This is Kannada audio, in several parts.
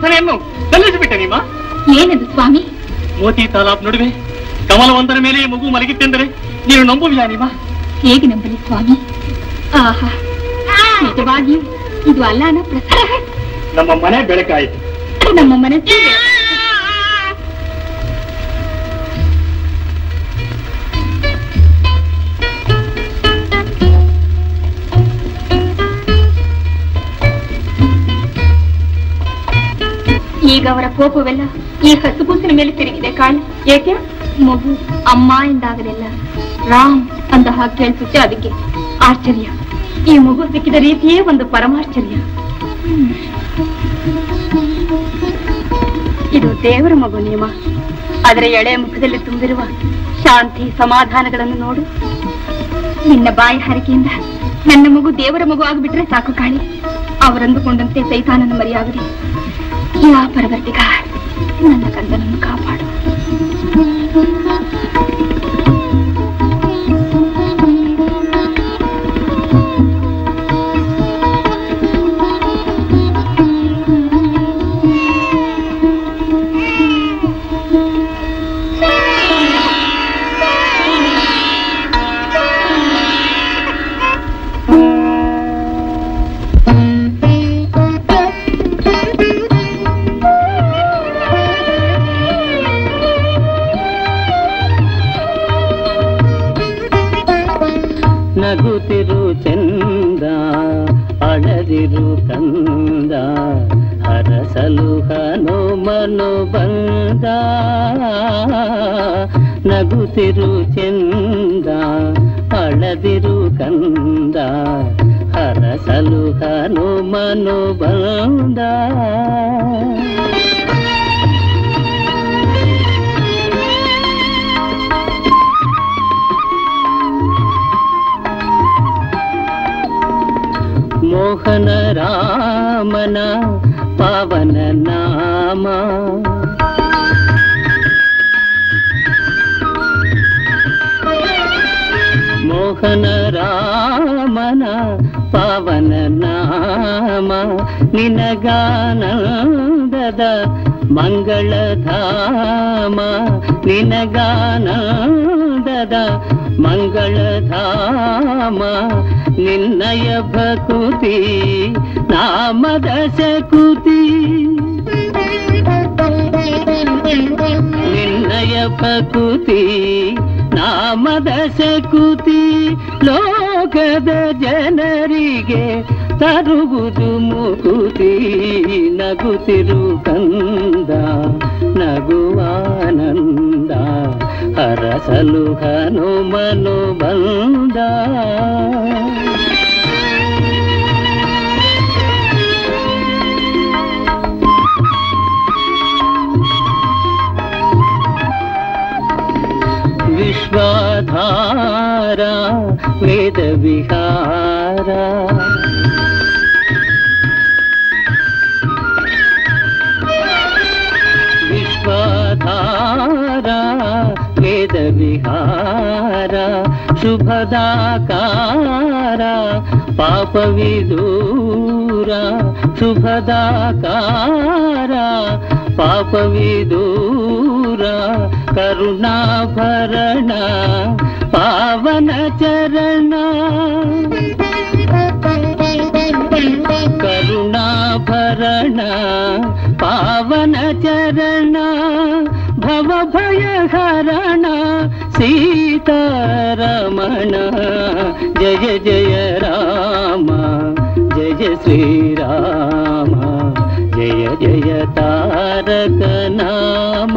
ಪ್ರಾರ್ಥನೆಯನ್ನು ಸಲ್ಲಿಸಿಬಿಟ್ಟೆ ನಿಮ್ಮ ಏನದು ಸ್ವಾಮಿ ಮೋತಿ ತಾಲಾಬ್ ನಡುವೆ ಕಮಲವಂತನ ಮೇಲೆ ಈ ಮಗು ಮಲಗಿತ್ತೆಂದರೆ ನೀನು ನಂಬುವಿಯಾ ನಿಮ್ಮ ಹೇಗೆ ನಂಬಲಿ ಸ್ವಾಮಿ ಆಹಾ ನಿಜವಾಗಿಯೂ ಇದು ಅಲ್ಲಾನ ಪ್ರಸಾದ ನಮ್ಮ ಮನೆ ಬೆಳಕಾಯಿತು ನಮ್ಮ ಮನಸ್ಸು ಈಗ ಅವರ ಕೋಪವೆಲ್ಲ ಈ ಹಸುಗೂಸಿನ ಮೇಲೆ ತಿರುಗಿದೆ ಕಾಣ್ ಏಕೆ ಮಗು ಅಮ್ಮ ಎಂದಾಗಲಿಲ್ಲ ರಾಮ್ ಅಂತ ಹಾಗೆ ಕೇಳಿಸುತ್ತೆ ಅದಕ್ಕೆ ಆಶ್ಚರ್ಯ ಈ ಮಗು ಸಿಕ್ಕಿದ ರೀತಿಯೇ ಒಂದು ಪರಮಾಶ್ಚರ್ಯ ಹ್ಮ್. ಇದು ದೇವರ ಮಗು ನಿಯಮ ಅದರ ಎಳೆ ಮುಖದಲ್ಲಿ ತುಂಬಿರುವ ಶಾಂತಿ ಸಮಾಧಾನಗಳನ್ನು ನೋಡು ನಿನ್ನ ಬಾಯಿ ಹರಿಕೆಯಿಂದ ನನ್ನ ಮಗು ದೇವರ ಮಗು ಆಗಿಬಿಟ್ರೆ ಸಾಕು ಕಾಳಿ ಅವರಂದುಕೊಂಡಂತೆ ಸೈತಾನನ ಮರಿಯಾಗಲಿ ಯಾ ಪರವರ್ತಿಗ ನನ್ನ ಕಂದನನ್ನು ಕಾಪಾಡು ನಗುತ್ತಿರು ಚಂದ ಅಳದಿರು ಕಂದ ಹರಸಲು ಹನುಮನು ಬಂದ ನಗುತ್ತಿರು ಚಂದ ಅಳದಿರು ಕಂದ ಹರಸಲು ಹನುಮನು ಬಂದ ಮೋಹನ ರಾಮನ ಪಾವನ ನಾಮ ಮೋಹನ ರಾಮನ ಪಾವನ ನಾಮ ನಿನಗಾನಂದದ ಮಂಗಳಧಾಮ ನಿನಗಾನಂದದ ಮಂಗಳಧಾಮ ನಿನ್ನಯ ಭಕುತಿ ನಾಮದ ಶಕುತಿ ನಿನ್ನಯ ಭಕುತಿ ನಾಮದ ಶಕುತಿ ಲೋಕದ ಜನರಿಗೆ ತರುವುದು ಮುಕುತಿ ನಗುತ್ತಿರು ಕಂದ ನಗುವಾನಂದ ಹರಸಲು ಹನುಮನು ಬಂದ ವಿಶ್ವಾಧಾರ ವೇದ ವಿಹಾರ ವಿಶ್ವಾಧಾರ ವೇದ ವಿಹಾರ ಶುಭದಾಕಾರ ಪಾಪ ವಿದೂರ ಶುಭದಾಕಾರ ಪಾಪ ವಿದೂರ ಕರುಣಾಭರಣ ಪಾವನ ಚರಣ ಕರುಣಾಭರಣ ಪಾವನ ಚರಣ ಭವ ಭಯ ಹರಣ ಸೀತಾರಮಣ ಜಯ ಜಯ ರಾಮ ಜಯ ಶ್ರೀರಾಮ ಜಯ ಜಯ ತಾರಕ ನಾಮ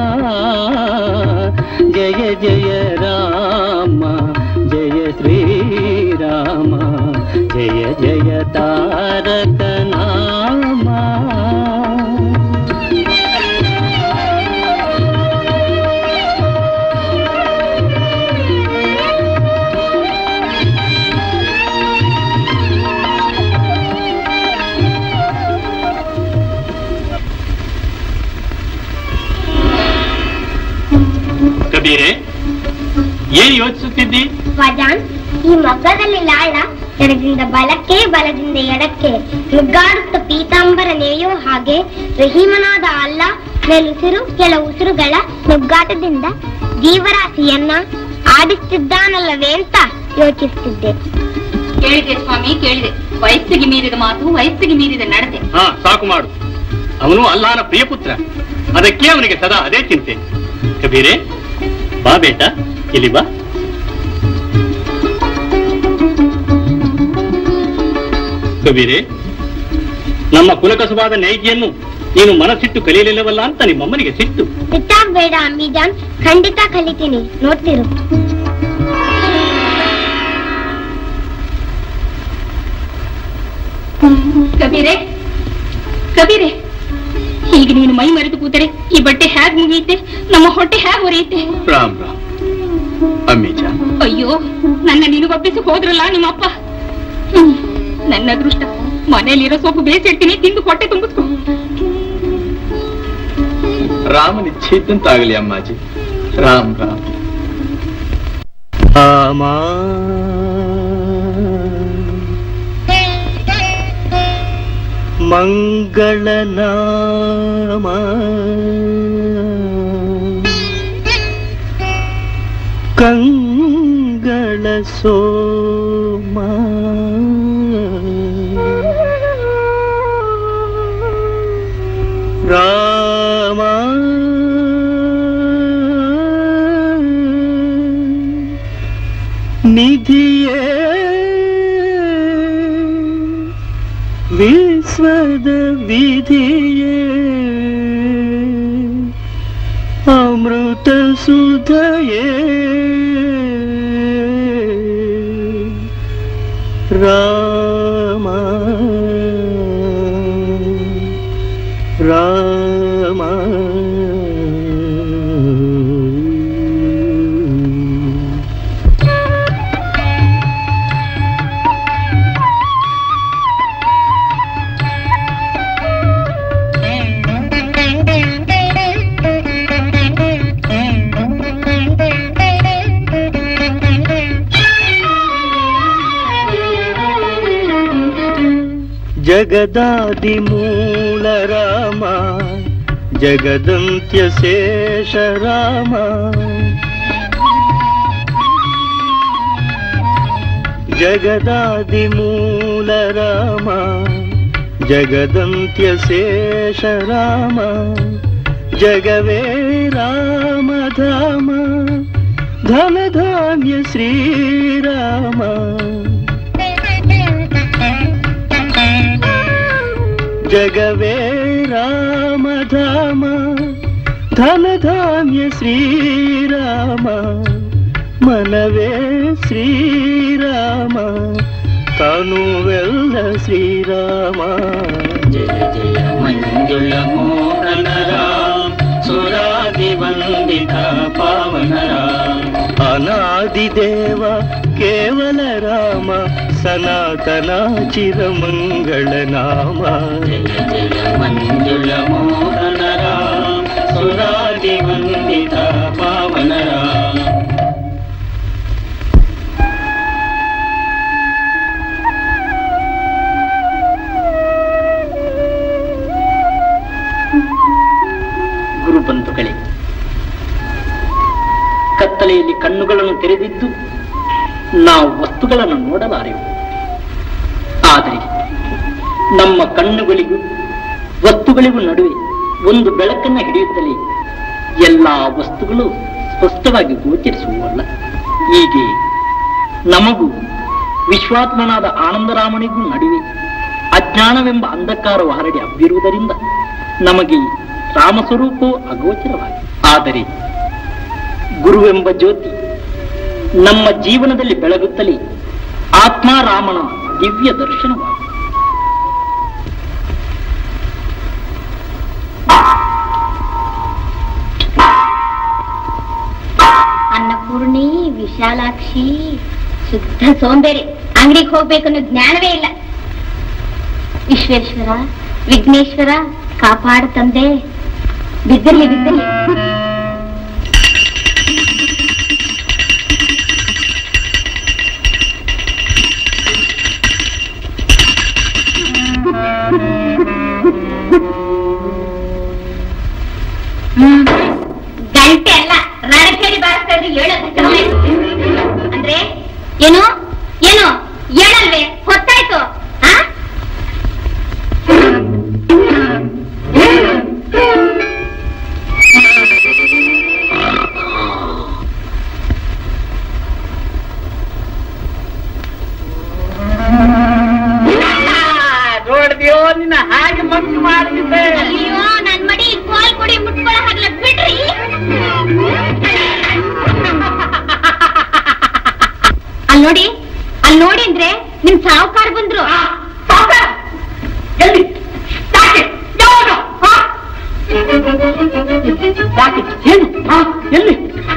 ಜಯ ಜಯ ರಾಮ ಜಯ ಶ್ರೀರಾಮ ಜಯ ಜಯ ತಾರಕ ನಾಮ ಕಬೀರೆ ಏನ್ ಯೋಚಿಸುತ್ತಿದ್ದಿ ವಜಾನ್ ಈ ಮಗ್ಗದಲ್ಲಿ ಲಾಳ ಎಡದಿಂದ ಬಲಕ್ಕೆ ಬಲದಿಂದ ಎಡಕ್ಕೆ ನುಗ್ಗಾಡುತ್ತ ಪೀತಾಂಬರ ನೇಯೋ ಹಾಗೆ ರಹೀಮನಾದ ಅಲ್ಲ ಮೇಲುಸಿರು ಕೆಲ ಉಸಿರುಗಳ ನುಗ್ಗಾಟದಿಂದ ಜೀವರಾಶಿಯನ್ನ ಆಡಿಸ್ತಿದ್ದಾನಲ್ಲವೇ ಅಂತ ಯೋಚಿಸ್ತಿದ್ದೆ ಕೇಳಿದೆ ಸ್ವಾಮಿ ಕೇಳಿದೆ ವಯಸ್ಸಿಗೆ ಮೀರಿದ ಮಾತು ವಯಸ್ಸಿಗೆ ಮೀರಿದ ನಡತೆ ಹಾ ಸಾಕು ಮಾಡು ಅವನು ಅಲ್ಲಾನ ಪ್ರಿಯ ಪುತ್ರ ಅದಕ್ಕೆ ಅವನಿಗೆ ಸದಾ ಅದೇ ಚಿಂತೆ ಕಬೀರೆ ಬಾ ಬೇಟ ಇಲ್ಲಿ ಬಾ ಕಬೀರೆ ನಮ್ಮ ಕುಲಕಸವಾದ ನೈಜಿಯನ್ನು ನೀನು ಮನಸ್ಸಿಟ್ಟು ಕಲಿಯಲಿಲ್ಲವಲ್ಲ ಅಂತ ನಿಮ್ಮಮ್ಮನಿಗೆ ಸಿಟ್ಟು ಸಿಟ್ಟಾಗ್ಬೇಡ ಅಂಬಿಜಾನ್ ಖಂಡಿತ ಕಲಿತೀನಿ ನೋಡ್ತಿರು ಕಬೀರೆ ಕಬೀರೆ ಹೀಗೆ ನೀನು ಮೈ ಮರೆತು ಕೂತರೆ ಈ ಬಟ್ಟೆ ಹೇಗ್ ಮುಗಿಯುತ್ತೆ ನಮ್ಮ ಹೊಟ್ಟೆ ಹೇಗ್ ಹೊರೆಯುತ್ತೆ ರಾಮ್ ರಾಮ್ ಅಮ್ಮೀಜ ಅಯ್ಯೋ ನನ್ನ ನೀನು ಒಪ್ಪಿಸಿ ಹೋದ್ರಲ್ಲ ನಿಮ್ಮಪ್ಪ ಹ್ಮ್, ನನ್ನ ಅದೃಷ್ಟ ಮನೆಯಲ್ಲಿರೋ ಸೊಪ್ಪು ಬೇಯಿಸಿಡ್ತೀನಿ ತಿಂದು ಹೊಟ್ಟೆ ತುಂಬಿಸ್ಕೊ ರಾಮನಿಚ್ಛಿದ್ದಂತಾಗಲಿ ಅಮ್ಮಾಜಿ ರಾಮ್ ರಾಮ್ ರಾಮ ಮಂಗಳನಾಮ ಕಂಗಳ ಸೋಮ ರಾಮ ನಿಧಿಯೇ ವಿಶ್ವದ ವಿಧಿಯೇ ಅಮೃತ ಸುಧಯೇ ರಾಮ ರಾಮ ಜಗದಾದಿ ಮೂಲ ರಾಮ ಜಗದಂತ್ಯ ಶೇಷ ರಾಮ ಜಗದಾದಿ ಮೂಲ ರಾಮ ಜಗದಂತ್ಯ ಶೇಷ ರಾಮ ಜಗವೇ ರಾಮಧಾಮ ಧನಧಾನ್ಯ ಶ್ರೀರಾಮ ಜಗವೇ ರಾಮಧಾಮ ಧನಧಾನ್ಯ ಶ್ರೀರಾಮ ಮನವೇ ಶ್ರೀರಾಮ ತನುವೆಲ್ಲ ಶ್ರೀರಾಮ ಜಯ ಜಯ ಮಂಜುಳ ಮೋಹನ ರಾಮ ಸುರಾದಿ ವಂದಿತ ಪಾವನ ರಾಮ ಅನಾದಿ ದೇವ ಕೇವಲ ರಾಮ ಸನಾತನ ಚಿರಮಂಗಳ ನಾಮ ಜಯ ಜಯ ಮಂಜುಳ ಮೋಹನ ರಾಮ ಸುರಾದಿ ವಂದಿತ ಪಾವನ ರಾಮ ಗುರುಬಂಧುಗಳೇ ಕತ್ತಲೆಯಲ್ಲಿ ಕಣ್ಣುಗಳನ್ನು ತೆರೆದಿದ್ದು ನಾವು ವಸ್ತುಗಳನ್ನು ನೋಡಲಾರೆವು ಆದರೆ ನಮ್ಮ ಕಣ್ಣುಗಳಿಗೂ ವಸ್ತುಗಳಿಗೂ ನಡುವೆ ಒಂದು ಬೆಳಕನ್ನು ಹಿಡಿಯುತ್ತಲೇ ಎಲ್ಲಾ ವಸ್ತುಗಳು ಸ್ಪಷ್ಟವಾಗಿ ಗೋಚರಿಸುವಲ್ಲ ಹೀಗೆ ನಮಗೂ ವಿಶ್ವಾತ್ಮನಾದ ಆನಂದರಾಮನಿಗೂ ನಡುವೆ ಅಜ್ಞಾನವೆಂಬ ಅಂಧಕಾರವು ಹರಡಿ ಹಬ್ಬಿರುವುದರಿಂದ ನಮಗೆ ರಾಮಸ್ವರೂಪವು ಅಗೋಚರವಾಗಿದೆ ಆದರೆ ಗುರುವೆಂಬ ಜ್ಯೋತಿ ನಮ್ಮ ಜೀವನದಲ್ಲಿ ಬೆಳಗುತ್ತಲೇ ಆತ್ಮಾರಾಮನ ದಿವ್ಯ ದರ್ಶನವಾಗಿದೆ ಅನ್ನಪೂರ್ಣಿ ವಿಶಾಲಾಕ್ಷಿ ಶುದ್ಧ ಸೋಂಬೇರಿ ಅಂಗಡಿಗೆ ಹೋಗ್ಬೇಕನ್ನೋ ಜ್ಞಾನವೇ ಇಲ್ಲ ವಿಶ್ವೇಶ್ವರ ವಿಘ್ನೇಶ್ವರ ಕಾಪಾಡ ತಂದೆ ಬಿದ್ದಿರ್ಲಿ ಬಿದ್ದಿರ್ಲಿ ಅಲ್ಲಿ ನೋಡಿ ಅಲ್ಲಿ ನೋಡಿ ಅಂದ್ರೆ ನಿಮ್ ಸಾವುಕಾರ ಬಂದ್ರು ಎಲ್ಲಿ ಯಾಕೆ ಯಾವಾಗ ಆ? ಯಾಕೆ ಏನು ಆ? ಎಲ್ಲಿ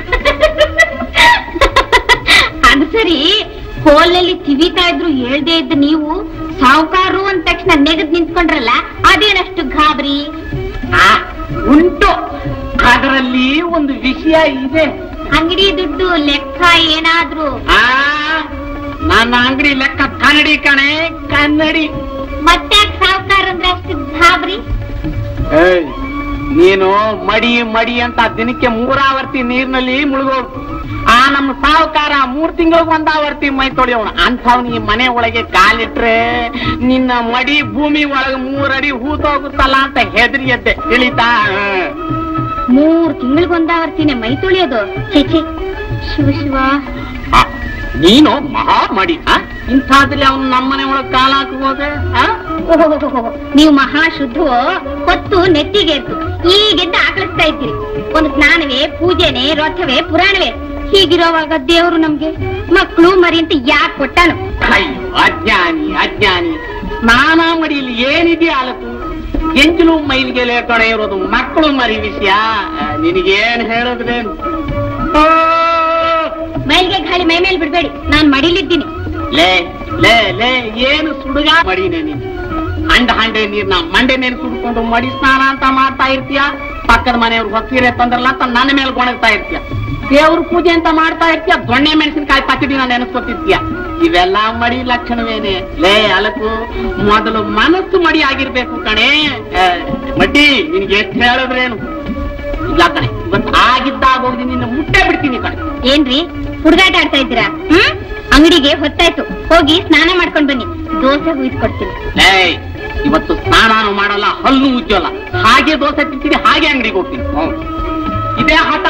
ಅದು ಸರಿ ಕೋಲಲ್ಲಿ ತಿವಿತಾ ಇದ್ರು ಹೇಳ್ದೇ ಇದ್ದ ನೀವು ಸಾವುಕಾರು ಅಂದ ತಕ್ಷಣ ನೆಗದ್ ನಿಂತ್ಕೊಂಡ್ರಲ್ಲ ಅದೇನಷ್ಟು ಗಾಬರಿ ಆ, ಉಂಟು ಅದರಲ್ಲಿ ಒಂದು ವಿಷಯ ಇದೆ ಅಂಗಡಿ ದುಡ್ಡು ಲೆಕ್ಕ ಏನಾದ್ರು ಆ ನನ್ನ ಅಂಗಡಿ ಲೆಕ್ಕ ಕನ್ನಡಿ ಕಣೆ ಕನ್ನಡಿ ಮತ್ತೆ ಸಾವುಕಾರ ಅಂದ್ರೆ ಅಷ್ಟು ಗಾಬರಿ ಏಯ್, ನೀನು ಮಡಿ ಮಡಿ ಅಂತ ದಿನಕ್ಕೆ ಮೂರಾವರ್ತಿ ನೀರಿನಲ್ಲಿ ಮುಳುಗೋಳು ಆ ನಮ್ಮ ಸಾಹುಕಾರ ಮೂರ್ ತಿಂಗಳಿಗೆ ಒಂದಾವರ್ತಿ ಮೈ ತೊಳೆಯೋಣ ಅಂಥವ್ನ ಈ ಮನೆ ಒಳಗೆ ಕಾಲಿಟ್ರೆ ನಿನ್ನ ಮಡಿ ಭೂಮಿ ಒಳಗೆ ಮೂರಡಿ ಹೂತೋಗುತ್ತಲ್ಲ ಅಂತ ಹೆದರಿ ಎದ್ದೆ ತಿಳಿತಾ ಮೂರ್ ತಿಂಗಳಿಗೊಂದಾವರ್ತಿನೇ ಮೈ ತೊಳೆಯೋದು ಚೇಚಿ ಶಿವ ಶಿವ ಆ, ನೀನು ಮಹಾ ಮಡಿ ಆ? ಇಂಥಾದ್ರಲ್ಲಿ ಅವನು ನಮ್ಮನೆ ಒಳಗೆ ಕಾಲ ಹಾಕುವಾಗ ಓಹೋಹೋಹೋಹೋ. ನೀವು ಮಹಾ ಶುದ್ಧವೋ ಹೊತ್ತು ನೆತ್ತಿಗೇರ್ತು ಈಗೆದ್ದ ಆಕಳಿಸ್ತಾ ಇದ್ದೀರಿ ಒಂದು ಸ್ನಾನವೇ ಪೂಜೆನೆ ರಥವೇ ಪುರಾಣವೇ ಹೀಗಿರೋವಾಗ ದೇವರು ನಮ್ಗೆ ಮಕ್ಕಳು ಮರಿ ಅಂತ ಯಾಕೆ ಕೊಟ್ಟಾನು ಅಯ್ಯೋ ಅಜ್ಞಾನಿ ಅಜ್ಞಾನಿ ನಾನಾ ಮಡಿಯಲ್ಲಿ ಏನಿದೆಯಾ ಅಲಕು ಎಂಜಲು ಮೈಲಿಗೆ ಲೇಖಣೆ ಇರೋದು ಮಕ್ಕಳು ಮರಿ ವಿಷಯ ಆ, ನಿನಗೇನ್ ಹೇಳಿದ್ರೇನು ಓ! ಮೈಲ್ಗೆ ಗಾಳಿ ಮೈ ಮೇಲೆ ಬಿಡ್ಬೇಡಿ ನಾನ್ ಮಡಿಲಿದ್ದೀನಿ ಲೇ ಲೇ ಲೇ ಏನು ಸುಡುಗ ಮಡಿನೇ ನೀನು ಅಂಡ ಹಂಡೆ ನೀರ್ನ ಮಂಡೆ ಮೇಲೆ ಸುಡ್ಕೊಂಡು ಮಡಿ ಸ್ನಾನ ಅಂತ ಮಾಡ್ತಾ ಇರ್ತೀಯ ಪಕ್ಕದ ಮನೆಯವ್ರು ಹೊತ್ತೀರೆ ತಂದ್ರಲ್ಲ ಅಂತ ನನ್ನ ಮೇಲೆ ಗೊಣಗ್ತಾ ಇರ್ತೀಯ ದೇವ್ರ ಪೂಜೆ ಅಂತ ಮಾಡ್ತಾ ಇರ್ತೀಯ ದೊಣ್ಣೆ ಮೆಣಸಿನಕಾಯಿ ಪಚ್ಚಡಿ ನಾನು ನೆನೆಸ್ಕೊತಿರ್ತೀಯ ಇವೆಲ್ಲ ಮಡಿ ಲಕ್ಷಣವೇನೆ ಲೇ ಅಲಕು ಮೊದಲು ಮನಸ್ಸು ಮಡಿ ಆಗಿರ್ಬೇಕು ಕಣೆ ಆ, ಮಡ್ಡಿ ನಿನ್ಗೆ ಎಷ್ಟು ಹೇಳಿದ್ರೇನು ಇಲ್ಲ ಕಣೆ ಇವತ್ತು ಆಗಿದ್ದಾಗ ಹೋಗಿ ನಿನ್ನ ಮುಟ್ಟೆ ಬಿಡ್ತೀನಿ ಕಣೆ ಏನ್ರಿ ಹುಡುಗಾಟ ಆಡ್ತಾ ಇದ್ದೀರಾ ಹ್ಮ್ ಅಂಗಡಿಗೆ ಹೊತ್ತಾಯ್ತು ಹೋಗಿ ಸ್ನಾನ ಮಾಡ್ಕೊಂಡ್ ಬನ್ನಿ ದೋಸೆ ಹುಯ್ದು ಕೊಡ್ತೀನಿ ಲೇ ಇವತ್ತು ಸ್ನಾನಾನು ಮಾಡಲ್ಲ ಹಲ್ಲು ಉಜ್ಜಲ್ಲ ಹಾಗೆ ದೋಸೆ ತಿಂತೀನಿ ಹಾಗೆ ಅಂಗಡಿಗೆ ಹೋಗ್ತೀನಿ ಹ್ಮ್. ಇದೇ ಹಠ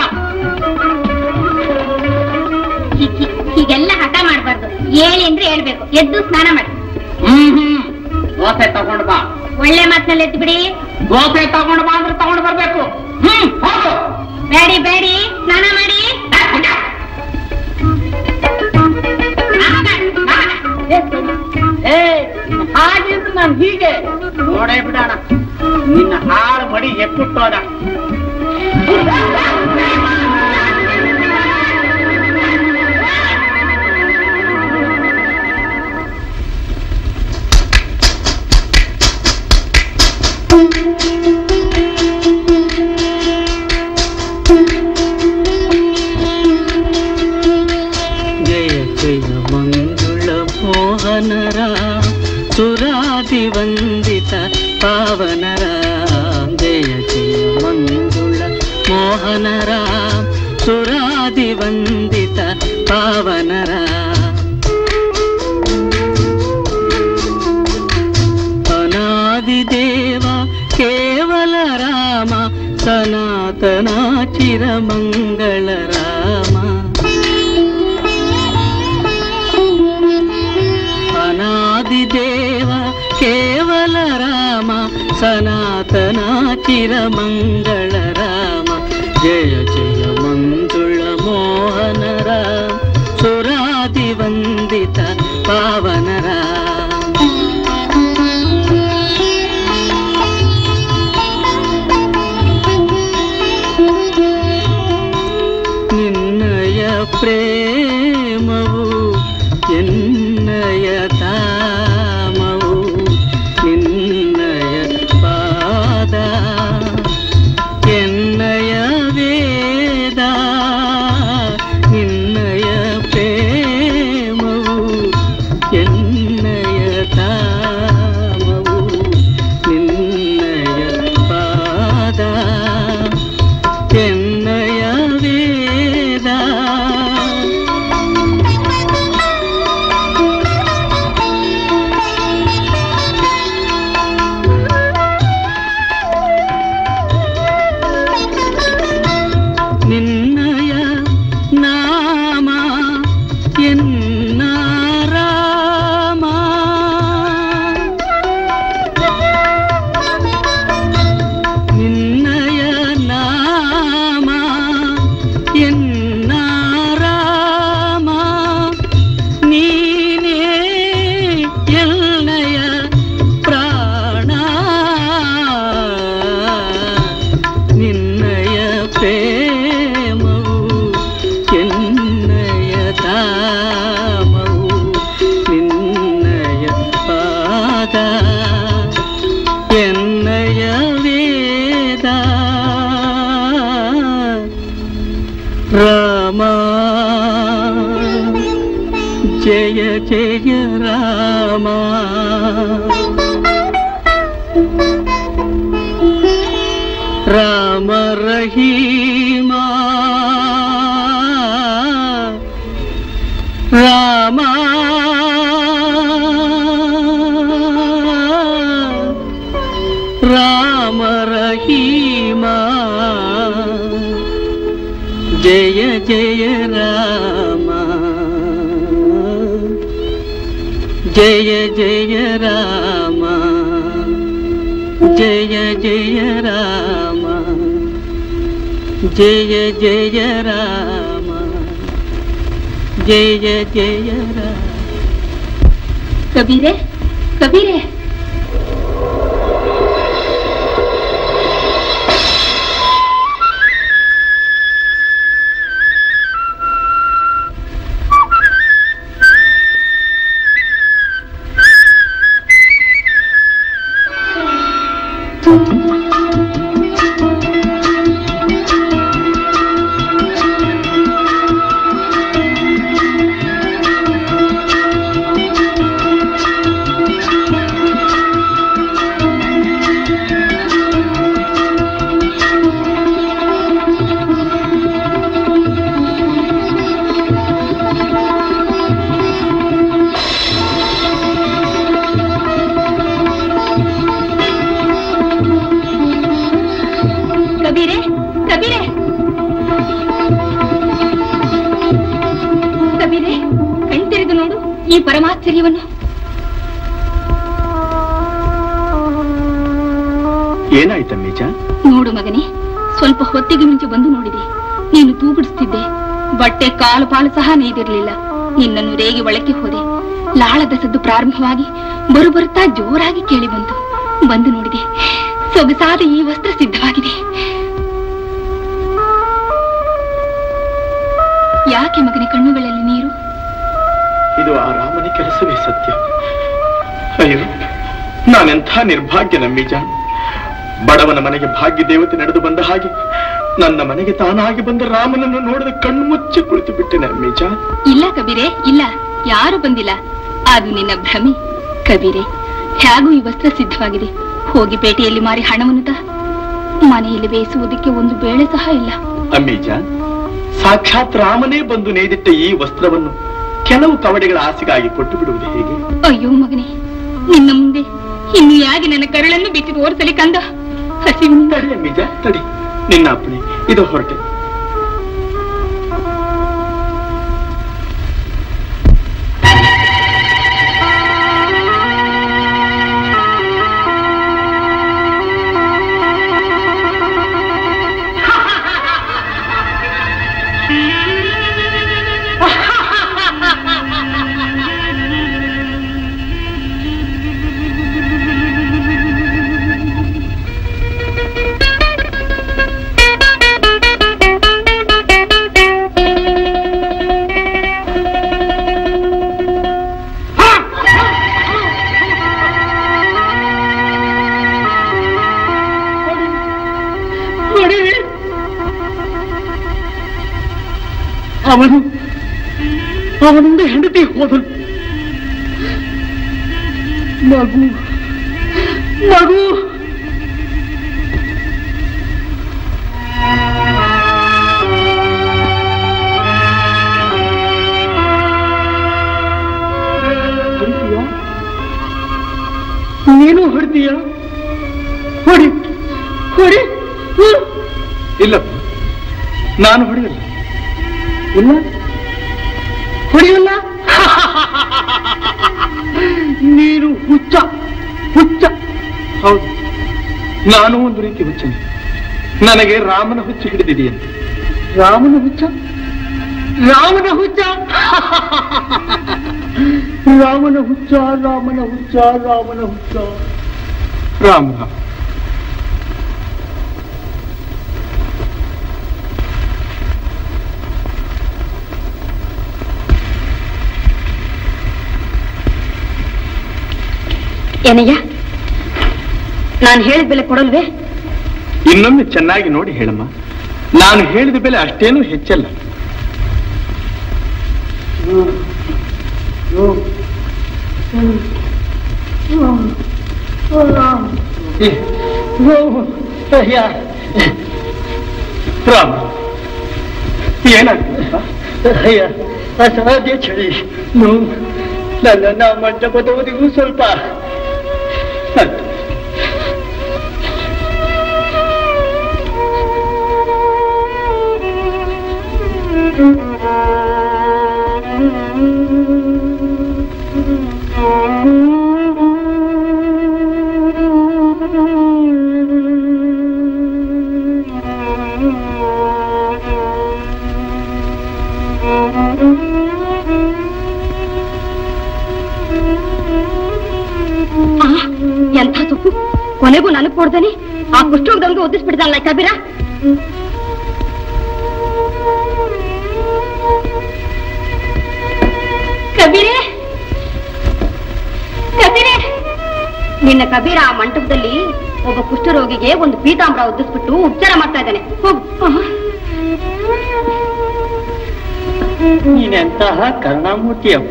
ಹೀ- ಹೀ- ಹೀಗೆಲ್ಲ ಹಠ ಮಾಡ್ಬಾರ್ದು ಹೇಳಿ ಅಂದ್ರೆ ಹೇಳ್ಬೇಕು ಎದ್ದು ಸ್ನಾನ ಮಾಡಿ ಹ್ಮ್ ಹ್ಮ್ ದೋಸೆ ತಗೊಂಡ್ ಬಾ ಒಳ್ಳೆ ಮಾತ್ನಲ್ಲಿ ಎದ್ದು ಬಿಡಿ ದೋಸೆ ತಗೊಂಡ್ ಬಾ ಅಂದ್ರೆ ತಗೊಂಡ್ ಬರ್ಬೇಕು ಹ್ಮ್ ಹೋಗು ಬೇಡಿ ಬೇಡಿ ಸ್ನಾನ ಮಾಡಿ ಏ ಹಾಗೆ ಅಂತ ನಾನು ಹೀಗೆ ನೋಡೇ ಬಿಡೋಣ ನಿನ್ನ ಹಾಳು ಮಡಿ ಎಕ್ಕುಟ್ಟೋದ ಜಯ ಜಯ ಮಂಜುಳ ಮೋಹನರ ಸುರಾದಿ ವಂದಿತ ಪಾವನರ ಜಯ ಜಯ ಮಂಜುಳ ಮೋಹನರ ಸುರಾದಿ ವಂದಿತ ಪಾವನರ ಅನಾದಿದೇವ ಕೇವಲ ರಾಮ ಸನಾತನ ಚಿರಮಂಗಳ ರಾಮ ಅನಾದಿದೇವ ಕೇವಲ ರಾಮ ಸನಾತನ ಚಿರಮಂಗಳ ರಾಮ ಜಯ ಜಯ ಮಂಜುಳ ಮೋಹನ ರಾಮ ಸುರಾದಿ ವಂದಿತ ಪಾವನ ರಾಮ ನಿನ್ನಯ ಪ್ರೇಮವು ಎನ್ನಯ ಧಾಮವು ನಿನ್ನಯ ಪಾದ ಎನ್ನಯ ವೇದ ನಿನ್ನಯ ಪ್ರೇಮವು ಎನ್ನಯ ಧಾಮವು ನಿನ್ನಯ ಪಾದ ಎನ್ನಯ ವೇದ ರಾಮ ಜಯ ಜಯ ರಾಮ ರಾಮ ರಹೀಮ ರಾಮ ರಾಮ ರಹೀಮ ಜಯ ಜಯ ರಾಮ ಜಯ ಜಯ ರಾಮ ಜಯ ಜಯ ರಾಮ ಜಯ ಜಯ ರಾಮ ಜಯ ಜಯ ರಾಮ ಕಬೀರೆ ಕಬೀರೆ ಕಬೀರೆ ಕಬೀರೆ ಕಬೀರೆ ಕಣ್ತೆರೆದು ನೋಡು ಈ ಪರಮಾಶ್ಚರ್ಯವನ್ನು ಏನಾಯ್ತಮ್ಮೀಜ ನೋಡು ಮಗನೇ ಸ್ವಲ್ಪ ಹೊತ್ತಿಗೆ ಮುಂಚೆ ಬಂದು ನೋಡಿದೆ ನೀನು ತೂಗುಡಿಸ್ತಿದ್ದೆ ಬಟ್ಟೆ ಕಾಲು ಪಾಲು ಸಹ ನೇದಿರ್ಲಿಲ್ಲ ನಿನ್ನನ್ನು ರೇಗಿ ಒಳಕ್ಕೆ ಹೋದೆ ಲಾಳದ ಸದ್ದು ಪ್ರಾರಂಭವಾಗಿ ಬರು ಬರುತ್ತಾ ಜೋರಾಗಿ ಕೇಳಿ ಬಂತು ಬಂದು ನೋಡಿದೆ ಸೊಗಸಾದ ಈ ವಸ್ತ್ರ ಸಿದ್ಧವಾಗಿದೆ ಯಾಕೆ ಮಗನೇ ಕಣ್ಣುಗಳಲ್ಲಿ ನೀರು ಇದು ಆ ರಾಮನ ಕೆಲಸವೇ ಸತ್ಯ ಅಯ್ಯೋ ನಾನೆಂಥ ನಿರ್ಭಾಗ್ಯ ನಮ್ಮೀಜ ಬಡವನ ಮನೆಗೆ ಭಾಗ್ಯ ದೇವತೆ ನಡೆದು ಬಂದ ಹಾಗೆ ನನ್ನ ಮನೆಗೆ ತಾನಾಗಿ ಬಂದ ರಾಮನನ್ನು ನೋಡಿದ ಕಣ್ಣು ಮುಚ್ಚಿ ಕುಳಿತು ಬಿಟ್ಟೆನೆ ಅಮ್ಮೀಜ ಇಲ್ಲ ಕಬೀರೆ ಇಲ್ಲ ಯಾರು ಬಂದಿಲ್ಲ ಅದು ನಿನ್ನ ಭ್ರಮೆ ಕಬೀರೆ ಹೇಗೂ ಈ ವಸ್ತ್ರ ಸಿದ್ಧವಾಗಿದೆ ಹೋಗಿ ಪೇಟೆಯಲ್ಲಿ ಮಾರಿ ಹಣವನ್ನು ತಾ ಮನೆಯಲ್ಲಿ ಬೇಯಿಸುವುದಕ್ಕೆ ಒಂದು ಬೇಳೆ ಸಹ ಇಲ್ಲ ಅಮ್ಮೀಜ ಸಾಕ್ಷಾತ್ ರಾಮನೇ ಬಂದು ನೇದಿಟ್ಟ ಈ ವಸ್ತ್ರವನ್ನು ಕೆಲವು ಕವಡೆಗಳ ಆಸೆಗಾಗಿ ಕೊಟ್ಟು ಬಿಡುವುದು ಹೇಗೆ ಅಯ್ಯೋ ಮಗನೇ ನಿನ್ನ ಮುಂದೆ ಇನ್ನು ಯಾಕೆ ನನ್ನ ಕರುಳನ್ನು ಬಿಚ್ಚಿ ತೋರಿಸಲಿ ಕಂದ ಹಸಿವಿನಿಂದ ತಡಿ ಅಮ್ಮೀಜ ತಡಿ ನಿನ್ನ ಅಪ್ಪಣೆ ಇದು ಹೊರಟೆ ಅವನು ಅವನಿಂದ ಹೆಂಡತಿ ಹೋದನು ಮಗು ಮಗು ಹೊಡಿತೀಯ ನೀನು ಹೊಡಿತೀಯ ಹೊಡಿ ಹೊಡಿ ಹ್ಮ್. ಇಲ್ಲಪ್ಪ ನಾನು ಹೊಡೆಯಲ್ಲ ಇಲ್ಲ ಹೊಡೆಯಲ್ಲ ನೀನು ಹುಚ್ಚ ಹುಚ್ಚ ಹೌದು ನಾನು ಒಂದು ರೀತಿ ಹುಚ್ಚನೆ ನನಗೆ ರಾಮನ ಹುಚ್ಚು ಹಿಡಿದಿದೆಯಂತೆ ರಾಮನ ಹುಚ್ಚ ರಾಮನ ಹುಚ್ಚ ರಾಮನ ಹುಚ್ಚ ರಾಮನ ಹುಚ್ಚ ರಾಮನ ಹುಚ್ಚ ರಾಮ ರಾಮ ಏನಯ್ಯ ನಾನು ಹೇಳಿದ ಬೆಲೆ ಕೊಡಲ್ವೇ ಇನ್ನೊಮ್ಮೆ ಚೆನ್ನಾಗಿ ನೋಡಿ ಹೇಳಮ್ಮ ನಾನು ಹೇಳಿದ ಬೆಲೆ ಅಷ್ಟೇನೂ ಹೆಚ್ಚಲ್ಲ ರಾಮ ಏನಾಗ್ತದಪ್ಪ ಅಯ್ಯ ಅಸಾಧ್ಯ ಚಳಿ ನೋವು ನನ್ನ ಮಂಟಪದವರೆಗೂ ಸ್ವಲ್ಪ ಆ, ಎಂಥ ಸೊಪ್ಪು ಕೊನೆಗೂ ನನಗ್ ಕೊಡ್ದೇನೆ ಆ ಕುಷ್ಠೋಗದವನಿಗೆ ಒದಿಸ್ಬಿಡ್ದಲ್ಲ ಕಬೀರ ಕಬೀರೆ ಕಬೀರೆ ನಿನ್ನ ಕಬೀರ ಆ ಮಂಟಪದಲ್ಲಿ ಒಬ್ಬ ಕುಷ್ಠರೋಗಿಗೆ ಒಂದು ಪೀತಾಂಬರ ಒದಿಸ್ಬಿಟ್ಟು ಉಪಚಾರ ಮಾಡ್ತಾ ಇದ್ದಾನೆ ಹೋಗು ನೀನೆಂತಹ ಕರುಣಾಮೂರ್ತಿಯಮ್ಮ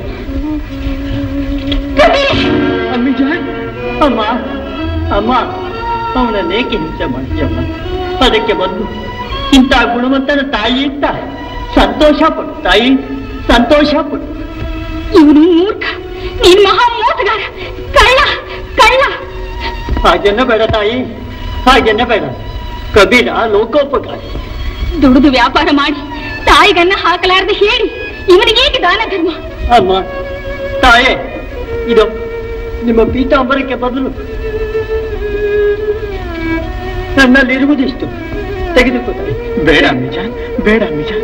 ಕಬೀರೆ ಅಮ್ಮಿಜ ಅಮ್ಮ ಅಮ್ಮ ಅವನನ್ನೇಕೆ ಹಿಂಸೆ ಮಾಡ್ತೀಯಮ್ಮ ಅದಕ್ಕೆ ಬಂದು ಇಂಥ ಗುಣವಂತನ ತಾಯಿ ಅಂತ ಸಂತೋಷ ಪಡು ತಾಯಿ ಸಂತೋಷ ಪಡು ಇವನು ಮೂರ್ಖ ನೀನ್ ಮಹಾ ಮೋಸಗಾರ ಕಳ್ಳ ಕಳ್ಳ ಹಾಗೆನ್ನ ಬೇಡ ತಾಯಿ ಹಾಗೆನ್ನ ಬೇಡ ಕಬೀರ ಲೋಕೋಪಕಾರಿ ದುಡಿದು ವ್ಯಾಪಾರ ಮಾಡಿ ತಾಯಿಗನ್ನ ಹಾಕಲಾರದೆ ಹೇಳಿ ಇವನಿಗೇಕೆ ದಾನ ಧರ್ಮ ಅಮ್ಮ ತಾಯೇ ಇದು ನಿಮ್ಮ ಪೀತಾಂಬರಕ್ಕೆ ಬದಲು ನನ್ನಲ್ಲಿರುವುದಿಷ್ಟು ತೆಗೆದುಕೋ ತಾಯಿ ಬೇಡ ನಿಜ ಬೇಡ ನಿಜ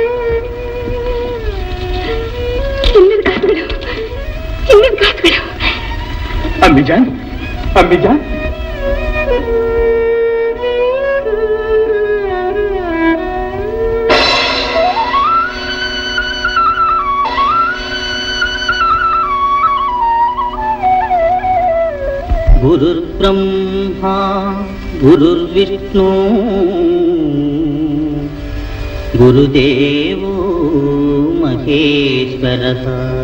ಚಿನ್ನದ ಕಾಸುಗಳು ಚಿನ್ನದ ಕಾಸುಗಳು ಅಂಬಿಜಾನ್ ಅಂಬಿಜಾನ್ गुरुर्ब्रह्मा गुरुर्विष्णु गुरुदेवो महेश्वरः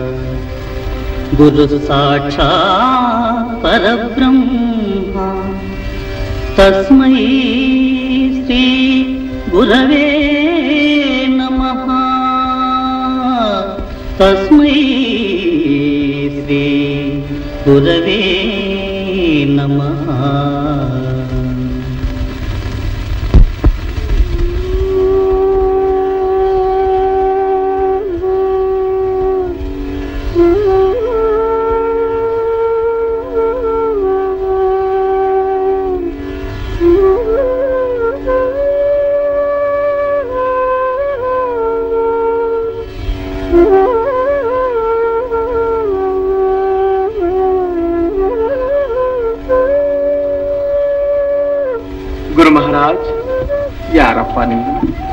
गुरुः साक्षात् परब्रह्मा तस्मै श्री गुरवे नमः तस्मै श्री गुरवे नमः ಗುರು ಮಹಾರಾಜ್ ಯಾರಪ್ಪ ನೀನು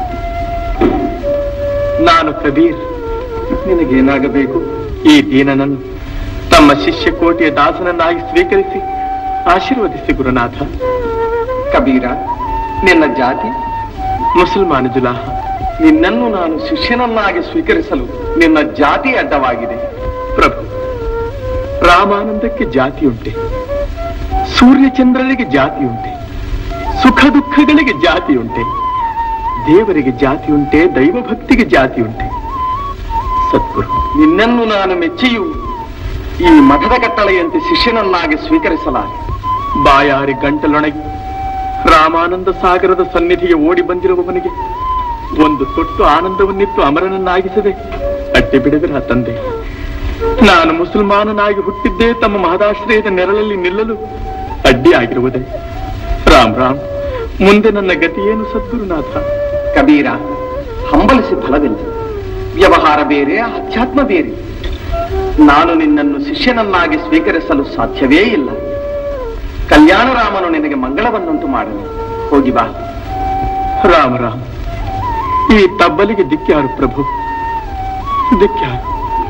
ನಾನು ಕಬೀರ್ ನಿನಗೇನಾಗಬೇಕು ಈ ದೀನನನ್ನು ತಮ್ಮ ಶಿಷ್ಯ ಕೋಟಿಯ ದಾಸನನ್ನಾಗಿ ಸ್ವೀಕರಿಸಿ ಆಶೀರ್ವದಿಸಿ ಗುರುನಾಥ ಕಬೀರ ನಿನ್ನ ಜಾತಿ ಮುಸಲ್ಮಾನ ಜುಲಾಹ ನಿನ್ನನ್ನು ನಾನು ಶಿಷ್ಯನನ್ನಾಗಿ ಸ್ವೀಕರಿಸಲು ನಿನ್ನ ಜಾತಿ ಅಡ್ಡವಾಗಿದೆ ಪ್ರಭು ರಾಮಾನಂದಕ್ಕೆ ಜಾತಿಯುಂಟೆ ಸೂರ್ಯಚಂದ್ರರಿಗೆ ಜಾತಿಯುಂಟೆ ಸುಖ ದುಃಖಗಳಿಗೆ ಜಾತಿಯುಂಟೆ ದೇವರಿಗೆ ಜಾತಿಯುಂಟೆ ದೈವ ಭಕ್ತಿಗೆ ಜಾತಿಯುಂಟೆ ಸದ್ಗುರು ನಿನ್ನನ್ನು ನಾನು ಮೆಚ್ಚಿಯು ಈ ಮಠದ ಕಟ್ಟಳೆಯಂತೆ ಶಿಷ್ಯನನ್ನಾಗಿ ಸ್ವೀಕರಿಸಲಾರೆ ಬಾಯಾರಿ ಗಂಟಲೊಣಗಿ ರಾಮಾನಂದ ಸಾಗರದ ಸನ್ನಿಧಿಗೆ ಓಡಿ ಬಂದಿರುವವನಿಗೆ ಒಂದು ತೊಟ್ಟು ಆನಂದವನ್ನಿತ್ತು ಅಮರನನ್ನಾಗಿಸದೆ ಅಡ್ಡಿ ಬಿಡದಿರ ತಂದೆ ನಾನು ಮುಸಲ್ಮಾನನಾಗಿ ಹುಟ್ಟಿದ್ದೇ ತಮ್ಮ ಮಹದಾಶ್ರಯದ ನೆರಳಲ್ಲಿ ನಿಲ್ಲಲು ಅಡ್ಡಿ ಆಗಿರುವುದೇ ರಾಮ್ ರಾಮ್ ಮುಂದೆ ನನ್ನ ಗತಿಯೇನು ಸದ್ಗುರುನಾಥ ಕಬೀರ ಹಂಬಲಿಸಿ ಫಲವಿಲ್ಲ ವ್ಯವಹಾರ ಬೇರೆ ಅಧ್ಯಾತ್ಮ ಬೇರೆ ನಾನು ನಿನ್ನನ್ನು ಶಿಷ್ಯನನ್ನಾಗಿ ಸ್ವೀಕರಿಸಲು ಸಾಧ್ಯವೇ ಇಲ್ಲ ಕಲ್ಯಾಣರಾಮನು ನಿನಗೆ ಮಂಗಳವನ್ನುಂಟು ಮಾಡಲಿ ಹೋಗಿ ಬಾ ರಾಮ ರಾಮ್ ಈ ತಬ್ಬಲಿಗೆ ದಿಕ್ಕ್ಯಾರು ಪ್ರಭು ದಿಕ್ಕ್ಯಾರು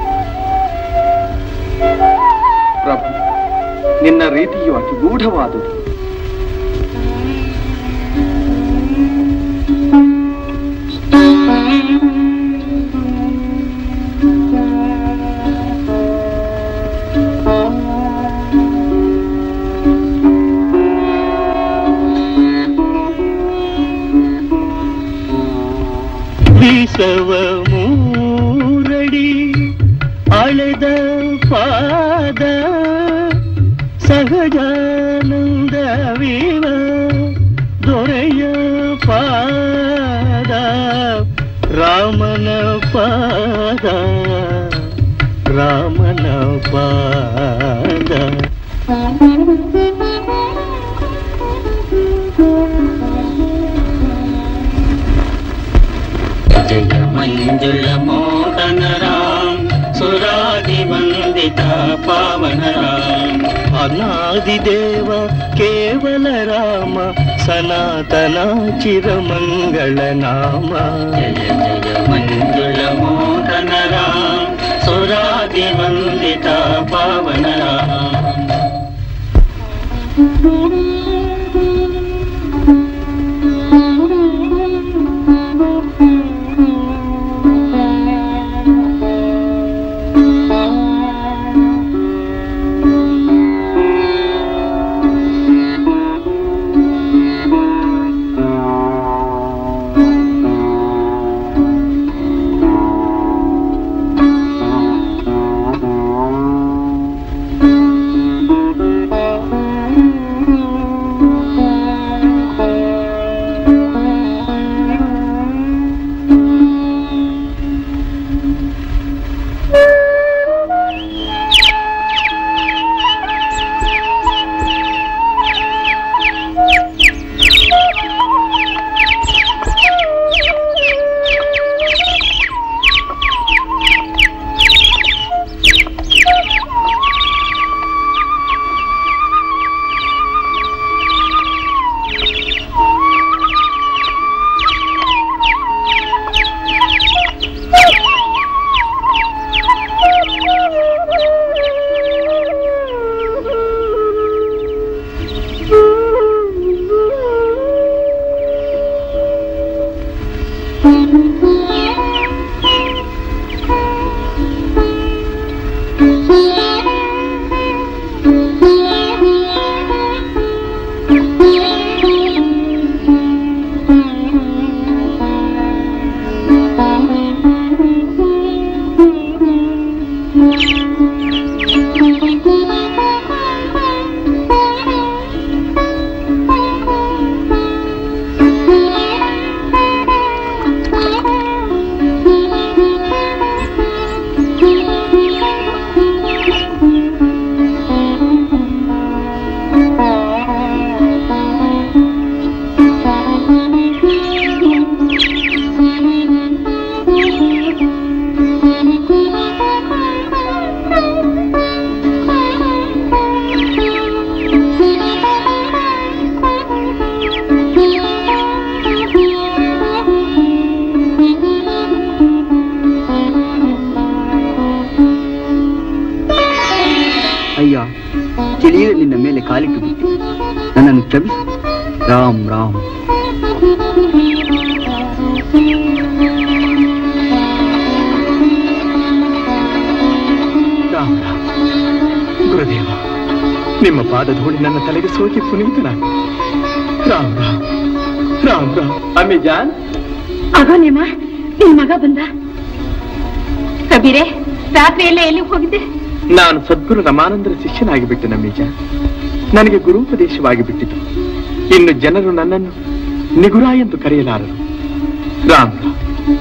ಪ್ರಭು ನಿನ್ನ ರೀತಿಯು ಅತಿ ಗೂಢವಾದುದು ದೇವ ಮೂರಡಿ ಅಳೆದ ಪಾದ ಸಹಜಾನಂದ ವಿವ ದೊರೆಯ ಪಾದ ರಾಮನ ಪಾದ ರಾಮನ ಪಾದ ಜಯ ಮಂಜುಳ ಮೋಹನ ರಾಮ್ ಸುರಾದಿ ವಂದಿತ ಪಾವನ ರಾಮ್ ಅನಾದಿ ದೇವ ಕೇವಲ ರಾಮ ಸನಾತನ ಚಿರಮಂಗಳ ನಾಮ ಜಯ ಜಯ ಮಂಜುಳ ಮೋಹನ ರಾಮ್ ಸುರಾದಿ ವಂದಿತ ಪಾವನ ರಾಮ್ ಅಯ್ಯ ತಿಳಿಯದೆ ನಿನ್ನ ಮೇಲೆ ಕಾಲಿಟ್ಟು ಬಿಟ್ಟೆ ನನ್ನನ್ನು ಕ್ಷಮಿಸು ರಾಮ್ ರಾಮ್ ರಾಮ ರಾಮ ಗುರುದೇವ ನಿಮ್ಮ ಪಾದಧೂಳಿ ನನ್ನ ತಲೆಗೆ ಸೋಕಿ ಪುನೀತನಾಗಿ ರಾಮ್ ರಾಮ್ ರಾಮ್ ರಾಮ್ ಅಮೆಜಾನ್ ಆಗೋ ನಿಮ್ಮ ನಿನ್ ಮಗ ಬಂದ ಕಬೀರೆ ರಾತ್ರಿ ಎಲ್ಲ ಎಲ್ಲಿ ಹೋಗಿದ್ದೆ ನಾನು ಸದ್ಗುರು ರಮಾನಂದರ ಶಿಷ್ಯನಾಗಿ ಬಿಟ್ಟೆ ನಮ್ಮೀಜ ನನಗೆ ಗುರುಪದೇಶವಾಗಿ ಬಿಟ್ಟಿತು ಇನ್ನು ಜನರು ನನ್ನನ್ನು ನಿಗುರ ಎಂದು ಕರೆಯಲಾರರು ರಾಮ್ ರಾಮ್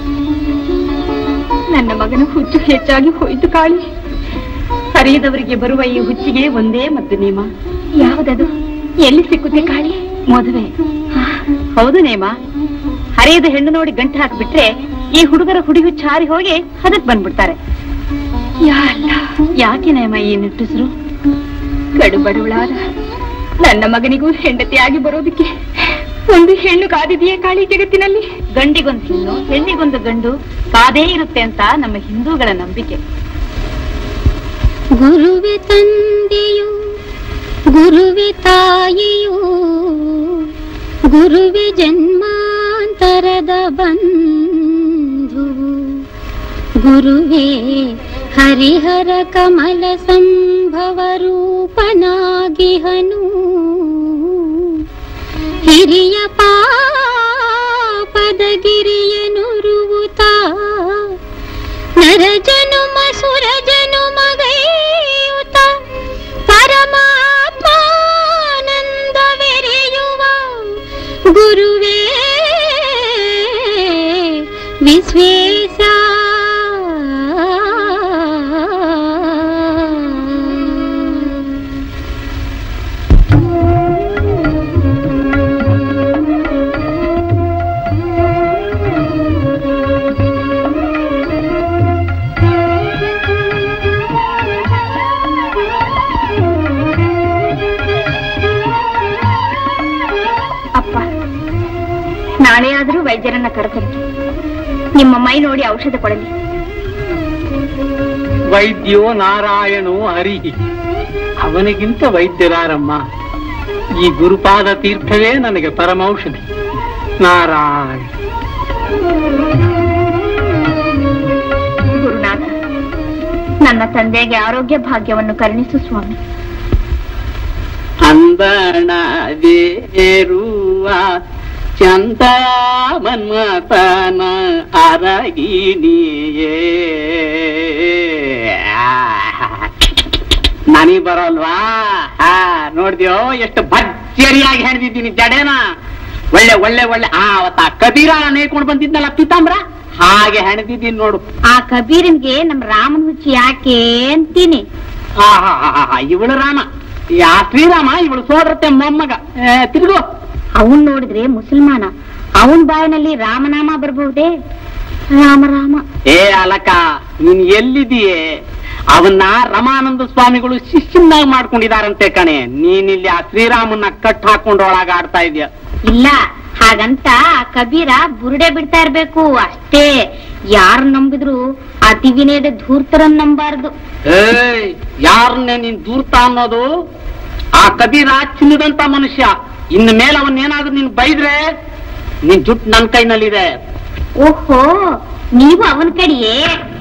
ನನ್ನ ಮಗನ ಹುಚ್ಚು ಹೆಚ್ಚಾಗಿ ಹೋಯಿತು ಕಾಳಿ ಹರಿಯದವರಿಗೆ ಬರುವ ಈ ಹುಚ್ಚಿಗೆ ಒಂದೇ ಮದ್ದು ನೇಮ ಯಾವುದದು ಎಲ್ಲಿ ಸಿಕ್ಕುತ್ತೆ ಕಾಳಿ ಮದುವೆ ಆ, ಹೌದು ನೇಮ ಹರಿಯದ ಹೆಣ್ಣು ನೋಡಿ ಗಂಟು ಹಾಕ್ಬಿಟ್ರೆ ಈ ಹುಡುಗರ ಹುಡಿ ಹುಚ್ಚು ಹಾರಿ ಹೋಗಿ ಹದಕ್ ಬಂದ್ಬಿಡ್ತಾರೆ ಯಾ ಅಲ್ಲ, ಯಾಕೆ ನೇಮ ಈ ನಿಟ್ಟುಸಿರು ಕಡು ಬಡವಳಾದ ನನ್ನ ಮಗನಿಗೂ ಹೆಂಡತಿಯಾಗಿ ಬರೋದಕ್ಕೆ ಒಂದು ಹೆಣ್ಣು ಕಾದಿದೆಯೇ ಕಾಳಿ ಜಗತ್ತಿನಲ್ಲಿ ಗಂಡಿಗೊಂದು ಹೆಣ್ಣು ಹೆಣ್ಣಿಗೊಂದು ಗಂಡು ಕಾದೇ ಇರುತ್ತೆ ಅಂತ ನಮ್ಮ ಹಿಂದೂಗಳ ನಂಬಿಕೆ ಗುರುವೆ ತಂದೆಯು ಗುರುವೆ ತಾಯಿಯು ಗುರುವೆ ಜನ್ಮಾಂತರದ ಬಂಧುವು ಗುರುವೇ ಹರಿಹರ ಕಮಲ ಸಂಭವ ರೂಪನಾಗಿಹನು ಹಿರಿಯ ಪಾಪದ ಗಿರಿಯನುರುವುತಾ ವೈದ್ಯರನ್ನ ಕರೆತಂದು ನಿಮ್ಮ ಮೈ ನೋಡಿ ಔಷಧ ಕೊಡಲಿ ವೈದ್ಯೋ ನಾರಾಯಣೋ ಹರಿ ಅವನಿಗಿಂತ ವೈದ್ಯರಾರಮ್ಮ ಈ ಗುರುಪಾದ ತೀರ್ಥವೇ ನನಗೆ ಪರಮೌಷಧಿ ನಾರಾಯಣ ಗುರುನಾಥ ನನ್ನ ತಂದೆಗೆ ಆರೋಗ್ಯ ಭಾಗ್ಯವನ್ನು ಕರುಣಿಸು ಸ್ವಾಮಿ ಅಂದಣ ಬೇರುವ ಚಂದ ಮನ್ಮತನ ಅರಗಿಣಿಯೇ ನನಗ್ ಬರೋಲ್ವಾ ಹಾ ನೋಡ್ದ್ಯೋ ಎಷ್ಟು ಭರ್ಜರಿಯಾಗಿ ಹೆಣ್ದಿದ್ದೀನಿ ಜಡೇನ ಒಳ್ಳೆ ಒಳ್ಳೆ ಒಳ್ಳೆ ಆ ಅವತ್ತ ಕಬೀರ ನೇಯ್ಕೊಂಡು ಬಂದಿದ್ನಲ್ಲ ಪೀತಾಂಬ್ರ ಹಾಗೆ ಹೆಣ್ದಿದ್ದೀನಿ ನೋಡು ಆ ಕಬೀರನ್ಗೆ ನಮ್ ರಾಮನ್ ಹುಚ್ಚಿ ಯಾಕೆ ಅಂತೀನಿ ಇವಳು ರಾಮ ಯಾ ಶ್ರೀರಾಮ ಇವಳು ಸೋದರತ್ತೆ ಮೊಮ್ಮಗ ಏ, ತಿರುಗು ಅವನ್ ನೋಡಿದ್ರೆ ಮುಸಲ್ಮಾನ ಅವನ್ ಬಾಯಿನಲ್ಲಿ ರಾಮನಾಮ ಬರ್ಬಹುದೇ ರಾಮ ರಾಮ ಏ ಅಲಕ ನೀನ್ ಎಲ್ಲಿದೀಯೇ ಅವನ್ನ ರಮಾನಂದ ಸ್ವಾಮಿಗಳು ಶಿಷ್ಯನ್ನಾಗಿ ಮಾಡ್ಕೊಂಡಿದಾರಂತೆ ಕಣೆ ನೀನಿಲ್ಲಿ ಆ ಶ್ರೀರಾಮನ್ನ ಕಟ್ ಹಾಕೊಂಡು ಒಳಗ ಆಡ್ತಾ ಇದೀಯ ಇಲ್ಲ ಹಾಗಂತ ಆ ಕಬೀರ ಬುರುಡೆ ಬಿಡ್ತಾ ಇರ್ಬೇಕು ಅಷ್ಟೇ ಯಾರು ನಂಬಿದ್ರು ಆ ದಿವಿನೇದ ಧೂರ್ತರನ್ ನಂಬಾರ್ದು ಏಯ್ ಯಾರನ್ನೇ ನೀನ್ ದೂರ್ತ ಅನ್ನೋದು ಆ ಕಬೀರ ಚಿನ್ನದಂತ ಮನುಷ್ಯ ಇನ್ನು ಮೇಲೆ ಅವನ್ನೇನಾದ್ರೂ ನೀನ್ ಬೈದ್ರೆ ನಿನ್ ಜುಟ್ ನನ್ ಕೈನಲ್ಲಿದೆ ಓಹೋ ನೀವು ಅವನ ಕಡೆಯೇ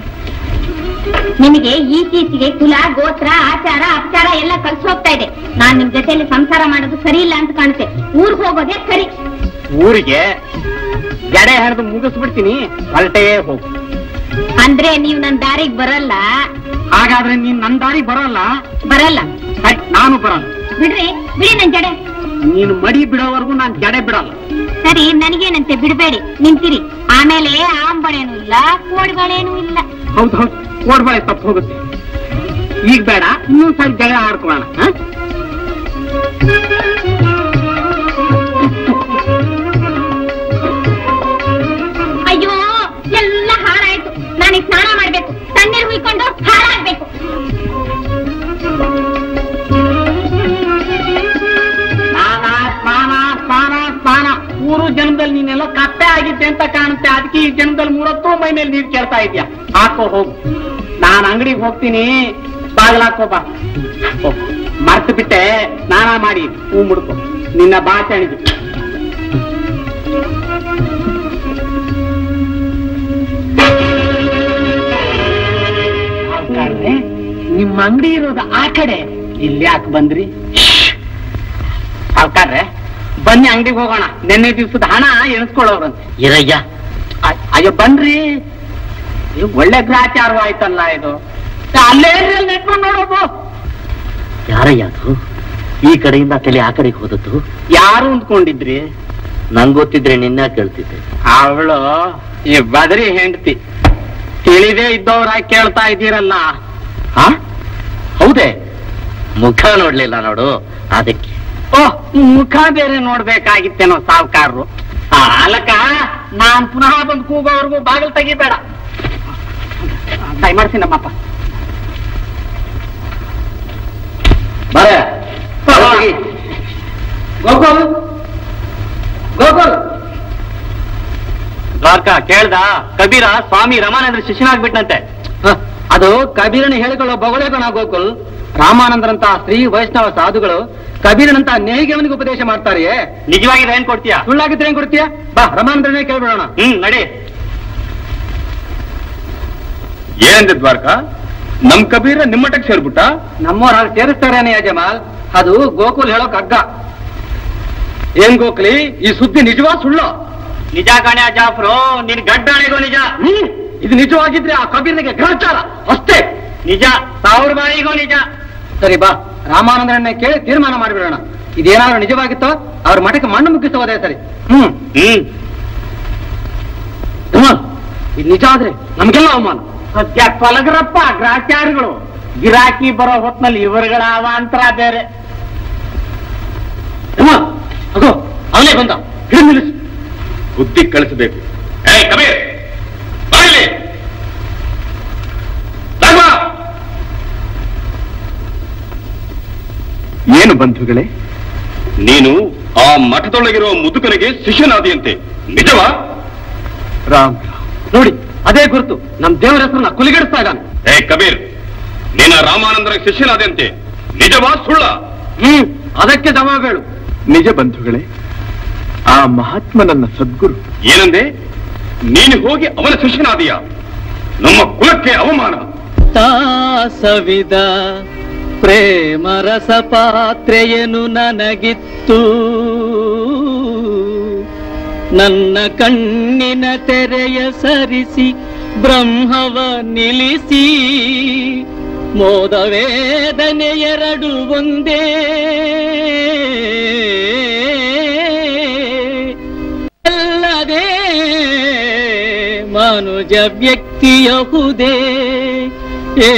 ನಿಮಗೆ ಈಚೀಚೆಗೆ ಕುಲ ಗೋತ್ರ ಆಚಾರ ಅಪಚಾರ ಎಲ್ಲ ಕಲ್ಸಿ ಹೋಗ್ತಾ ಇದೆ ನಾನ್ ನಿಮ್ ಜೊತೆಯಲ್ಲಿ ಸಂಸಾರ ಮಾಡೋದು ಸರಿ ಇಲ್ಲ ಅಂತ ಕಾಣುತ್ತೆ ಊರ್ಗ್ ಹೋಗೋದೇ ಸರಿ ಊರಿಗೆ ಜಡೆ ಹರಿದು ಮುಗಿಸ್ಬಿಡ್ತೀನಿ ಹೊರಟೇ ಹೋಗು ಅಂದ್ರೆ ನೀವು ನನ್ ದಾರಿಗ್ ಬರಲ್ಲ ಹಾಗಾದ್ರೆ ನೀನ್ ನನ್ ದಾರಿ ಬರೋಲ್ಲ ಬರಲ್ಲ ಸರಿ, ನಾನು ಬರಲ್ಲ ಬಿಡ್ರಿ ಬಿಡಿ ನನ್ ಜಡೆ ನೀನು ಮಡಿ ಬಿಡೋವರೆಗೂ ನಾನ್ ಜಡೆ ಬಿಡಲ್ಲ ಸರಿ ನನಗೇನಂತೆ ಬಿಡ್ಬೇಡಿ ನಿಂತಿರಿ ಆಮೇಲೆ ಆಂಬಳೇನು ಇಲ್ಲ ಕೋಡಿಗಳೇನು ಇಲ್ಲ ಹೌದು ಹೌದು ಓಡ್ಬಾಳೆ ತಪ್ಪು ಹೋಗುತ್ತೆ ಈಗ ಬೇಡ ಇನ್ನೊಂದ್ ಸ್ವಲ್ಪ ಜಗಳ ಆಡ್ಕೊಳ್ಳೋಣ ಹ? ಅಯ್ಯೋ ಎಲ್ಲ ಹಾಳಾಯ್ತು ನಾನೀಗ ಸ್ನಾನ ಮಾಡ್ಬೇಕು ತಣ್ಣೀರ್ ಹುಯ್ಕೊಂಡು ಹಾಳಾಗ್ಬೇಕು ಸ್ನಾನ ಸ್ನಾನ ಸ್ನಾನ ಸ್ನಾನ ಮೂರು ಜನ್ಮದಲ್ಲಿ ನೀನೆಲ್ಲ ಕಪ್ಪೆ ಆಗಿದ್ದೆ ಅಂತ ಕಾಣುತ್ತೆ ಅದಕ್ಕೆ ಈ ಜನ್ಮದಲ್ಲಿ ಮೂರತ್ತು ಮೈ ಮೇಲೆ ನೀರ್ ಕೇಳ್ತಾ ಇದೀಯ ಹಾಕೋ ಹೋಗು ನಾನ್ ಅಂಗಡಿಗೆ ಹೋಗ್ತೀನಿ ಬಾಗ್ಲಾಕೋ ಬಾ ಹೋಗು. ಮರ್ತು ಬಿಟ್ಟೆ ಸ್ನಾನ ಮಾಡಿ ಹೂ ಮುಡ್ಕೊ ನಿನ್ನ ಬಾಚಣಿಗೆ ಸಾವ್ಕಾರ್ರೆ, ನಿಮ್ಮ ಅಂಗಡಿ ಇರೋದು ಆ ಕಡೆ ಇಲ್ಲಿ ಯಾಕೆ ಬಂದ್ರಿ ಸಾವ್ಕಾರ್ರೆ ಬನ್ನಿ ಅಂಗಡಿಗೆ ಹೋಗೋಣ ನಿನ್ನೆ ದಿವ್ಸದ ಹಣ ಎಣಿಸ್ಕೊಳ್ಳೋರಂತೆ ಇರಯ್ಯ ಅ- ಅಯ್ಯೋ ಬನ್ರಿ ಇದು ಒಳ್ಳೆ ಗ್ರಾಚಾರವಾಯ್ತಲ್ಲ ಇದು ಅಲ್ಲೇ ನೆಟ್ಕೊಂಡು ನೋಡೋದು ಯಾರಯ್ಯ ಅದು ಈ ಕಡೆಯಿಂದ ತಲೆ ಆ ಕಡೆಗೆ ಹೋದದ್ದು ಯಾರು ಅಂದ್ಕೊಂಡಿದ್ರಿ ನಂಗ್ ಗೊತ್ತಿದ್ರೆ ನಿನ್ನ ಕೇಳ್ತಿದ್ದೆ ಅವಳು ಈ ಬದರಿ ಹೆಂಡತಿ ತಿಳಿದೇ ಇದ್ದವ್ರಾಗಿ ಕೇಳ್ತಾ ಇದ್ದೀರಲ್ಲ ಹಾ ಹೌದೇ ಮುಖ ನೋಡ್ಲಿಲ್ಲ ನೋಡು ಅದಕ್ಕೆ ಓಹ್ ಮುಖ ಬೇರೆ ನೋಡ್ಬೇಕಾಗಿತ್ತೇನೋ ಸಾವುಕಾರರು ಅಲಕ ನಾನ್ ಪುನಃ ಬಂದು ಕೂಗೋವರೆಗೂ ಬಾಗಿಲು ತೆಗಿಬೇಡ ದಯಮಾಡ್ಸಿ ನಮ್ಮಪ್ಪ ಬರ ಗೋಕುಲ್ ಗೋಕುಲ್ ದ್ವಾರಕ ಕೇಳ್ದ ಕಬೀರ ಸ್ವಾಮಿ ರಮಾನಂದ್ರ ಶಿಷ್ಯನಾಗ್ಬಿಟ್ನಂತೆ ಅದು ಕಬೀರನ ಹೇಳಿಕೊಳ್ಳೋ ಬೊಗಳೆಗಣ ಗೋಕುಲ್ ರಾಮಾನಂದರಂತ ಶ್ರೀ ವೈಷ್ಣವ ಸಾಧುಗಳು ಕಬೀರನಂತ ನೇಹಿಗೆವನಿಗೆ ಉಪದೇಶ ಮಾಡ್ತಾರೆಯೇ ನಿಜವಾಗಿದೆ ಏನ್ ಕೊಡ್ತೀಯಾ ಸುಳ್ಳಾಗಿದ್ರೆ ಏನ್ ಕೊಡ್ತೀಯ ಬಾ ರಮಾನಂದರನೇ ಕೇಳ್ಬಿಡೋಣ ಹ್ಮ್ ನಡಿ ಏನಂದೆ ದ್ವಾರಕ ನಮ್ ಕಬೀರ ನಿಮ್ಮಟಕ್ ಸೇರ್ಬಿಟ್ಟ ನಮ್ಮವ್ರ ಹಾಗೆ ಸೇರಿಸ್ತಾರೇನೆ ಯಜಮಾಲ್ ಅದು ಗೋಕುಲ್ ಹೇಳೋ ಕಗ್ಗ ಏನ್ ಗೋಕುಲಿ ಈ ಸುದ್ದಿ ನಿಜವಾ ಸುಳ್ಳು ನಿಜ ಕಾಣ್ಯ ಜಾಫ್ರು ನಿನ್ ಗಡ್ಡಾಳಿಗೂ ನಿಜ ಹ್ಮ್ ಇದು ನಿಜವಾಗಿದ್ರೆ ಆ ಕಬೀರನಿಗೆ ಗ್ರಹಚಾರ ಅಷ್ಟೇ ನಿಜ ಸಾವಿರ ಬಾಯಿಗೂ ನಿಜ ಸರಿ ಬಾ ರಾಮಾನಂದರನ್ನೇ ಕೇಳಿ ತೀರ್ಮಾನ ಮಾಡಿಬಿಡೋಣ ಇದೇನಾದ್ರೂ ನಿಜವಾಗಿತ್ತೋ ಅವ್ರ ಮಠಕ್ಕೆ ಮಣ್ಣು ಮುಗಿಸೋದೇ ಸರಿ ಹ್ಮ್ ಹ್ಮ್ ಧಮಾಲ್, ಇದು ನಿಜ ಆದ್ರೆ ನಮ್ಗೆಲ್ಲ ಅವಮಾನ ಸದ್ಯ ಕೊಲಗರಪ್ಪ ಗ್ರಾಚಾರಿಗಳು ಗಿರಾಕಿ ಬರೋ ಹೊತ್ನಲ್ಲಿ ಇವರುಗಳ ಅವಾಂತರ ಬೇರೆ ಧಮಾಲ್, ಅಗೋ ಅವನೇ ಬಂದ ಹಿಡಿದು ನಿಲ್ಲಿಸು ಬುದ್ಧಿ ಕಳಿಸಬೇಕು ಏ ಕಬೀರ್ ಬಾ ಇಲ್ಲಿ. ಧರ್ಮ! ಏನು ಬಂಧುಗಳೇ ನೀನು ಆ ಮಠದೊಳಗಿರುವ ಮುದುಕನಿಗೆ ಶಿಷ್ಯನಾದಿಯಂತೆ ನಿಜವಾ ರಾಮ್ ನೋಡಿ ಅದೇ ಗುರುತು ನಮ್ ದೇವರ ಹೆಸರನ್ನ ಕುಲಿಗೆಡಿಸ್ತಾ ಇದ್ದಾನೆ ಏ ಕಬೀರ್ ನಿನ್ನ ರಾಮಾನಂದರ ಶಿಷ್ಯನಾದಂತೆ ನಿಜವಾ ಸುಳ್ಳ ಹ್ಮ್ ಅದಕ್ಕೆ ಜವಾಬ್ ಹೇಳು ನಿಜ ಬಂಧುಗಳೇ ಆ ಮಹಾತ್ಮ ನನ್ನ ಸದ್ಗುರು ಏನಂದೆ ನೀನು ಹೋಗಿ ಅವನ ಶಿಷ್ಯನಾದೀಯ ನಮ್ಮ ಕುಲಕ್ಕೆ ಅವಮಾನ ತಾಸವಿದ ಪ್ರೇಮ ರಸ ಪಾತ್ರೆಯನು ನನಗಿತ್ತು ನನ್ನ ಕಣ್ಣಿನ ತೆರೆಯ ಸರಿಸಿ ಬ್ರಹ್ಮವ ನಿಲ್ಲಿಸಿ ಮೋದ ವೇದನೆ ಎರಡು ಒಂದೇ ಅಲ್ಲದೆ ಮನುಜ ವ್ಯಕ್ತಿಯಹುದೇ ಏ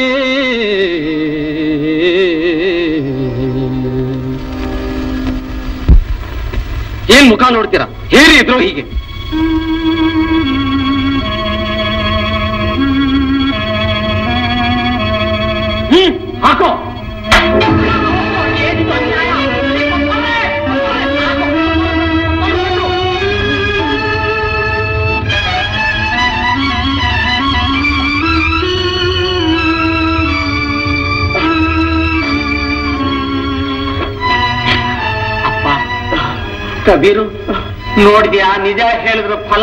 ಏನ್ ಮುಖ ನೋಡ್ತೀರಾ ಹೇಳಿ ಇದ್ರು ಹೀಗೆ ಹ್ಮ್ ಹಾಕೋ ಅಪ್ಪ ಕಬೀರು ನೋಡಿದ್ಯಾ ನಿಜ ಹೇಳಿದ್ರ ಫಲ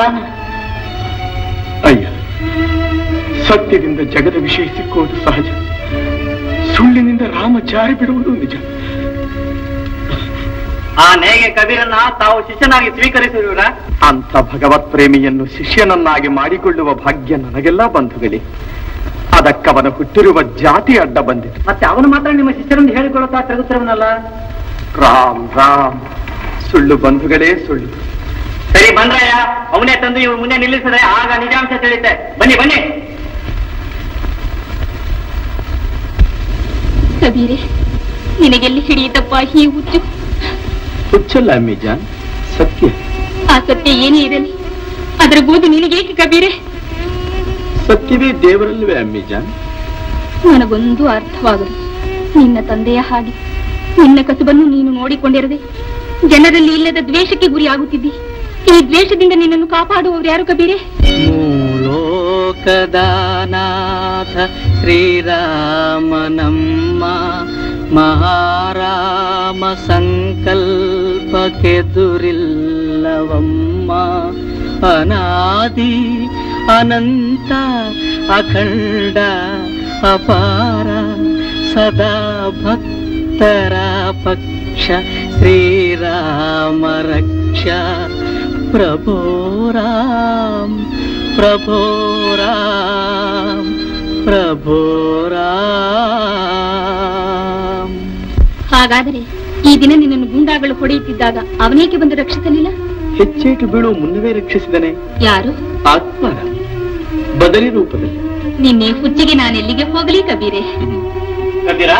ಅಯ್ಯ ಸತ್ಯದಿಂದ ಜಗದ ವಿಷಯ ಸಿಕ್ಕುವುದು ಸಹಜ ಸುಳ್ಳಿನಿಂದ ರಾಮ ಜಾರಿ ಬಿಡುವುದು ನಿಜ ಆ ನೇಗೆ ಕಬೀರನ್ನ ತಾವು ಶಿಷ್ಯನಾಗಿ ಸ್ವೀಕರಿಸಿರುವಿರ ಅಂಥ ಭಗವತ್ ಪ್ರೇಮಿಯನ್ನು ಶಿಷ್ಯನನ್ನಾಗಿ ಮಾಡಿಕೊಳ್ಳುವ ಭಾಗ್ಯ ನನಗೆಲ್ಲ ಬಂಧುಗಳೇ ಅದಕ್ಕವನ ಹುಟ್ಟಿರುವ ಜಾತಿ ಅಡ್ಡ ಬಂದಿತು ಮತ್ತೆ ಅವನು ಮಾತ್ರ ನಿಮ್ಮ ಶಿಷ್ಯರನ್ನು ಹೇಳಿಕೊಳ್ಳುತ್ತಾ ತಿರುಗುತ್ತಿರುವನಲ್ಲ ರಾಮ್ ರಾಮ್ ಸುಳ್ಳು ಬಂಧುಗಳೇ ಸುಳ್ಳು ಸರಿ ಬಂದ್ರಯ್ಯ ಅವನೇ ತಂದು ಇವ್ರು ಮುಂದೆ ನಿಲ್ಲಿಸಿದ್ರೆ ಆಗ ನಿಜಾಂಶ ತಿಳಿಯುತ್ತೆ ಬನ್ನಿ ಬನ್ನಿ ಕಬೀರೆ ನಿನಗೆಲ್ಲಿ ಹಿಡಿಯಿತಪ್ಪ ಈ ಹುಚ್ಚು ಹುಚ್ಚಲ್ಲ ಅಮ್ಮಿಜಾನ್ ಸತ್ಯ ಆ ಸತ್ಯ ಏನೇ ಇರಲಿ ಅದರ ಗೋದು ನಿನಗೇಕೆ ಕಬೀರೆ ಸತ್ಯವೇ ದೇವರಲ್ಲವೇ ಅಮ್ಮಿಜಾನ್ ನನಗೊಂದು ಅರ್ಥವಾಗದು ನಿನ್ನ ತಂದೆಯ ಹಾಗೆ ನಿನ್ನ ಕಸುಬನ್ನು ನೀನು ನೋಡಿಕೊಂಡಿರದೆ ಜನರಲ್ಲಿ ಇಲ್ಲದ ದ್ವೇಷಕ್ಕೆ ಗುರಿಯಾಗುತ್ತಿದ್ದಿ ಈ ದ್ವೇಷದಿಂದ ನಿನ್ನನ್ನು ಕಾಪಾಡುವವರು ಯಾರು ಕಬೀರೆ ಮೂಲೋಕದಾನಾಥ ಶ್ರೀರಾಮನಮ್ಮ ಮಹಾರಾಮ ಸಂಕಲ್ಪಕ್ಕೆದುರಿಲ್ಲವಮ್ಮ ಅನಾದಿ ಅನಂತ ಅಖಂಡ ಅಪಾರ ಸದಾ ಭಕ್ತರ ಪಕ್ಷ ಶ್ರೀರಾಮ ರಕ್ಷ ಪ್ರಭೋ ರಾಮ್ ಪ್ರಭೋ ರಾಮ್ ಪ್ರಭೋ ರಾಮ್ ಹಾಗಾದರೆ ಈ ದಿನ ನಿನ್ನನ್ನು ಗೂಂಡಾಗಳು ಹೊಡೆಯುತ್ತಿದ್ದಾಗ ಅವನೇಕೆ ಬಂದು ರಕ್ಷಿಸಲಿಲ್ಲ ಹೆಚ್ಚೇಟು ಬೀಳುವ ಮುನ್ನವೇ ರಕ್ಷಿಸಿದನೆ ಯಾರು ಆತ್ಮರ ಬದಲಿ ರೂಪದಲ್ಲಿ ನಿನ್ನೆ ಹುಚ್ಚಿಗೆ ನಾನೆಲ್ಲಿಗೆ ಹೋಗಲಿ ಕಬೀರೆ ಕಬೀರ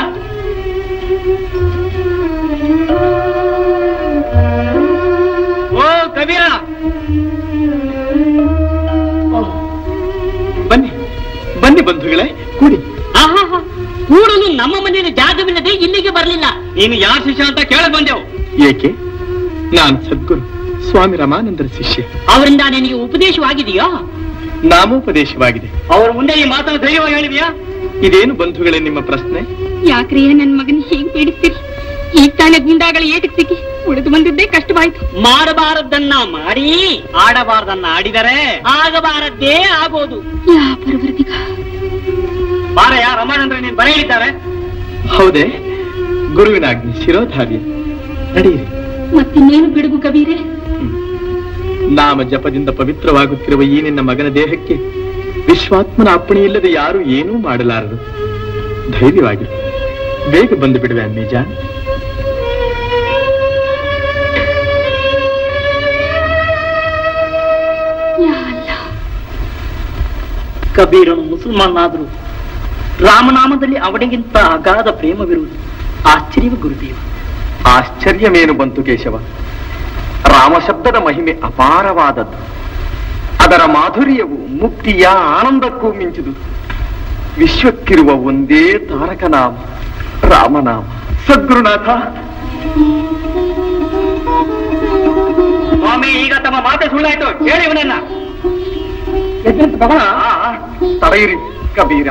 ಓ ಕಬೀರ ಬನ್ನಿ ಬನ್ನಿ ಬಂಧುಗಳೇ ಕೂಡಿ ಆಹಾಹಾ. ಕೂಡಲು ನಮ್ಮ ಮನೆಯಲ್ಲಿ ಜಾಗವಿಲ್ಲದೆ ಇಲ್ಲಿಗೆ ಬರಲಿಲ್ಲ ನೀನು ಯಾರ ಶಿಷ್ಯ ಅಂತ ಕೇಳಕ್ ಬಂದೆವು ಏಕೆ ನಾನು ಸದ್ಗುರು ಸ್ವಾಮಿ ರಮಾನಂದರ ಶಿಷ್ಯ ಅವರಿಂದ ನಿನಗೆ ಉಪದೇಶವಾಗಿದೆಯಾ ನಾಮೋಪದೇಶವಾಗಿದೆ ಅವ್ರ ಮುಂದೆ ಈ ಮಾತನ್ನು ಧೈರ್ಯವಾಗಿ ಹೇಳಿದ್ಯಾ ಇದೇನು ಬಂಧುಗಳೇ ನಿಮ್ಮ ಪ್ರಶ್ನೆ ಯಾಕ್ರಿಯ ನನ್ ಮಗನ ಹೀಗೆ ಪೀಡಿಸ್ತೀರಿ ಈಗ ತಾನೇ ಗೂಂಡಾಗಳ ಏಟಕ್ ಸಿಕ್ಕಿ ಉಳಿದು ಬಂದಿದ್ದೇ ಕಷ್ಟವಾಯ್ತು ಮಾಡಬಾರದನ್ನ ಮಾಡಿ ಆಡಬಾರದನ್ನ ಆಡಿದರೆ ಆಗಬಾರದ್ದೇ ಆಗೋದು ಯಾ ಪರವರ್ತಿಗ ಬಾರಯ್ಯ ರಮಾನಂದ್ರ ನೀನ್ ಬರ ಹೇಳಿದ್ದಾರೆ ಹೌದೇ ಗುರುವಿನ ಆಜ್ಞೆ ಶಿರೋಧಾರ್ಯ ನಡೆಯಿರಿ ಮತ್ತಿನ್ನೇನು ಬಿಡುಗು ಕಬೀರೆ ನಾಮ ಜಪದಿಂದ ಪವಿತ್ರವಾಗುತ್ತಿರುವ ಈ ನಿನ್ನ ಮಗನ ದೇಹಕ್ಕೆ ವಿಶ್ವಾತ್ಮನ ಅಪ್ಪಣೆ ಇಲ್ಲದೆ ಯಾರು ಏನೂ ಮಾಡಲಾರರು ಧೈರ್ಯವಾಗಿ ಬೇಗ ಬಂದು ಬಿಡುವೆ ಅಮ್ಮೇಜಾನ್ ಯಾ ಅಲ್ಲಾ ಕಬೀರನು ಮುಸಲ್ಮಾನಾದರೂ ರಾಮನಾಮದಲ್ಲಿ ಅವನಿಗಿಂತ ಅಗಾಧ ಪ್ರೇಮವಿರುವುದು ಆಶ್ಚರ್ಯವ ಗುರುದೇವ ಆಶ್ಚರ್ಯವೇನು ಬಂತು ಕೇಶವ ರಾಮ ಶಬ್ದದ ಮಹಿಮೆ ಅಪಾರವಾದದ್ದು ಅದರ ಮಾಧುರ್ಯವು ಮುಕ್ತಿಯ ಆನಂದಕ್ಕೂ ಮಿಂಚಿದುದು ವಿಶ್ವಕ್ಕಿರುವ ಒಂದೇ ತಾರಕ ನಾಮ ರಾಮನಾಮ ಸದ್ಗುರುನಾಥ ಸ್ವಾಮಿ ಈಗ ತಮ್ಮ ಮಾತೆ ಸುಳ್ಳಾಯ್ತು ಹೇಳಿ ಇವನನ್ನ ಎದ್ದಂತ ಬಗಳ ತಡೆಯಿರಿ ಕಬೀರ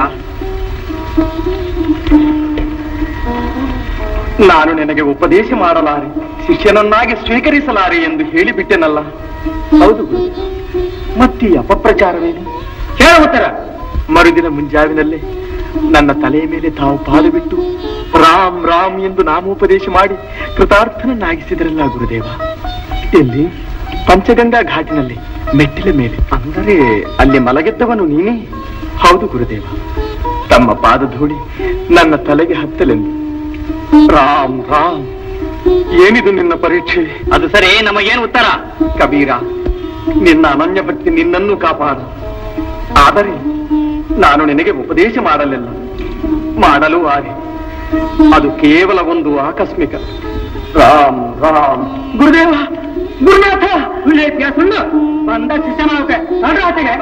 ನಾನು ನಿನಗೆ ಉಪದೇಶ ಮಾಡಲಾರೆ ಶಿಷ್ಯನನ್ನಾಗಿ ಸ್ವೀಕರಿಸಲಾರೆ ಎಂದು ಹೇಳಿಬಿಟ್ಟೆನಲ್ಲ ಹೌದು ಗುರುದೇವ. ಮತ್ತೀ ಅಪಪ್ರಚಾರವೇನು ಹೇಳ ಉತ್ತರ ಮರುದಿನ ಮುಂಜಾವಿನಲ್ಲೇ ನನ್ನ ತಲೆಯ ಮೇಲೆ ತಾವು ಪಾಲು ಬಿಟ್ಟು ರಾಮ್ ರಾಮ್ ಎಂದು ನಾಮೋಪದೇಶ ಮಾಡಿ ಕೃತಾರ್ಥನನ್ನಾಗಿಸಿದ್ರಲ್ಲ ಗುರುದೇವ ಎಲ್ಲಿ ಪಂಚಗಂಗಾ ಘಾಟಿನಲ್ಲಿ ಮೆಟ್ಟಿಲ ಮೇಲೆ ಅಂದರೆ ಅಲ್ಲಿ ಮಲಗೆದ್ದವನು ನೀನೇ ಹೌದು ಗುರುದೇವ ತಮ್ಮ ಪಾದಧೂಳಿ ನನ್ನ ತಲೆಗೆ ಹತ್ತಲೆಂದು ರಾಮ್ ರಾಮ್ ಏನಿದು ನಿನ್ನ ಪರೀಕ್ಷೆ ಅದು ಸರಿ ನಮಗೇನು ಉತ್ತರ ಕಬೀರ ನಿನ್ನ ಅನನ್ಯ ಭಕ್ತಿ ನಿನ್ನನ್ನು ಕಾಪಾಡು ಆದರೆ ನಾನು ನಿನಗೆ ಉಪದೇಶ ಮಾಡಲಿಲ್ಲ ಮಾಡಲು ಆರೆ ಅದು ಕೇವಲ ಒಂದು ಆಕಸ್ಮಿಕ ರಾಮ್ ರಾಮ್ ಗುರುದೇವ ಗುರುನಾಥ ಸುಳ್ಳು ಸುಳ್ಳು ಬಂದ ಶಿಷ್ಯನಾಗ ಆಚೆಗೆ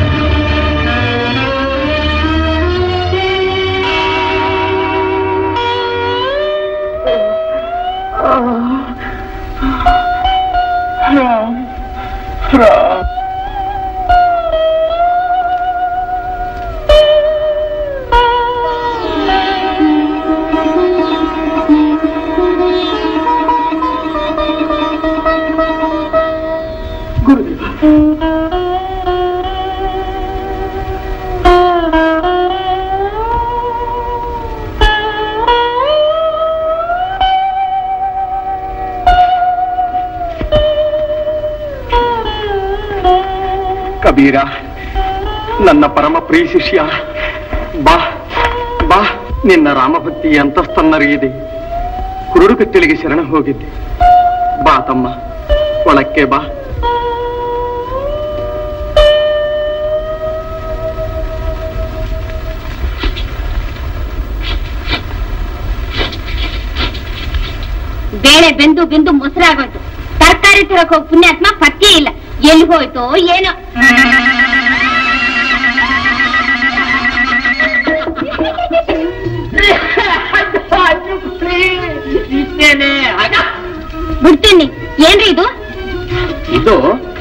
ರಾಮ್ ರಾಮ್ ಕಬೀರ ನನ್ನ ಪರಮ ಪ್ರಿಯ ಶಿಷ್ಯ ಬಾ ಬಾ ನಿನ್ನ ರಾಮಭಕ್ತಿ ಅಂತಸ್ತನ್ನರಿಗಿದೆ ಕುರುಡು ಕತ್ತಲಿಗೆ ಶರಣ ಹೋಗಿದ್ದೆ ಬಾ ತಮ್ಮ ಒಳಕ್ಕೆ ಬಾ ಬೇಳೆ ಬೆಂದು ಬೆಂದು ಮೊಸರಾಗೋಯ್ತು ತರಕಾರಿ ತರಕ್ ಹೋಗಿ ಪುಣ್ಯಾತ್ಮ ಪತ್ತೆ ಇಲ್ಲ ಎಲ್ಲಿ ಹೋಯ್ತೋ ಏನೋ ಇಷ್ಟೇನೆ ಆಗ ಬಿಡ್ತೀನಿ ಏನ್ರಿ ಇದು ಇದು